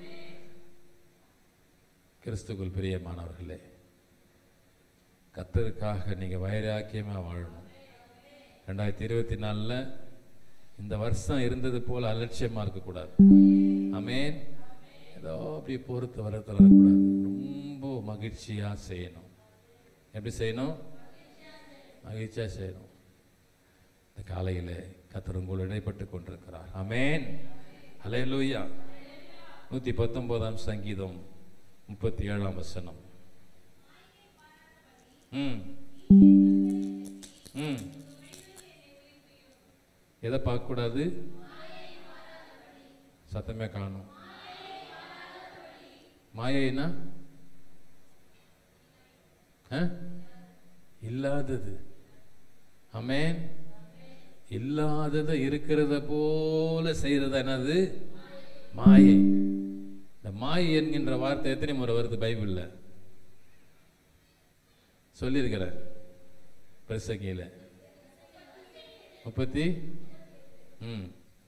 [SPEAKER 1] கிறிஸ்துக்குள் பிரியமானவர்களே கத்தருக்காக நீங்க வைராக்கியமா வாழணும் ரெண்டாயிரத்தி இருபத்தி நாலுல இந்த வருஷம் இருந்தது போல அலட்சியமா இருக்கக்கூடாது ஆமென் ஏதோ அப்படி பொறுத்து வரத்தில் இருக்கக்கூடாது ரொம்ப மகிழ்ச்சியா செய்யணும் எப்படி செய்யணும் மகிழ்ச்சியா செய்யணும் இந்த காலையில கத்தர் உங்களோடு இடைப்பட்டு கொண்டிருக்கிறார் ஆமென் ஹalleluya நூத்தி பத்தொன்பதாம் சங்கீதம் முப்பத்தி ஏழாம் வசனம் ம் ம் எதை பார்க்கக்கூடாது சத்தமே காணும் மாயைனா ஆ? இல்லாதது ஆமென் இல்லாததை இருக்கிறத போல செய்யறது என்னது மாயை இந்த மாயை என்கின்ற வார்த்தை எத்தனை முறை வருது பைபிள்ல சொல்லியிருக்கிறேன் பிரசங்கியில முப்பத்தி ம்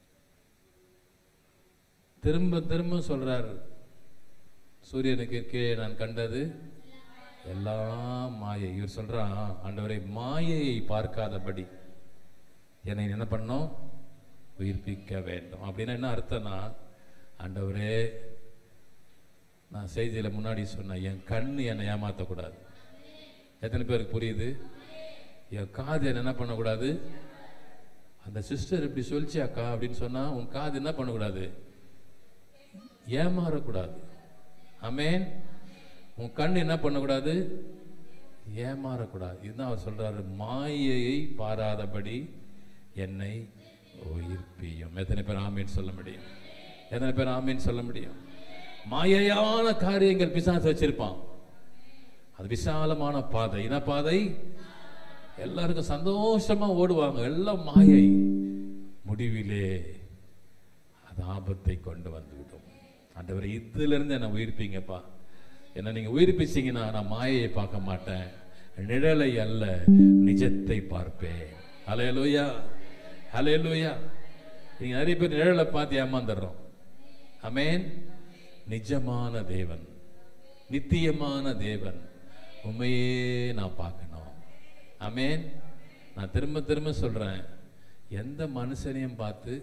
[SPEAKER 1] திரும்ப திரும்ப சொல்றார் சூரியனுக்கு கீழே நான் கண்டது எல்லாம் மாயை இவர் சொல்றான் ஆண்டவரை மாயையை பார்க்காதபடி என்னை என்ன பண்ணோம் உயிர்ப்பிக்க வேண்டும் அப்படின்னா என்ன அர்த்தம்னா ஆண்டவரே நான் செய்தியில முன்னாடி சொன்னேன் என் கண் என்னை ஏமாத்தக்கூடாது எத்தனை பேருக்கு புரியுது என் காது என்ன என்ன பண்ணக்கூடாது அந்த சிஸ்டர் இப்படி சொல்லிச்சு அக்கா அப்படின்னு சொன்னா உன் காது என்ன பண்ணக்கூடாது ஏமாறக்கூடாது ஆமென் உன் கண் என்ன பண்ணக்கூடாது ஏமாறக்கூடாது இதுதான் அவர் சொல்றாரு மாயையை பாராதபடி என்னை உயிர்ப்பியும் எத்தனை பேர் ஆமீன் சொல்ல முடியும் எத்தனை பேர் ஆமீன் சொல்ல முடியும் மாயையான காரியங்கள் பிசாசு வச்சிருப்பான் அது விசாலமான பாதை என்ன பாதை எல்லாருக்கும் சந்தோஷமா ஓடுவாங்க எல்லாம் மாயை முடிவிலே அது ஆபத்தை கொண்டு வந்துவிடும் ஆண்டவரே இதுல இருந்து என்ன உயிர்ப்பீங்கப்பா என்ன நீங்க உயிர்ப்பிச்சீங்கன்னா நான் மாயையை பார்க்க மாட்டேன் நிழலை அல்ல நிஜத்தை பார்ப்பேன் ஹalleluya ஹalleluya நீங்க நிறைய பேர் நிழலை பார்த்து ஏமாந்துடுறோம் அமேன் நிஜமான தேவன் நித்தியமான தேவன் உண்மையே நான் பார்க்கணும் அமேன் நான் திரும்ப திரும்ப சொல்றேன் எந்த மனுஷனையும் பார்த்து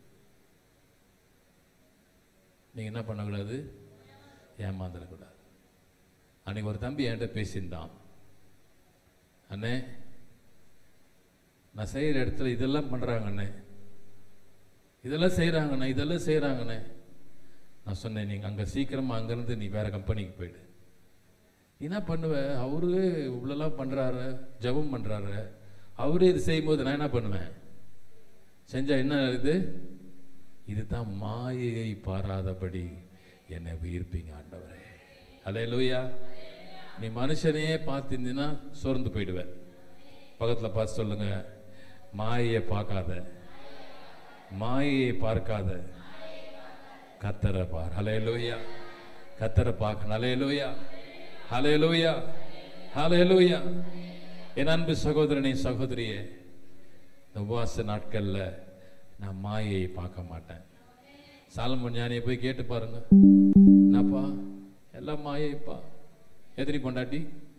[SPEAKER 1] நீங்க என்ன பண்ணக்கூடாது ஏமாந்துடக்கூடாது அன்னைக்கு ஒரு தம்பி என்கிட்ட பேசியிருந்தான் அண்ணே நான் செய்கிற இடத்துல இதெல்லாம் பண்றாங்க அண்ணே இதெல்லாம் செய்கிறாங்கண்ணே இதெல்லாம் செய்கிறாங்கண்ணே நான் சொன்னேன் நீங்கள் அங்கே சீக்கிரமாக அங்கேருந்து நீ வேற கம்பெனிக்கு போயிடு நீ என்ன பண்ணுவ அவரு இவ்வளோலாம் பண்ணுறாரு ஜெபம் பண்ணுறாரு அவரே இது செய்யும்போது நான் என்ன பண்ணுவேன் செஞ்சா என்ன இது இதுதான் மாயையை பாராதபடி என்னை உயிர்ப்பீங்க ஆண்டவரே அல்லேலூயா நீ மனுஷனையே பார்த்திருந்தீன்னா சோர்ந்து போயிடுவேன் பக்கத்தில் பார்த்து சொல்லுங்க மாயையை பார்க்காத மாயையை பார்க்காத கத்தரை பார் ஹலேலூயா கத்தரை பார்க்க ஹலேலூயா ஹலேலூயா ஹலேலூயா என் அன்பு சகோதரனே சகோதரியே இந்த உபவாச நாட்கள்ல நான் மாயையை பார்க்க மாட்டேன் சாலமன் ஞானியை போய் கேட்டு பாருங்க என்னப்பா எல்லாம் மாயைப்பா எத்தனை பொண்டாட்டி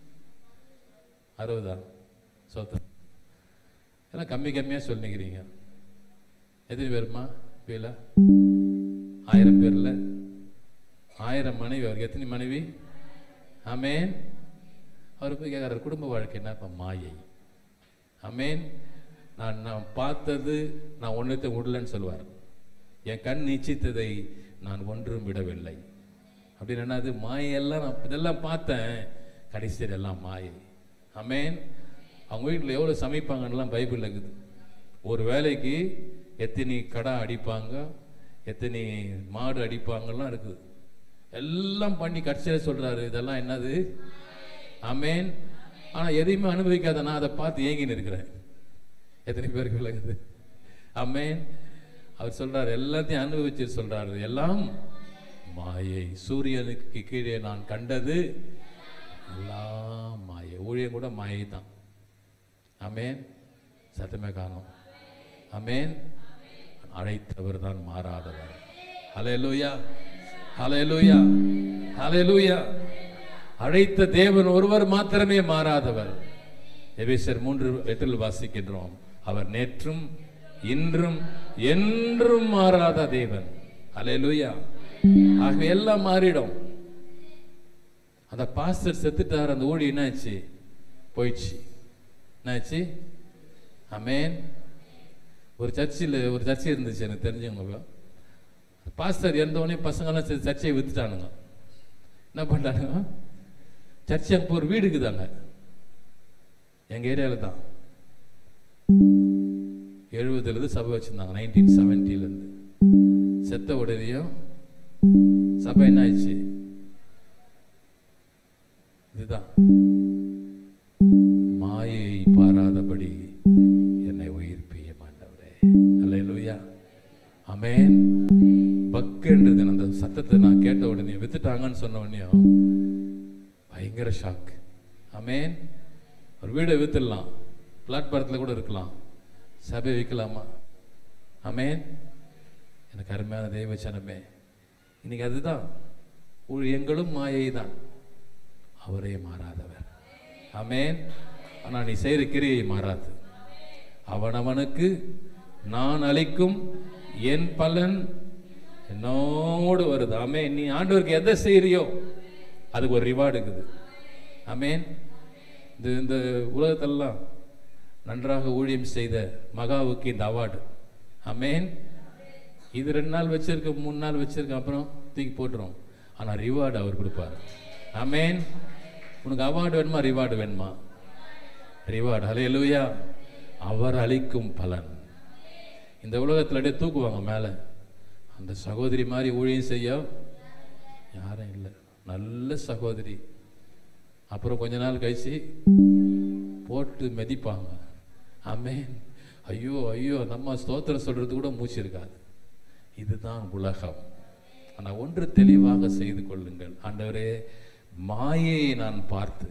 [SPEAKER 1] அறுபதா சொத்து எல்லாம் கம்மி கம்மியா சொல்லிக்கிறீங்க எத்தனை பேருமா வீல ஆயிரம் பேர்ல ஆயிரம் மனைவி அவருக்கு எத்தனை மனைவி ஆமேன் அவர் போய் கேட்குறாரு குடும்ப வாழ்க்கை என்னப்பா மாயை ஆமேன் நான் நான் பார்த்தது நான் ஒன்றத்தை விடலன்னு சொல்லுவார் என் கண் நிச்சயித்ததை நான் ஒன்றும் விடவில்லை அப்படின்னு என்னது மாயெல்லாம் நான் இதெல்லாம் பார்த்தேன் கடைசியில் எல்லாம் மாயை ஆமேன் அவங்க வீட்டில் எவ்வளோ சமைப்பாங்கன்னெலாம் பைபிள் இருக்குது ஒரு வேலைக்கு எத்தனை கடை அடிப்பாங்க எத்தனை மாடு அடிப்பாங்கலாம் இருக்குது எல்லாம் பண்ணி கடைசியில் சொல்றாரு இதெல்லாம் என்னது ஆமேன் ஆனா எதையுமே அனுபவிக்காத நான் அதை பார்த்து ஏங்கின்னு இருக்கிறேன் எத்தனை பேருக்கு விளங்குது ஆமேன் அவர் சொல்றாரு எல்லாத்தையும் அனுபவிச்சு சொல்றாரு எல்லாம் மாயை சூரியனுக்கு கீழே நான் கண்டது எல்லாம் மாயை ஊழியம் கூட மாயை தான் ஆமேன் சத்தமே காணும் ஆமேன் அழைத்தவர் தான் மாறாதவர் ஹalleluya ஹalleluya ஹalleluya அழைத்த தேவன் ஒருவர் மாத்திரமே மாறாதவர் எபேசியர் மூன்று எட்டில் வாசிக்கின்றோம் அவர் நேற்றும் இன்றும் என்றும் மாறாத தேவன் ஹalleluya ஆகவே எல்லாம் மாறிடும் அந்த பாஸ்டர் செத்துட்டார் அந்த ஊழி என்னாச்சு போயிடுச்சு என்னாச்சு அமேன் ஒரு சர்ச்சில் ஒரு சர்ச்சை இருந்துச்சு எனக்கு தெரிஞ்சவங்க பாஸ்டர் இறந்தவொடனே பசங்கெல்லாம் சேர்ந்து சர்ச்சையை வித்துட்டானுங்க என்ன பண்ணிட்டானுங்க சர்ச்சை அப்போ ஒரு வீடு இருக்குதாங்க எங்கள் ஏரியாவில் தான் எழுபதுலேருந்து சபை வச்சுருந்தாங்க நைன்டீன் செவன்ட்டிலேருந்து செத்த உடனேயும் சபை என்ன ஆயிடுச்சு இதுதான் மாயை பாராதபடி என்னை உயிர்ப்பிய மாண்டவரே அல்லேலூயா அமேன் பக்குன்றது அந்த சத்தத்தை நான் கேட்ட உடனே வித்துட்டாங்கன்னு சொன்ன உடனேயும் பயங்கர ஷாக் அமேன் ஒரு வீடை வித்துடலாம் பிளாட்பாரத்தில் கூட இருக்கலாம் சபை வைக்கலாமா அமேன் எனக்கு அருமையான தெய்வச்சனமே இன்னைக்கு அதுதான் ஊழியங்களும் மாயை தான் அவரே மாறாதவர் ஆமென் ஆனா நீ செய்கிற கிரியை மாறாது அவனவனுக்கு நான் அளிக்கும் என் பலன் என்னோடு வருது ஆமென் நீ ஆண்டவருக்கு எதை செய்யறியோ அதுக்கு ஒரு ரிவார்டு இருக்குது ஆமென் இந்த இந்த உலகத்தெல்லாம் நன்றாக ஊழியம் செய்த மகாவுக்கு இந்த அவார்டு அமேன் இது ரெண்டு நாள் வச்சிருக்க மூணு நாள் வச்சிருக்க அப்புறம் தூக்கி போட்டுரும் ஆனால் ரிவார்டு அவர் கொடுப்பார் அமேன் உனக்கு அவார்டு வேணுமா ரிவார்டு வேணுமா ரிவார்டு ஹalleluya அவர் அளிக்கும் பலன் இந்த உலகத்தில் அப்படியே தூக்குவாங்க மேலே அந்த சகோதரி மாதிரி ஊழியம் செய்ய யாரும் இல்லை நல்ல சகோதரி அப்புறம் கொஞ்ச நாள் கழிச்சு போட்டு மிதிப்பாங்க ஆமென் ஐயோ ஐயோ நம்ம ஸ்தோத்திரம் சொல்றது கூட மூச்சு இருக்காது இதுதான் உலகம் ஆனால் ஒன்று தெளிவாக செய்து கொள்ளுங்கள் ஆண்டவரே மாயையை நான் பார்த்து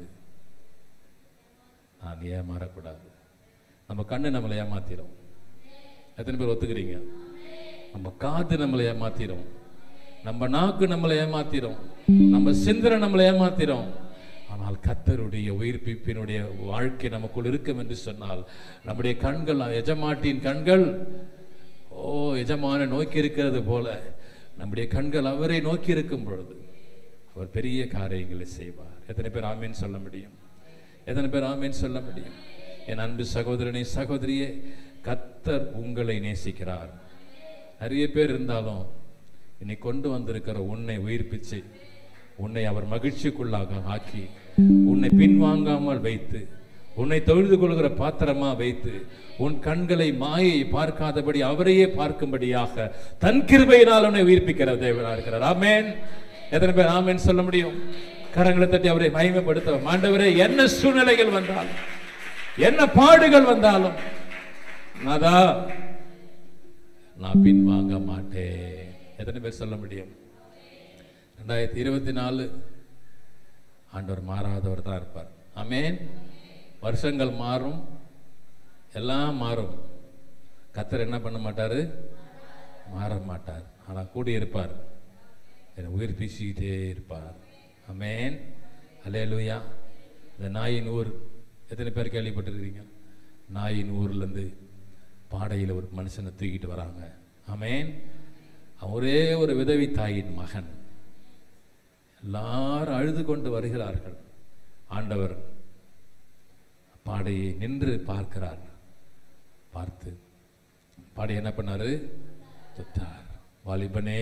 [SPEAKER 1] நான் ஏமாறக்கூடாது நம்ம கண்ணு நம்மளை ஏமாத்திரும் எத்தனை பேர் ஒத்துக்கிறீங்க நம்ம காது நம்மளை ஏமாத்திரும் நம்ம நாக்கு நம்மளை ஏமாத்திரும் நம்ம சிந்தனை நம்மளை ஏமாத்திரும் ஆனால் கத்தருடைய உயிர்ப்பிப்பினுடைய வாழ்க்கை நமக்குள் இருக்கும் என்று சொன்னால் நம்முடைய கண்கள் எஜமாட்டின் கண்கள் ஓ எஜமான நோக்கி இருக்கிறது போல நம்முடைய கண்கள் அவரை நோக்கி இருக்கும் பொழுது அவர் பெரிய காரியங்களை செய்வார் எத்தனை பேர் ஆமீன் சொல்ல முடியும் எத்தனை பேர் ஆமீன் சொல்ல முடியும் என் அன்பு சகோதரனை சகோதரியே கத்தர் உங்களை நேசிக்கிறார் நிறைய பேர் இருந்தாலும் இன்னை கொண்டு வந்திருக்கிற உன்னை உயிர்ப்பிச்சு உன்னை அவர் மகிழ்ச்சிக்குள்ளாக ஆக்கி உன்னை பின்வாங்காமல் வைத்து உன்னை தொழுது கொள்கிற பாத்திரமா வைத்து உன் கண்களை மாயை பார்க்காதபடி அவரையே பார்க்கும்படியாக தன் கிருபையினால் உன்னை உயிர்ப்பிக்கிற தேவனா இருக்கிறார் ஆமென் எத்தனை பேர் ஆமென் சொல்ல முடியும் கரங்களை தட்டி அவரை மகிமைப்படுத்த ஆண்டவரே என்ன சூழ்நிலைகள் வந்தாலும் என்ன பாடுகள் வந்தாலும் நாதா நான் பின்வாங்க மாட்டேன் எத்தனை பேர் சொல்ல முடியும் ரெண்டாயிரத்தி இருபத்தி நாலு ஆண்டவர் மாறாதவர் தான் இருப்பார் ஆமென் வருஷங்கள் மாறும் எல்லாம் மாறும் கத்தர் என்ன பண்ண மாட்டாரு மாற மாட்டார் ஆனால் கூடி இருப்பார் என்னை உயிர் பேசிக்கிட்டே இருப்பார் ஆமென் அல்லேலூயா இந்த நாயின் ஊர் எத்தனை பேர் கேள்விப்பட்டிருக்கீங்க நாயின் ஊர்லேருந்து பாடையில் ஒரு மனுஷனை தூக்கிட்டு வராங்க ஆமென் அவன் ஒரே ஒரு விதவி தாயின் மகன் எல்லாரும் அழுது கொண்டு வருகிறார்கள் ஆண்டவர் பாடையை நின்று பார்க்கிறார் பார்த்து பாடை என்ன பண்ணாரு தொட்டார் வாலிபனே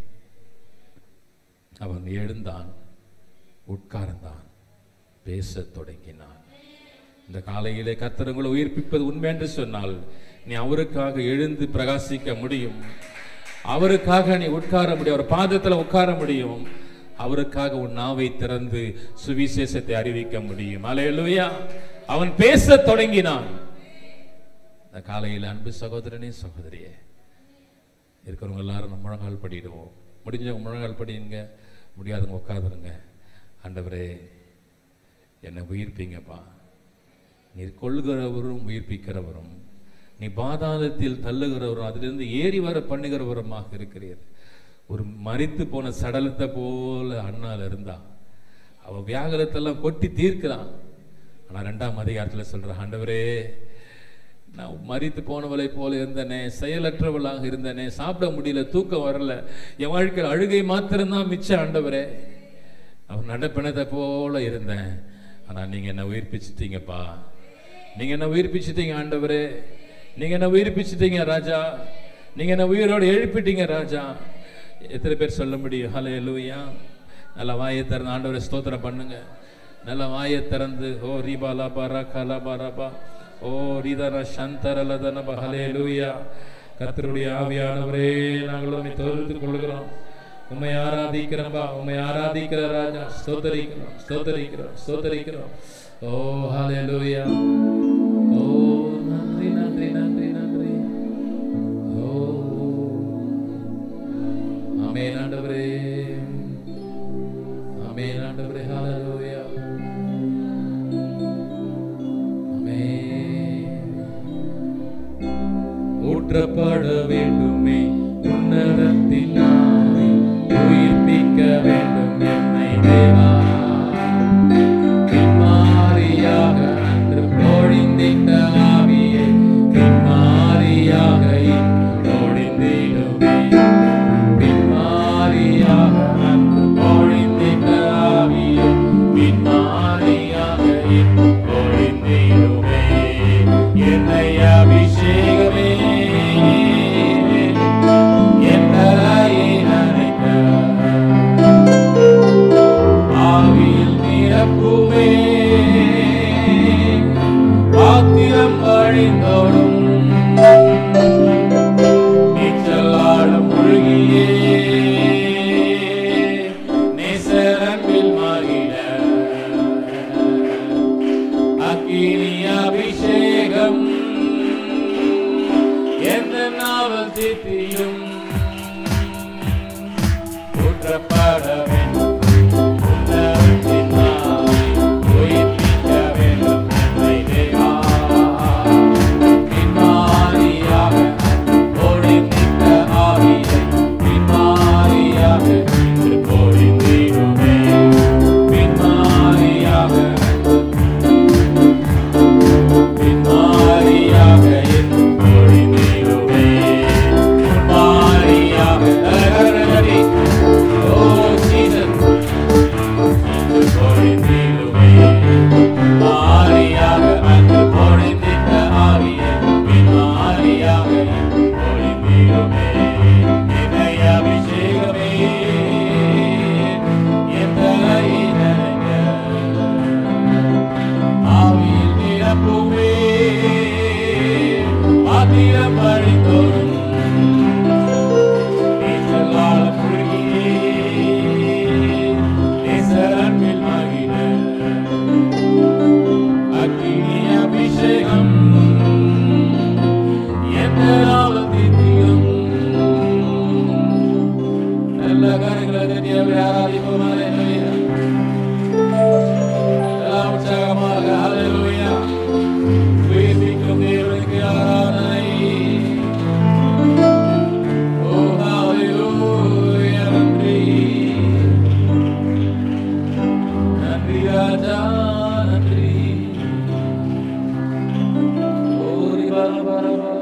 [SPEAKER 1] அவன் எழுந்தான் உட்கார்ந்தான் பேசத் தொடங்கினான் இந்த காலையிலே கர்த்தர் உங்களை உயிர்ப்பிப்பது உண்மை என்று சொன்னால் நீ அவருக்காக எழுந்து பிரகாசிக்க முடியும் அவருக்காக நீ உட்கார முடியும் அவர் பாதத்தில் உட்கார முடியும் அவருக்காக உன் நாவை திறந்து சுவிசேஷத்தை அறிவிக்க முடியும் அலையலுயா அவன் பேசத் தொடங்கினான் இந்த காலையில் அன்பு சகோதரனே சகோதரியே இருக்கிறவங்க எல்லாரும் நம்ம முழங்கால் படிடுவோம் முடிஞ்சவங்க முழங்கால் படியுங்க முடியாதவங்க உட்காந்துருங்க ஆண்டவரே என்னை உயிர்ப்பீங்கப்பா நீர் கொள்கிறவரும் உயிர்ப்பிக்கிறவரும் நீ பாதாளத்தில் தள்ளுகிறவரும் அதிலிருந்து ஏறி வர பண்ணுகிறவருமாக இருக்கிறீர் ஒரு மரித்து போன சடலத்தை போல அண்ணால இருந்தா அவ வியாகரத்தெல்லாம் கொட்டி தீர்க்கிறான் ஆனா ரெண்டாம் அதிகாரத்தில் சொல்ற ஆண்டவரே நான் மரித்து போனவளை போல இருந்தனே செயலற்றவளாக இருந்தனே சாப்பிட முடியல தூக்கம் வரல என் வாழ்க்கையில் அழுகை மாத்திரம்தான் மிச்சம் ஆண்டவரே அவன் நடப்பினத்தை போல இருந்தேன் ஆனா நீங்க என்ன உயிர்ப்பிச்சிட்டீங்கப்பா நீங்க என்ன உயிர்ப்பிச்சிட்டீங்க ஆண்டவரே நீங்க என்ன உயிர்ப்பிச்சிட்டீங்க ராஜா நீங்க என்ன உயிரோடு எழுப்பிட்டீங்க ராஜா எத்தனை பேர் சொல்ல முடியும் ஹலே லூயா நல்ல வாயை திறந்து ஆண்டவரை ஸ்தோத்திரம் பண்ணுங்க நல்ல வாயை திறந்து ஓ ரீபா லாபா ரா லாபா ரபா ஓ ரீதர சந்தர லதனப ஹலே லூயா கர்த்தருடைய ஆவியானவரே நாங்கள் உண்மை தொழுது கொள்கிறோம் உம்மை ஆராதிக்கிறோம்பா உம்மை ஆராதிக்கிற ராஜா ஸ்தோத்தரிக்கிறோம் ஸ்தோத்தரிக்கிறோம் ஸ்தோத்தரிக்கிறோம் ஓ ஹalleluya ஓ நன்றி நன்றி நன்றி நன்றி ஓ ஆமென் ஆண்டவரே ஆமென் ஆண்டவரே ஹalleluya ஆமென் ஊற்றப்பட வேண்டுமே உன்னதத்தினாலே உயிர்ப்பிக்க வேண்டும் என்னை தேவா பின்மாரியாக அன்று பொழிந்திட்ட ஆவியை பின்மாரியாக இன்று பொழிந்திடுமே பின்மாரியாக அன்று பொழிந்திட்ட ஆவியை பின்மாரியாக இன்று பொழிந்திடுமே மாற்றப்பட வேண்டும் உள்ளவற்றின் ஆவி உயிர்ப்பிக்க வேண்டும் என்னை தேவா. பின்மாறியாக பொழிந்திட்ட ஆவியை பின்மாறியாக இன்று பொழிந்திடுமே. பின்மாறியாக பின்மாறியாக இன்று பொழிந்திடுமே. முன்மாறியாக தகரடி. ஓ ஜீசஸ் இன்று பொழிந்திடுமே. மாறியாக அன்று பொழிந்திட்ட ஆவியை பின்மாறியாக இன்று பொழிந்திடுமே. என்னை அபிஷேகமே என் தலையை நனைக்க ஆவியில் நிரப்புவே பாத்திரம் வழிந்தோறும் நீச்சலால் புழுகியே நேசரன்பில் மகிழ அக்கினி அபிஷேகம் எந்த நாமத்திலும் நல்ல காரியங்களை தெரியவே ஆராதிப்போம் அல்லேலூயா எல்லாம் உற்சாகமாக ஹalleluya உயிர்ப்பிக்கும் தேவனுக்கு ஆராதனை ஓ ஹalleluya நன்றி நன்றி ராஜா நன்றி ஓரி பல பல பல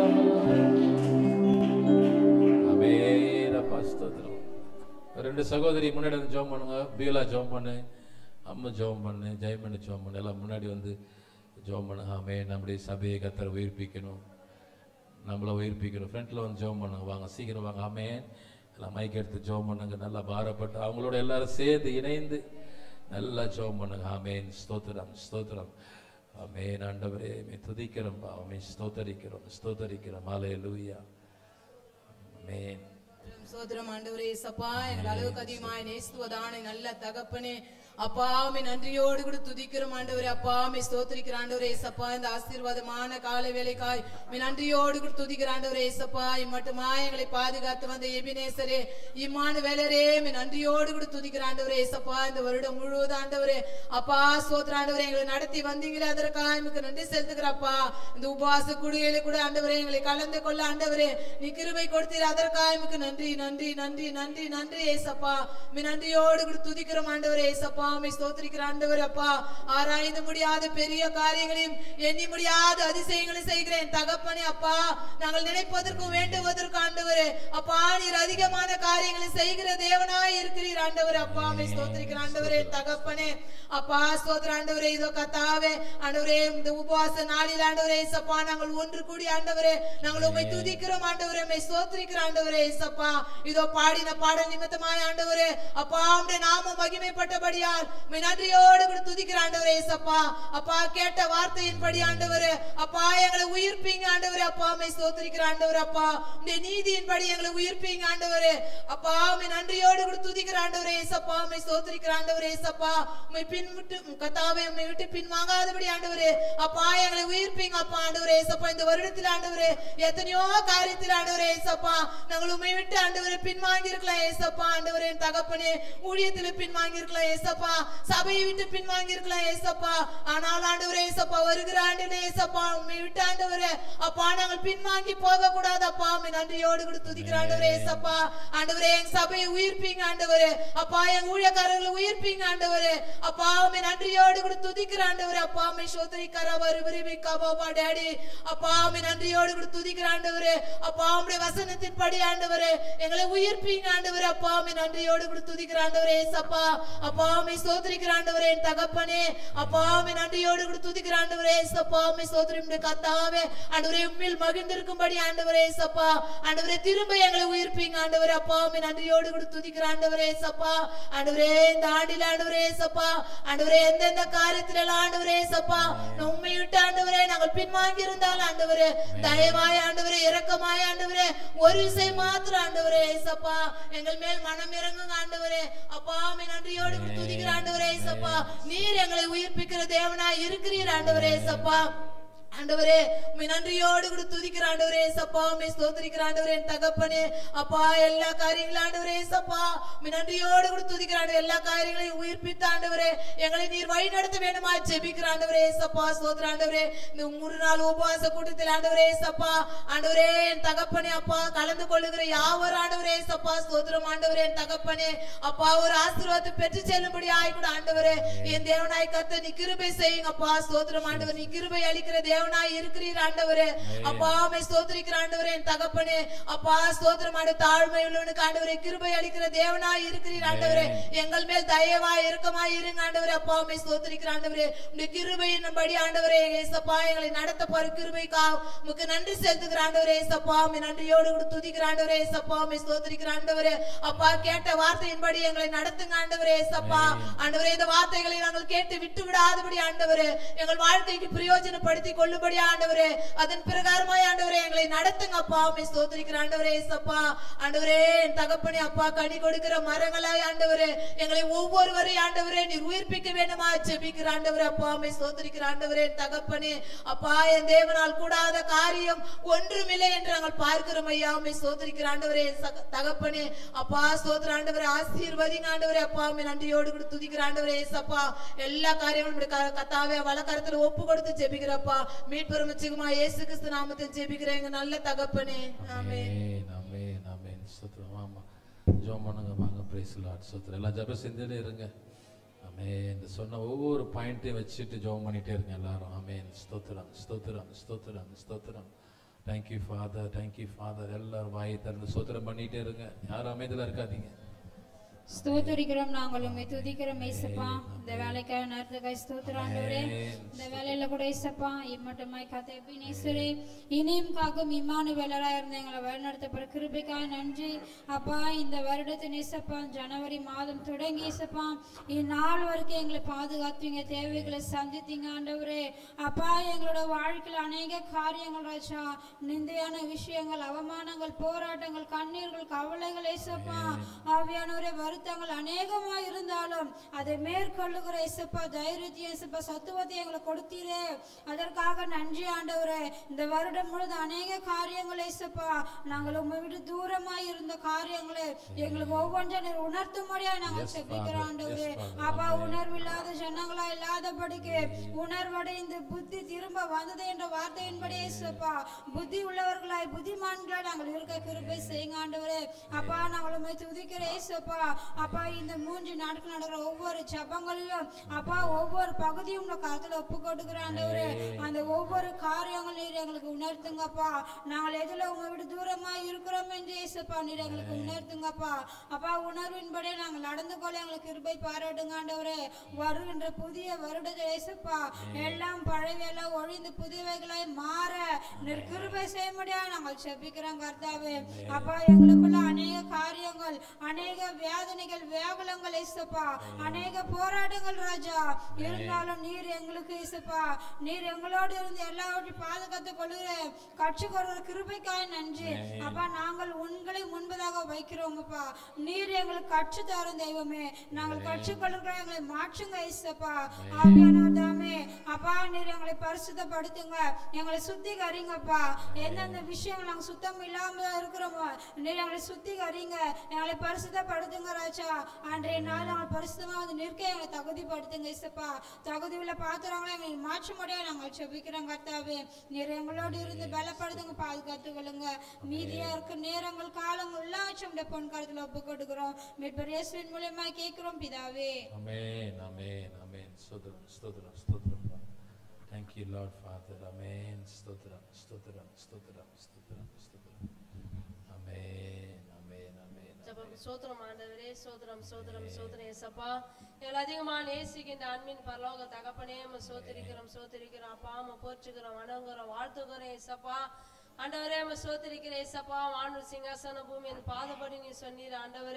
[SPEAKER 1] அமேனப்பா ஸ்தோத்திரம் ரெண்டு சகோதரி முன்னாடி வந்து ஜெபம் பண்ணுங்க பீலா ஜெபம் பண்ணு அம்மா ஜெபம் பண்ணு ஜெயமணி ஜெபம் பண்ணு எல்லாம் முன்னாடி வந்து ஜெபம் பண்ணுங்க ஆமே நம்முடைய சபையை கத்தரை உயிர்ப்பிக்கணும் நம்மளை உயிர்ப்பிக்கணும் ஃப்ரண்ட்ல வந்து ஜெபம் பண்ணுங்க வாங்க சீக்கிரம் வாங்க ஆமே எல்லாம் மைக் எடுத்து ஜெபம் பண்ணுங்க நல்லா பாரப்பட்டு அவங்களோட எல்லாரும் சேர்ந்து இணைந்து நல்லா ஜெபம் பண்ணுங்க ஆமேன் ஸ்தோத்திரம் ஸ்தோத்திரம் ஆமேன் ஆண்டவரே மே துதிக்கிறோம் ஆமே ஸ்தோத்தரிக்கிறோம் ஸ்தோத்தரிக்கிறோம் ஹalleluya ஆமென்
[SPEAKER 5] சோதரம் ஆண்டவரே சப்பா எங்கள் அளவுக்கு அதிகமாய் நேசுவதான நல்ல தகப்பனே அப்பாமே நன்றியோடு கூட துதிக்கிறோம் ஆண்டவரே அப்பாமே ஸ்தோத்திரிக்கிற ஆண்டவரே சப்பா இந்த ஆசீர்வாதமான கால வேலைக்காய் மீ நன்றியோடு கூட துதிக்கிற ஆண்டவரே சப்பா இம்மட்டுமா எங்களை பாதுகாத்து வந்த எபினேசரே இம்மான வேலரே மீ நன்றியோடு கூட துதிக்கிற ஆண்டவரே சப்பா இந்த வருடம் முழுவதும் ஆண்டவரே அப்பா ஸ்தோத்திர ஆண்டவரே எங்களை நடத்தி வந்தீங்களே அதற்காக எமக்கு நன்றி செலுத்துகிறப்பா இந்த உபவாச குடியில கூட ஆண்டவரே எங்களை கலந்து கொள்ள ஆண்டவரே நீ கிருபை கொடுத்தீர் அதற்காக எமக்கு நன்றி நன்றி நன்றி நன்றி நன்றி ஏசப்பா மீ நன்றியோடு கூட துதிக்கிறோம் ஆண்டவரே ஏசப்பா மீ ஸ்தோத்திரிக்கிற ஆண்டவர் அப்பா ஆராய்ந்து முடியாத பெரிய காரியங்களையும் எண்ணி முடியாத அதிசயங்களையும் செய்கிறேன் தகப்பனே அப்பா நாங்கள் நினைப்பதற்கும் வேண்டுவதற்கும் ஆண்டவரே அப்பா நீர் அதிகமான காரியங்களை செய்கிற தேவனாய் இருக்கிறீர் ஆண்டவர் அப்பா மீ ஸ்தோத்திரிக்கிற ஆண்டவரே தகப்பனே அப்பா ஸ்தோத்திர ஆண்டவரே இதோ கத்தாவே ஆண்டவரே இந்த உபவாச நாளில் ஆண்டவரே ஏசப்பா நாங்கள் ஒன்று கூடி ஆண்டவரே நாங்கள் உம்மை துதிக்கிறோம் ஆண்டவரே உம்மை ஸ்தோத்திரிக்கிற ஆண்டவரே ஏசப்பா இதோ பாடின பாடல் நிமித்தமாய் ஆண்டவரே அப்பா உம்முடைய நாமம் மகிமைப்பட்டபடியால் உம்மை நன்றியோடு கூட துதிக்கிற ஆண்டவரே ஏசப்பா அப்பா கேட்ட வார்த்தையின்படி ஆண்டவரே அப்பா எங்களை உயிர்ப்பீங்க ஆண்டவரே அப்பா உம்மை ஸ்தோத்திரிக்கிற ஆண்டவரே அப்பா உம்முடைய நீதியின்படி எங்களை உயிர்ப்பீங்க ஆண்டவரே அப்பா உம்மை நன்றியோடு கூட துதிக்கிற ஆண்டவரே ஏசப்பா உம்மை ஸ்தோத்திரிக்கிற ஆண்டவரே ஏசப்பா உம்மை பின்விட்டு கத்தாவே உம்மை விட்டு பின் வாங்காதபடி ஆண்டவரே அப்பா எங்களை உயிர்ப்பீங்க அப்பா ஆண்டவரே ஏசப்பா இந்த வருடத்தில் ஆண்டவரே எத்தனையோ காரியத்தில் ஆண்டவரே ஏசப்பா நாங்கள் உம்மை விட்டு ஆண்டவரே பின் வாங்கியிருக்கலாம் ஏசப்பா ஆண்டவரே என் தகப்பனே ஊழியத்தில் பின் வாங்கியிருக்கலாம் ஏசப்பா சபையை விட்டு பின் வாங்கியிருக்கலாம் ஏசப்பா ஆனால் ஆண்டவரே ஏசப்பா வருகிற ஆண்டிலே ஏசப்பா உம்மை விட்டு ஆண்டவரே அப்பா நாங்கள் பின் வாங்கி போக கூடாது அப்பா உம்மை நன்றியோடு கூட துதிக்கிற ஆண்டவரே ஏசப்பா ஆண்டவரே எங்க சபையை உயிர்ப்பீங்க ஆண்டவரே அப்பா எங்க ஊழியக்காரர்களை உயிர்ப்பீங்க ஆண்டவரே அப்பா உம்மை நன்றியோடு கூட துதிக்கிற ஆண்டவரே அப்பா உம்மை சோதரிக்கார வருவிரிவி கபாபா டேடி அப்பா உம்மை நன்றியோடு கூட துதிக்கிற ஆண்டவரே அப்பா உம்முடைய வசனத்தின் படி ஆண்டவரே எங்களை உயிர்ப்பீங்க ஆண்டவரே அப்பா உம்மை நன்றியோடு கூட துதிக்கிற ஆண்டவரே ஏசப்பா அப்பா உம்மை சோதரிக்கிற ஆண்டவரே என் தகப்பனே அப்பா உம்மை நன்றியோடு கூட துதிக்கிற ஆண்டவரே ஏசப்பா உம்மை சோதரி கத்தாவே ஆண்டவரே உம்மில் மகிழ்ந்திருக்கும்படி ஆண்டவரே ஏசப்பா ஆண்டவரே திரும்ப எங்களை உயிர்ப்பீங்க ஆண்டவரே அப்பா உம்மை நன்றியோடு கூட துதிக்கிற ஆண்டவரே ஏசப்பா ஆண்டவரே இந்த ஆண்டில் ஆண்டவரே ஏசப்பா ஆண்டவரே எந்தெந்த காரியத்துல எல்லாம் ஆண்டவரே ஏசப்பா நான் உண்மை விட்டு ஆண்டவரே நாங்கள் பின்வாங்கி இருந்தால் ஆண்டவரே தயவாய் ஆண்டவரே இரக்கமாய் ஆண்டவரே ஒரு விஷயம் மாத்திரம் ஆண்டவரே ஏசப்பா எங்கள் மேல் மனம் இறங்குங்க ஆண்டவரே அப்பா உம்மை நன்றியோடு கூட துதிக்கிற ஆண்டவரே ஏசப்பா நீர் எங்களை உயிர்ப்பிக்கிற தேவனாய் இருக்கிறீர் ஆண்டவரே ஏசப்பா ஆண்டவரே உம்மை நன்றியோடு கூட துதிக்கிற ஆண்டவரே சப்பா உம்மை ஸ்தோத்திரிக்கிற ஆண்டவரே என் தகப்பனே அப்பா எல்லா காரியங்களும் ஆண்டவரே சப்பா உம்மை நன்றியோடு கூட துதிக்கிற ஆண்டவரே எல்லா காரியங்களையும் உயிர்ப்பித்த ஆண்டவரே எங்களை நீர் வழி நடத்த வேண்டுமா ஜெபிக்கிற ஆண்டவரே சப்பா ஸ்தோத்திர ஆண்டவரே இந்த மூணு நாள் உபவாச கூட்டத்தில் ஆண்டவரே சப்பா ஆண்டவரே என் தகப்பனே அப்பா கலந்து கொள்ளுகிற யாவர் ஆண்டவரே சப்பா ஸ்தோத்திரம் ஆண்டவரே என் தகப்பனே அப்பா ஒரு ஆசீர்வாதத்தை பெற்று செல்லும்படி ஆய்கூட ஆண்டவரே என் தேவனாய் கத்த நீ கிருபை செய்யுங்க அப்பா ஸ்தோத்திரம் ஆண்டவர் நீ கிருபை அளிக்கிற தேவனாய் இருக்கிறீர் ஆண்டவரே அப்பா உம்மை ஸ்தோத்திரிக்கிற ஆண்டவரே என் தகப்பனே அப்பா ஸ்தோத்திரம் ஆண்டு தாழ்மை உள்ளவனுக்கு ஆண்டவரே கிருபை அளிக்கிற தேவனாய் இருக்கிறீர் ஆண்டவரே எங்கள் மேல் தயவாய் இருக்கமாய் இருங்க ஆண்டவரே அப்பா உம்மை ஸ்தோத்திரிக்கிற ஆண்டவரே உம்முடைய கிருபையின்படி ஆண்டவரே ஏசப்பா எங்களை நடத்த போற கிருபைக்கா உமக்கு நன்றி செலுத்துகிற ஆண்டவரே ஏசப்பா உம்மை நன்றியோடு கூட துதிக்கிற ஆண்டவரே ஏசப்பா உம்மை ஸ்தோத்திரிக்கிற ஆண்டவரே அப்பா கேட்ட வார்த்தையின்படி எங்களை நடத்துங்க ஆண்டவரே ஏசப்பா ஆண்டவரே இந்த வார்த்தைகளை நாங்கள் கேட்டு விட்டு விடாதபடி ஆண்டவரே எங்கள் வாழ்க்கைக்கு பிரயோஜனப்படுத்தி கொள்ளும்படி ஆண்டவரே அதன் பிரகாரமாய் ஆண்டவரே எங்களை நடத்துங்க அப்பா உம்மை ஸ்தோத்திரிக்கிற ஆண்டவரே ஏசப்பா ஆண்டவரே என் தகப்பனே அப்பா கனி கொடுக்கிற மரங்களாய் ஆண்டவரே எங்களை ஒவ்வொருவரையும் ஆண்டவரே நீர் உயிர்ப்பிக்க வேண்டுமா ஜெபிக்கிற ஆண்டவரே அப்பா உம்மை ஸ்தோத்திரிக்கிற ஆண்டவரே என் தகப்பனே அப்பா என் தேவனால் கூடாத காரியம் ஒன்றுமில்லை என்று நாங்கள் பார்க்கிறோம் ஐயா உம்மை ஸ்தோத்திரிக்கிற ஆண்டவரே என் சக- தகப்பனே அப்பா ஸ்தோத்திர ஆண்டவரே ஆசீர்வதிங்க ஆண்டவரே அப்பா உம்மை நன்றியோடு கூட துதிக்கிற ஆண்டவரே ஏசப்பா எல்லா காரியங்களும் உம்முடைய க- கத்தாவே வழக்கரத்துல ஒப்பு கொடுத்து ஜெபிக்கிறப்பா மீட்பெரும் வச்சுக்குமா இயேசு கிறிஸ்து நாமத்தில் ஜெபிக்கிறேன் எங்க நல்ல தகப்பனே ஆமென்
[SPEAKER 1] ஆமென், ஆமென், ஆமென். ஸ்தோத்திரம். ஆமா. ஜெபம் பண்ணுங்க வாங்க பிரைஸ் லார்ட் ஸ்தோத்திரம் எல்லாம் ஜெபம் செஞ்சுட்டே இருங்க ஆமென் இந்த சொன்ன ஒவ்வொரு பாயிண்ட்டையும் வச்சுட்டு ஜெபம் பண்ணிட்டே இருங்க எல்லாரும் ஆமென் ஸ்தோத்திரம் ஸ்தோத்திரம் ஸ்தோத்திரம் ஸ்தோத்திரம் தேங்க்யூ ஃபாதர் தேங்க்யூ ஃபாதர் எல்லாரும் வாயை திறந்து ஸ்தோத்திரம் பண்ணிட்டே இருங்க யாரும் அமைதியில் இருக்காதீங்க
[SPEAKER 6] ஸ்தோத்திரிக்கிறோம் நாங்கள் உண்மை துதிக்கிறோம் ஏசப்பா இந்த வேலைக்காக நேரத்துக்காய் ஸ்தோத்திரம் ஆண்டவரே இந்த வேலையில கூட ஏசப்பா இம்மட்டுமாய் கதை பினேஸ்வரே இனியும் காக்கும் இம்மானுவேலராக இருந்த எங்களை வழிநடத்தப்பட கிருபைக்காய் நன்றி அப்பா இந்த வருடத்தின் ஏசப்பா ஜனவரி மாதம் தொடங்கி ஏசப்பா இந்நாள் வரைக்கும் எங்களை பாதுகாத்தீங்க தேவைகளை சந்தித்தீங்க ஆண்டவரே அப்பா எங்களோட வாழ்க்கையில் அநேக காரியங்கள் ராஜா நிந்தையான விஷயங்கள் அவமானங்கள் போராட்டங்கள் கண்ணீர்கள் கவலைகள் ஏசப்பா ஆவியானவரே வருத்தங்கள் அநேகமா இருந்தாலும் அதை மேற்கொள்ளுகிற இசப்பா தைரியத்தையும் இசப்பா சத்துவத்தை எங்களுக்கு கொடுத்தீரே அதற்காக நன்றி ஆண்டவரே இந்த வருடம் முழுது அநேக காரியங்கள் இசப்பா நாங்கள் உங்க விட்டு தூரமாய் இருந்த காரியங்களை எங்களுக்கு ஒவ்வொன்றும் நீர் உணர்த்தும்படியா நாங்கள் செபிக்கிறோம் ஆண்டவரே அப்பா உணர்வில்லாத ஜனங்களா இல்லாதபடிக்கு உணர்வடைந்து புத்தி திரும்ப வந்தது என்ற வார்த்தையின்படி இசப்பா புத்தி உள்ளவர்களாய் புத்திமான்களாய் நாங்கள் இருக்க கிருபை செய்யுங்க ஆண்டவரே அப்பா நாங்கள் உண்மை துதிக்கிற ஏசப்பா அப்பா இந்த மூன்று நாட்கள் நடக்கிற ஒவ்வொரு ஜபங்களிலும் அப்பா ஒவ்வொரு பகுதியும் உங்க கருத்துல ஒப்பு கொடுக்கிற ஆண்டவரே அந்த ஒவ்வொரு காரியங்கள் நீர் எங்களுக்கு உணர்த்துங்கப்பா நாங்கள் எதுல உங்க விட்டு தூரமா இருக்கிறோம் என்று ஏசப்பா நீர் எங்களுக்கு உணர்த்துங்கப்பா அப்பா உணர்வின்படி நாங்கள் நடந்து கொள்ள எங்களுக்கு கிருபை பாராட்டுங்க ஆண்டவரே வருகின்ற புதிய வருடத்தில் ஏசப்பா எல்லாம் பழையெல்லாம் ஒழிந்து புதியவைகளாய் மாற நீர் கிருபை செய்ய முடியாது நாங்கள் செபிக்கிறோம் கர்த்தாவே அப்பா எங்களுக்குள்ள அநேக காரியங்கள் அநேக வேதனைகள் வேகலங்கள் இசப்பா அநேக போராட்டங்கள் ராஜா இருந்தாலும் நீர் எங்களுக்கு இசப்பா நீர் எங்களோடு இருந்து எல்லாவற்றையும் பாதுகாத்து கொள்கிற கட்சிக்கு கிருபைக்காய் நன்றி அப்பா நாங்கள் உங்களை முன்பதாக வைக்கிறோம் அப்பா நீர் எங்களுக்கு கட்சி தரும் தெய்வமே நாங்கள் கற்றுக்கொள்கிற எங்களை மாற்றுங்க இசப்பா ஆவியானவர் தாமே அப்பா நீர் எங்களை பரிசுத்தப்படுத்துங்க எங்களை சுத்திகரிங்கப்பா எந்தெந்த விஷயங்கள் நாங்கள் சுத்தம் இல்லாம இருக்கிறோமோ நீர் எங்களை சுத்திகரிங்க எங்களை பரிசுத்தப்படுத்துங்க ராஜா அன்றைய நாள் நாங்கள் பரிசுத்தமா வந்து நிற்க எங்களை தகுதிப்படுத்துங்க இசப்பா தகுதி உள்ள பாத்திரங்களை எங்களை மாற்ற முடியாது நாங்கள் செபிக்கிறோம் கர்த்தாவே நீர் எங்களோடு இருந்து பலப்படுத்துங்க பாதுகாத்து கொள்ளுங்க மீதியா இருக்க நேரங்கள் காலங்கள் எல்லாம் உடைய பொன் காலத்துல ஒப்பு கொடுக்கிறோம் மீட்பர் இயேசுவின் மூலியமா கேட்கிறோம் பிதாவே
[SPEAKER 1] Amen, amen, amen. ஸ்தோத்திரம், ஸ்தோத்திரம், ஸ்தோத்திரம். Thank you, Lord Father. Amen. ஸ்தோத்திரம், ஸ்தோத்திரம், ஸ்தோத்திரம், ஸ்தோத்திரம், ஸ்தோத்திரம். Amen, amen, amen,
[SPEAKER 7] ஜெபம்
[SPEAKER 1] amen.
[SPEAKER 7] சோத்திரம் ஆண்டவரே சோத்திரம் சோத்திரம் சோத்திரம் ஏசப்பா எங்களை அதிகமா நேசிக்கின்ற அன்பின் பரலோக தகப்பனே உம்மை சோத்திரிக்கிறோம் சோத்திரிக்கிறோம் அப்பா உம்மை போற்றுகிறோம் வணங்குறோம் வாழ்த்துகிறோம் ஏசப்பா ஆண்டவரே உம்மை சோத்திரிக்கிற ஏசப்பா வானூர் சிங்காசன பூமி என் பாதப்படி நீ சொன்னீர் ஆண்டவரே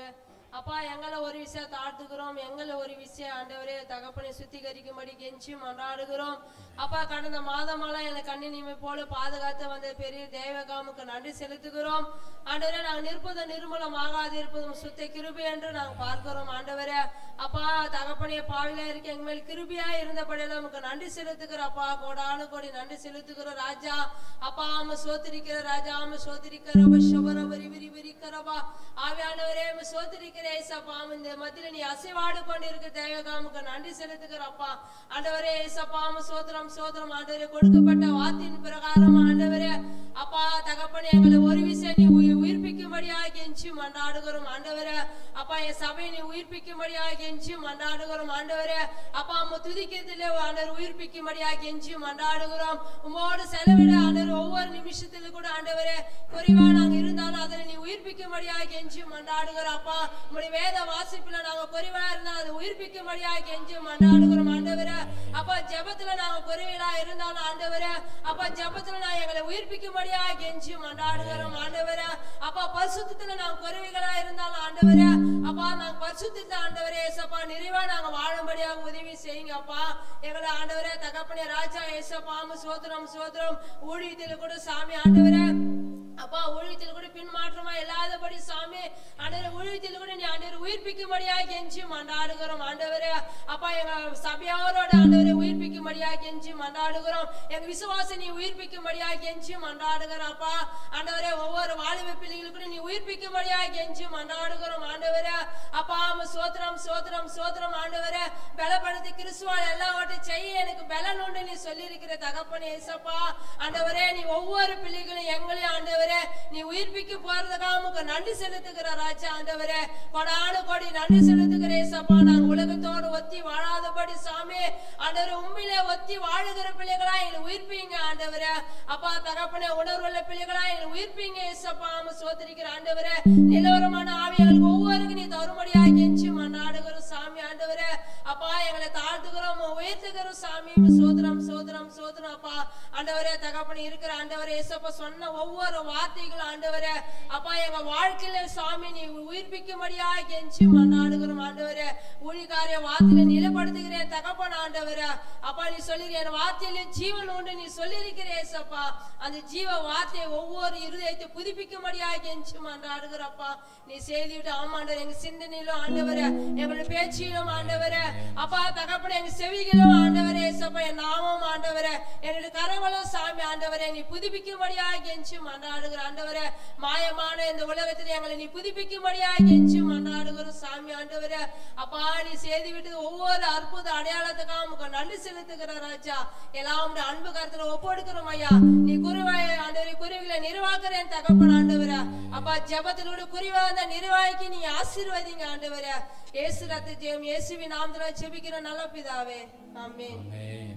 [SPEAKER 7] அப்பா எங்களை ஒரு விஷயம் தாழ்த்துக்கிறோம் எங்களை ஒரு விஷயம் ஆண்டவரே தகப்பனை சுத்திகரிக்கும்படி கெஞ்சி மன்றாடுகிறோம் அப்பா கடந்த மாதமெல்லாம் எங்களை கண்ணினிமை போல பாதுகாத்து வந்த பெரிய தேவகாமுக்கு நன்றி செலுத்துகிறோம் ஆண்டவரே நாங்கள் நிற்பது நிர்மூலமாகாது இருப்பதும் சுத்த கிருபை என்று நாங்கள் பார்க்கிறோம் ஆண்டவரே அப்பா தகப்பனைய பாவில இருக்க எங்க மேல் கிருபியா இருந்தபடியில நமக்கு நன்றி செலுத்துகிறோம் அப்பா கோடானு கோடி நன்றி செலுத்துகிறோம் ராஜா அப்பா ஆம சோத்திரிக்கிற ராஜா ஆம சோத்திரிக்கிறவ சுபர வரி விரி விரிக்கிறவா ஆவியானவரே ஆம சோத்திரிக்கிற ஏசப்பா ஆம இந்த மத்தியில நீ அசைவாடு கொண்டு இருக்க தேவகாமுக்கு நன்றி செலுத்துகிறப்பா ஆண்டவரே ஏசப்பா ஆம சோத்திரம் சோத்திரம் ஆண்டவரே கொடுக்கப்பட்ட வார்த்தையின் பிரகாரம் ஆண்டவரே அப்பா தகப்பனே எங்களை ஒரு விஷயம் நீ உயி- உயிர்ப்பிக்கும்படியாக கெஞ்சி மன்றாடுகிறோம் ஆண்டவரே அப்பா என் சபையை நீ உயிர்ப்பிக்கும்படியாக கெஞ்சி மன்றாடுகிறோம் ஆண்டவரே அப்பா அம்மா துதிக்கிறதுல ஆண்டவர் உயிர்ப்பிக்கும்படியாக கெஞ்சி மன்றாடுகிறோம் உம்மோடு செலவிட ஆண்டவர் ஒவ்வொரு நிமிஷத்துல கூட ஆண்டவரே குறைவா நாங்க இருந்தாலும் அதில் நீ உயிர்ப்பிக்கும்படியாக கெஞ்சி மன்றாடுகிறோம் அப்பா உங்களுடைய வேத வாசிப்புல நாங்க குறைவா இருந்தா அதை உயிர்ப்பிக்கும்படியாக கெஞ்சி மன்றாடுகிறோம் ஆண்டவரே அப்பா ஜெபத்துல நாங்க குறைவா இருந்தாலும் ஆண்டவரே அப்பா ஜெபத்துல நான் எங்களை உயிர்ப்பிக்கும்படியாக கெஞ்சி மன்றாடுகிறோம் ஆண்டவரே அப்பா பரிசுத்தத்துல நாங்க குறைவுகளா இருந்தாலும் ஆண்டவரே அப்பா நாங்க பரிசுத்தத்தை ஆண்டவரே ஏசப்பா நிறைவா நாங்க வாழும்படியாக உதவி செய்யுங்க அப்பா எங்களை ஆண்டவரே தகப்பனே ராஜா ஏசப்பா ஆம சோதரம் சோதரம் ஊழியத்தில் கூட சாமி ஆண்டவரே அப்பா ஊழியத்தில் கூட பின்மாற்றமா இல்லாதபடி சாமி ஆண்டவரே ஊழியத்தில் கூட நீ ஆண்டவர் உயிர்ப்பிக்கும்படியாக கெஞ்சி மன்றாடுகிறோம் ஆண்டவரே அப்பா எங்க சபையாரோட ஆண்டவரை உயிர்ப்பிக்கும்படியாக கெஞ்சி மன்றாடுகிறோம் எங்க விசுவாசம் நீ உயிர்ப்பிக்கும்படியாக கெஞ்சி மன்றாடுகிறோம் அப்பா ஆண்டவரே ஒவ்வொரு வாலிப பிள்ளைகளுக்கும் நீ உயிர்ப்பிக்கும்படியாக கெஞ்சி மன்றாடுகிறோம் ஆண்டவரே அப்பா ஆம சோத்திரம் சோத்திரம் சோத்திரம் ஆண்டவரே பலப்படுத்தி கிறிஸ்துவால் எல்லாவற்றை செய்ய எனக்கு பலன் உண்டு நீ சொல்லியிருக்கிற தகப்பனே ஏசப்பா ஆண்டவரே நீ ஒவ்வொரு பிள்ளைகளையும் எங்களையும் ஆண்டவரே நீ உயிர்ப்பிக்க போறதுக்காக உமக்கு நன்றி செலுத்துகிற ராஜா ஆண்டவரே கொடானு கோடி நன்றி செலுத்துகிற ஏசப்பா நாங்க உலகத்தோடு ஒத்தி வாழாதபடி சாமி ஆண்டவரே உண்மையிலே ஒத்தி வாழுகிற பிள்ளைகளா எங்களை உயிர்ப்பீங்க ஆண்டவரே அப்பா தகப்பனே உணர்வுள்ள பிள்ளைகளா எங்களை உயிர்ப்பீங்க ஏசப்பா ஆம சோதரிக்கிற ஆண்டவரே நிலவரமான ஆவியங்களுக்கு ஒவ்வொருக்கு நீ தருமடியா கெஞ்சி மன்னாடுகிறோம் சாமி ஆண்டவரே அப்பா எங்களை தாழ்த்துகிறோம் உயர்த்துகிறோம் சாமி சோதரம் சோதரம் சோதரம் அப்பா ஆண்டவரே தகப்பனே இருக்கிற ஆண்டவரே ஏசப்பா சொன்ன ஒவ்வொரு வார்த்தைகளும் ஆண்டவரே அப்பா எங்க வாழ்க்கையில சாமி நீ உயிர்ப்பிக்கும்படியா கெஞ்சி மன்னாடுகிறோம் ஆண்டவரே ஊழிகாரிய வார்த்தையில நிலைப்படுத்துகிறேன் தகப்பன் ஆண்டவரே அப்பா நீ சொல்லுகிற என் வார்த்தையில ஜீவன் உண்டு நீ சொல்லியிருக்கிற ஏசப்பா அந்த ஜீவ வார்த்தையை ஒவ்வொரு இருதயத்தை புதுப்பிக்கும்படியா கெஞ்சி மன்றாடுகிறப்பா நீ செய்தி விட்டு ஆமாண்டவர் எங்க சிந்தனையிலும் ஆண்டவரே எங்களுடைய பேச்சிலும் ஆண்டவரே அப்பா தகப்பன எங்க செவிகளும் ஆண்டவரே ஏசப்பா என் நாமம் ஆண்டவரே என்னுடைய கரங்களும் சாமி ஆண்டவரே நீ புதுப்பிக்கும்படியா கெஞ்சி மன்றாடுகிற ஆண்டவரே மாயமான இந்த உலகத்தில் எங்களை நீ புதுப்பிக்கும்படியா கெஞ்சி மன்றாடுகிறோம் சாமி ஆண்டவரே அப்பா நீ செய்தி விட்டு ஒவ்வொரு அற்புத அடையாளத்துக்காக உமக்கு நன்றி செலுத்துகிற ராஜா எல்லாம் உம்முடைய அன்பு கருத்துல ஒப்பொடுக்கிறோம் ஐயா நீ குருவாய் ஆண்டவரே குருவிகளை நிர்வாகிறேன் தகப்பன் ஆண்டவரே அப்பா ஜெபத்திலோட குருவா அந்த நிர்வாகிக்கு நீ ஆசீர்வதிங்க ஆண்டவரே இயேசு ரத்த ஜெயம் இயேசுவின் நாமத்துல ஜெபிக்கிற நல்ல பிதாவே ஆமென்
[SPEAKER 1] ஆமென்.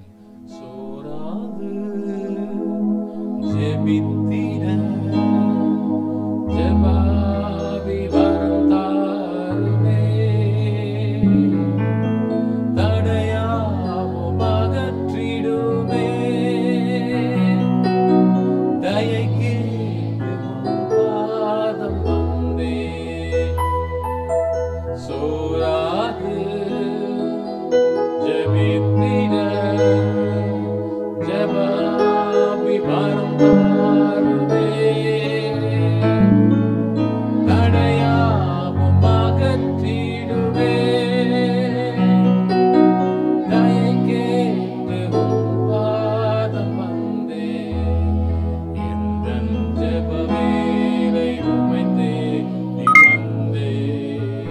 [SPEAKER 1] சோராது ஜெபித்திட ஜெபாவி வரம் தாருமே. தடையாவும் அகற்றிடுமே. தயை கேட்டு உன் பாதம் வந்தேன். சோராது ஜெபித்திட ஜெபாவி வரம் தாருமே. தடையாவும் அகற்றிடுமே. தயை கேட்டு உன் பாதம் வந்தேன். எந்தன் ஜெப வேலை உம்மை தேடி வந்தேன்.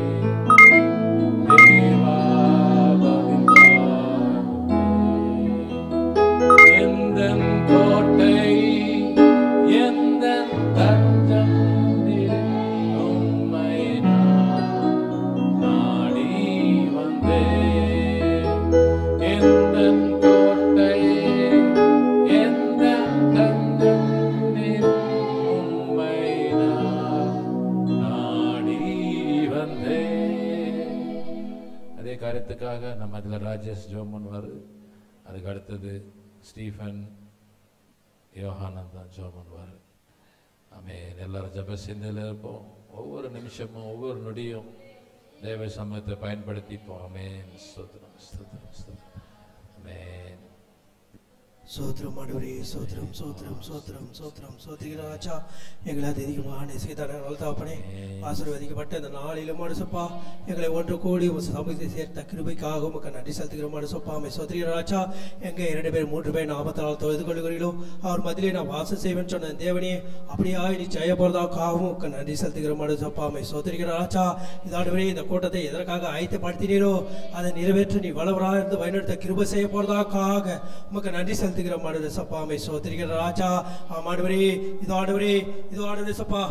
[SPEAKER 1] தேவா பதிந்தாருமே. எந்தன் கோட்டை எந்தன் தஞ்சம் நீரே. உம்மை நான் நாடி வந்தேன். எந்தன் கோட்டை எந்தன் தஞ்சம் நீரே. உம்மை நான் நாடி வந்தேன். அதே காரியத்துக்காக நம்ம அதில் ராஜேஷ் ஜோம் பண்ணுவார் அதுக்கு அடுத்தது ஸ்டீஃபன் யோகானந்த் தான் ஜோம் பண்ணுவார் ஆமே எல்லாரும் ஜப சிந்தையில் இருப்போம் ஒவ்வொரு நிமிஷமும் ஒவ்வொரு நொடியும் தேவ சமூகத்தை பயன்படுத்திப்போம் ஆமென் ஸ்தோத்திரம் ஸ்தோத்திரம் ஸ்தோத்திரம் ஆமென்
[SPEAKER 8] சோத்திரம் ஆண்டவரே சோத்திரம் சோத்திரம் சோத்திரம் சோத்திரம் சோத்திரிகிற ராஜா எங்களை அதிகமான செய்தான நல்தாப்பனே ஆசீர்வதிக்கப்பட்ட இந்த நாளிலும் மனுசப்பா எங்களை ஒன்று கூடி உம் சமூகத்தை சேர்த்த கிருபைக்காக உமக்கு நன்றி செலுத்துகிற மனுசப்பா அமை சோத்திரிகிற ராஜா எங்க இரண்டு பேர் மூன்று பேர் நாமத்தால் தொழுது கொள்கிறீர்களோ அவர் மதிலே நான் வாசம் செய்வேன் சொன்ன தேவனே அப்படியா நீ ஜெய போறதாக்காகவும் உமக்கு நன்றி செலுத்துகிற மனுசப்பா அமை சோத்திரிகிற ராஜா இதாண்டவரே இந்த கூட்டத்தை எதற்காக ஆயத்தப்படுத்தினீரோ அதை நிறைவேற்ற நீ வளவராக இருந்து வழிநடத்த கிருபை செய்ய போறதாக்காக உமக்கு நன்றி செலுத்துகிற மாடுவரே சப்பா அமை சோத்திரிகிற ராஜா ஆமாடுவரே இது ஆடுவரே இது ஆடுவரே சப்பா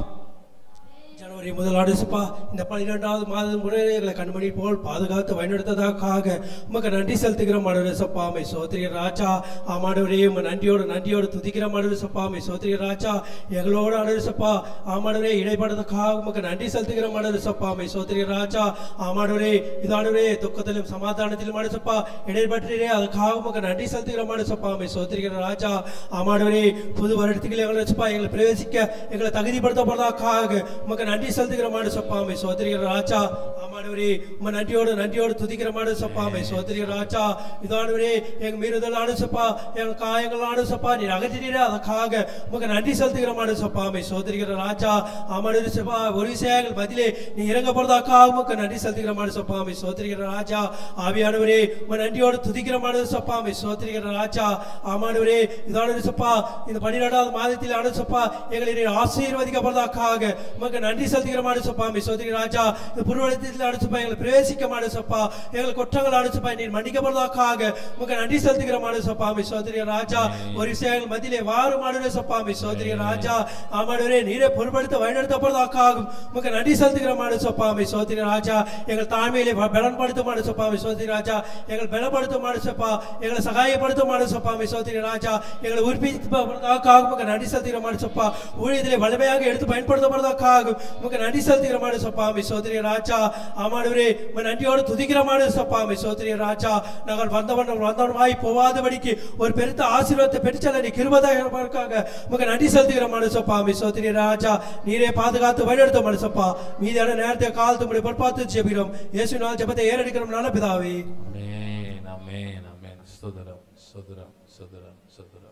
[SPEAKER 8] ஜனவரி முதல் ஆண்டு சப்பா இந்த பன்னிரெண்டாவது மாதம் முறை எங்களை கண்மணி போல் பாதுகாத்து வழிநடத்ததற்காக உமக்கு நன்றி செலுத்துகிற மாடுவரே சப்பா அமை சோத்திரிகிற ராஜா ஆமாடுவரே உங்க நன்றியோடு நன்றியோடு துதிக்கிற மாடுவரே சப்பா அமை சோத்திரிகிற ராஜா எங்களோட ஆடுவரே சப்பா ஆமாடுவரே இடைப்பட்டதுக்காக உமக்கு நன்றி செலுத்துகிற மாடுவரே சப்பா அமை சோத்திரிகிற ராஜா ஆமாடுவரே இதாடுவரே துக்கத்திலும் சமாதானத்திலும் ஆடு சப்பா இடைப்பட்டே அதுக்காக உமக்கு நன்றி செலுத்துகிற மாடு சப்பா அமை சோத்திரிகிற ராஜா ஆமாடுவரே புது வருடத்துக்கு எங்களை சப்பா எங்களை பிரவேசிக்க எங்களை தகுதிப்படுத்த போறதாக்காக உமக்கு நன்றி செலுத்துகிற மாடு சப்பா அமை சோத்திரிகிற ராஜா ஆமாடுவரே உம நன்றியோடு நன்றியோடு துதிக்கிற மாடு சப்பா அமை சோத்திரிகிற ராஜா இதாடுவரே எங்க மீறுதல் ஆடு சப்பா எங்க காயங்கள் ஆடு சப்பா நீர் அகற்றினீரே அதுக்காக உமக்கு நன்றி செலுத்துகிற மாடு சப்பா அமை சோத்திரிகிற ராஜா ஆமாடு சப்பா ஒரு விஷயங்கள் பதிலே நீ இறங்க போறதாக்காக உமக்கு நன்றி செலுத்துகிற மாடு சப்பா அமை சோத்திரிகிற ராஜா ஆவியானவரே உம நன்றியோடு துதிக்கிற மாடு சப்பா அமை சோத்திரிகிற ராஜா ஆமானவரே இதானது சப்பா இந்த பன்னிரெண்டாவது மாதத்தில் ஆனது சப்பா எங்களை நீர் ஆசீர்வதிக்கப்படுறதாக்காக உமக்கு நன்றி செலுத்துகிற மாடு சப்பா அமை சோத்திரிகிற ராஜா இந்த புருவத்தில் அடிச்சுப்பா எங்களை பிரவேசிக்க மாடு சப்பா எங்கள் குற்றங்கள் அடிச்சுப்பா நீர் மன்னிக்கப்படுறதாக்காக உமக்கு நன்றி செலுத்துகிற மாடு சப்பா அமை சோத்திரிகிற ராஜா ஒரு விஷயங்கள் மத்தியிலே வாறு மாடுவே சப்பா அமை சோத்திரிகிற ராஜா ஆமானவரே நீரே பொருட்படுத்த வழிநடத்தப்படுறதாக்காகும் உமக்கு நன்றி செலுத்துகிற மாடு சப்பா அமை சோத்திரிகிற ராஜா எங்கள் தாழ்மையிலே பலன்படுத்த மாடு சப்பா அமை சோத்திரிகிற ராஜா எங்கள் பலப்படுத்த மாடு சப்பா எங்களை சகாயப்படுத்த மாடு சப்பா அமை சோத்திரிகிற ராஜா எங்களை உறுப்பிப்பதற்காக உமக்கு நன்றி செலுத்துகிற மாடு சப்பா ஊழியத்திலே வலிமையாக எடுத்து பயன்படுத்தப்படுவதற்காக உமக்கு நன்றி செலுத்துகிற மாடு சப்பா அமை சோத்திரிகிற ராஜா ஆமானவரே உங்க நன்றியோடு துதிக்கிற மாடு சப்பா அமை சோத்திரிகிற ராஜா நாங்கள் வந்தவன் வந்தவனமாய் போவாதபடிக்கு ஒரு பெருத்த ஆசீர்வாதத்தை பெற்றுச்சல நீ கிருபதாயிருக்காங்க உமக்கு நன்றி செலுத்துகிற மாடு சப்பா அமை சோத்திரிகிற ராஜா நீரே பாதுகாத்து வழிநடத்த மாடு சப்பா மீதியான நேரத்தை காலத்து முடி பொறுப்பாத்து ஜெபிக்கிறோம் இயேசு நாள் ஜெபத்தை ஏறடிக்கிறோம் நல்ல பிதாவே
[SPEAKER 1] ஆமென் ஆமென் ஆமென் ஸ்தோத்திரம் ஸ்தோத்திரம் ஸ்தோத்திரம் ஸ்தோத்திரம்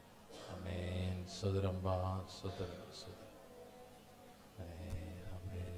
[SPEAKER 1] ஆமென் ஸ்தோத்திரம் பா ஸ்தோத்திரம் ஸ்தோத்திரம் ஆமென் ஆமென்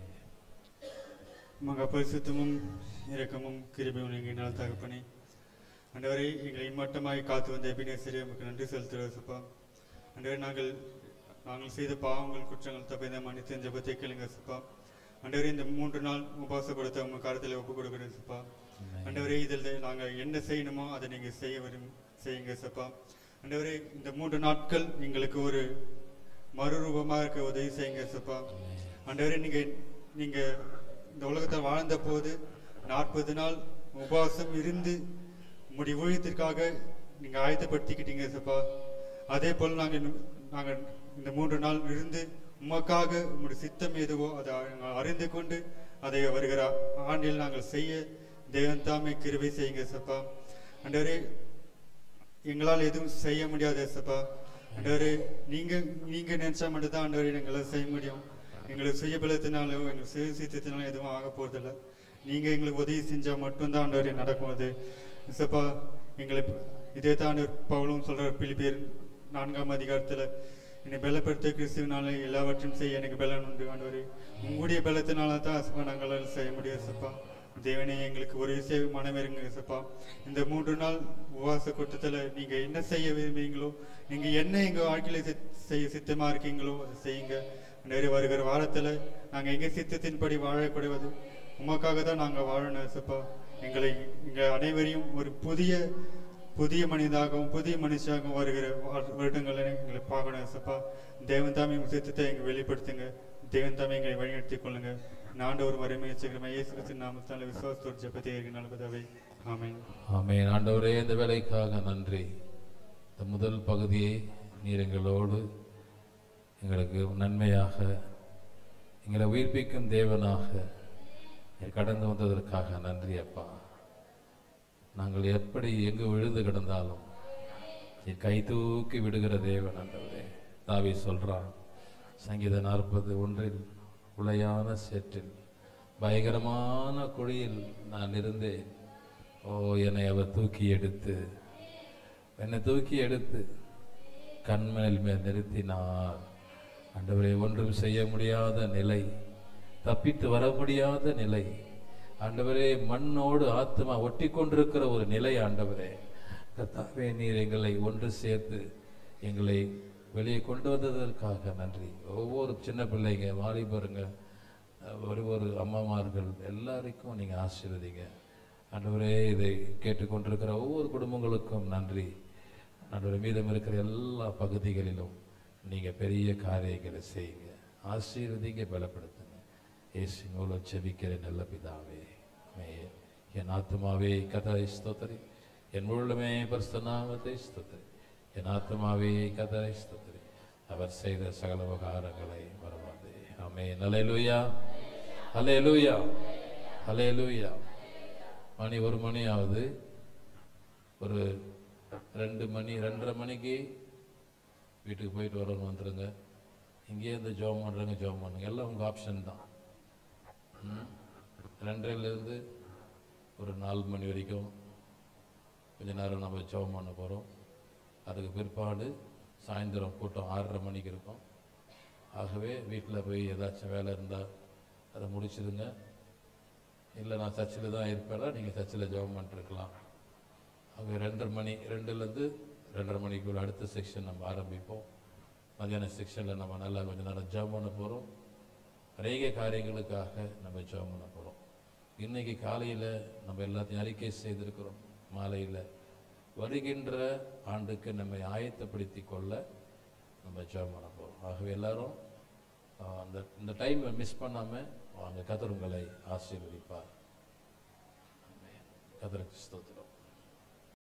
[SPEAKER 9] மகா பரிசுத்தமும் இரக்கமும் கிருபையும் எங்கள் தகப்பனே ஆண்டவரை எங்களை இம்மட்டமாய் காத்து வந்த எபினேசரி நமக்கு நன்றி செலுத்துகிறோம் சப்பா ஆண்டவரை நாங்கள் நாங்கள் செய்த பாவங்கள் குற்றங்கள் தப்பை மன்னித்து ஜெபத்தை கேளுங்க சப்பா ஆண்டவரே இந்த மூன்று நாள் உபாசப்படுத்த உங்கள் காலத்தில் ஒப்பு கொடுக்குறேன் சப்பா ஆண்டவரே இதில் நாங்கள் என்ன செய்யணுமோ அதை நீங்கள் செய்ய வரும் செய்யுங்க சப்பா ஆண்டவரே இந்த மூன்று நாட்கள் எங்களுக்கு ஒரு மறுரூபமாக இருக்க உதவி செய்யுங்க சப்பா ஆண்டவரே நீங்க நீங்க இந்த உலகத்தில் வாழ்ந்த போது நாற்பது நாள் உபவாசம் இருந்து உங்களுடைய ஊழியத்திற்காக நீங்க ஆயத்தப்படுத்திக்கிட்டீங்க சப்பா அதே போல் நாங்க இன்னும் நாங்க இந்த மூன்று நாள் இருந்து உமக்காக உங்களுடைய சித்தம் எதுவோ அதை நாங்கள் அறிந்து கொண்டு அதை வருகிற ஆண்டில் நாங்கள் செய்ய தேவன் தாமே கிருபை செய்யுங்க சப்பா ஆண்டவரே எங்களால் எதுவும் செய்ய முடியாது சப்பா ஆண்டவரே நீங்க நீங்க நினைச்சா மட்டும் தான் ஆண்டவரே எங்களால் செய்ய முடியும் எங்களுக்கு சுய பலத்தினாலோ எங்களுக்கு சுய சித்தத்தினாலும் எதுவும் ஆக போறதில்ல நீங்க எங்களுக்கு உதவி செஞ்சா மட்டும்தான் ஆண்டவரே நடக்கும் அது சப்பா எங்களை இதே தான் ஆண்டவர் பவுலும் சொல்ற பிலிப்பேர் நான்காம் அதிகாரத்துல என்னை பலப்படுத்த கிறிஸ்துவனால எல்லாவற்றையும் செய்ய எனக்கு பலன் உண்டு ஆண்டவரே உங்களுடைய பலத்தினால தான் சப்பா நாங்களால் செய்ய முடியாது சப்பா தேவனே எங்களுக்கு ஒரு விஷயம் மனம் இருங்க சப்பா இந்த மூன்று நாள் உபவாச கூட்டத்தில் நீங்க என்ன செய்ய விரும்புறீங்களோ நீங்க என்ன எங்க வாழ்க்கையில சித்- செய்ய சித்தமா இருக்கீங்களோ அதை செய்யுங்க நிறைய வருகிற வாரத்துல நாங்க எங்க சித்தத்தின்படி வாழக்கூடாது உமக்காக தான் நாங்க வாழணும் சப்பா எங்களை எங்க அனைவரையும் ஒரு புதிய புதிய மனிதாகவும் புதிய மனுஷாகவும் வருகிற வா- வருடங்களை எங்களை பார்க்கணும் சப்பா தேவன் தாமே உங்க சித்தத்தை எங்க வெளிப்படுத்துங்க தேவன் தாமே எங்களை வழிநடத்தி கொள்ளுங்க நான் ஒரு வறுமையை சீக்கிரமா இயேசு கிறிஸ்து நாமத்தால விசுவாசத்தோடு ஜெபத்தை ஏற்க நல்லபதாவே ஆமென்
[SPEAKER 1] ஆமென் ஆண்டவரே இந்த வேலைக்காக நன்றி இந்த முதல் பகுதியை நீர் எங்களோடு எங்களுக்கு நன்மையாக எங்களை உயிர்ப்பிக்கும் தேவனாக நீர் கடந்து வந்ததற்காக நன்றி அப்பா நாங்கள் எப்படி எங்கு விழுந்து கிடந்தாலும் நீர் கை தூக்கி விடுகிற தேவன் ஆண்டவரே தாவி சொல்றான் சங்கீத நாற்பது ஒன்றில் உளையான சேற்றில் பயங்கரமான குழியில் நான் இருந்தேன் ஓ என்னை அவர் தூக்கி எடுத்து என்னை தூக்கி எடுத்து கண்மணில் மேல் நிறுத்தினார் ஆண்டவரே ஒன்றும் செய்ய முடியாத நிலை தப்பித்து வர முடியாத நிலை ஆண்டவரே மண்ணோடு ஆத்மா ஒட்டி கொண்டிருக்கிற ஒரு நிலை ஆண்டவரே கர்த்தாவே நீர் எங்களை ஒன்று சேர்த்து எங்களை வெளியே கொண்டு வந்ததற்காக நன்றி ஒவ்வொரு சின்ன பிள்ளைங்க வாலிபருங்க அஹ், ஒரு ஒரு அம்மாமார்கள் எல்லாருக்கும் நீங்கள் ஆசீர்வதிங்க ஆண்டவரே இதை கேட்டுக்கொண்டிருக்கிற ஒவ்வொரு குடும்பங்களுக்கும் நன்றி ஆண்டவரே மீதம் இருக்கிற எல்லா பகுதிகளிலும் நீங்கள் பெரிய காரியங்களை செய்யுங்க ஆசீர்வதிங்க பலப்படுத்துங்க இயேசு மூலம் செபிக்கிற நல்ல பிதாவே ஆமென். என் ஆத்மாவே கதரை ஸ்தோத்திரி என் முழுமே பரிசுத்தநாமத்தை ஸ்தோத்திரி என் ஆத்மாவே கதரை ஸ்தோத்திரி அவர் செய்த சகல உபகாரங்களை மறவாதே ஆமே அலையலூயா அலையலூயா அலையலூயா மணி ஒரு மணி ஆகுது ஒரு ரெண்டு மணி ரெண்டரை மணிக்கு வீட்டுக்கு போயிட்டு வரணும் வந்துடுங்க இங்கேயே இருந்து ஜோம் பண்ணுறங்க ஜோம் பண்ணுங்க எல்லாம் உங்கள் ஆப்ஷன் தான் ம். ரெண்டரைலேருந்து ஒரு நாலு மணி வரைக்கும் கொஞ்ச நேரம் நம்ம ஜெபம் பண்ண போகிறோம் அதுக்கு பிற்பாடு சாயந்தரம் கூட்டம் ஆறரை மணிக்கு இருக்கும் ஆகவே வீட்டில் போய் ஏதாச்சும் வேலை இருந்தால் அதை முடிச்சிடுங்க இல்லை நான் சர்ச்சில் தான் இருப்பேனா நீங்கள் சர்ச்சில் ஜெபம் பண்ணிருக்கலாம் ஆகவே ரெண்டரை மணி ரெண்டுலேருந்து ரெண்டரை மணிக்குள்ள அடுத்த செக்ஷன் நம்ம ஆரம்பிப்போம் மதியான செக்ஷனில் நம்ம நல்லா கொஞ்ச நேரம் ஜெபம் பண்ண போகிறோம் அநேக காரியங்களுக்காக நம்ம ஜெபம் பண்ண போகிறோம் இன்னைக்கு காலையில் நம்ம எல்லாத்தையும் அறிக்கை செய்திருக்கிறோம் மாலையில் வருகின்ற ஆண்டுக்கு நம்மை ஆயத்தப்படுத்தி கொள்ள நம்ம ஜெபம் பண்ண போகிறோம் ஆகவே எல்லாரும் ஆஹ், அந்த இந்த டைமை மிஸ் பண்ணாமல் வாங்க கதர் உங்களை ஆசீர்வதிப்பார் கதருக்கு ஸ்தோத்திரம்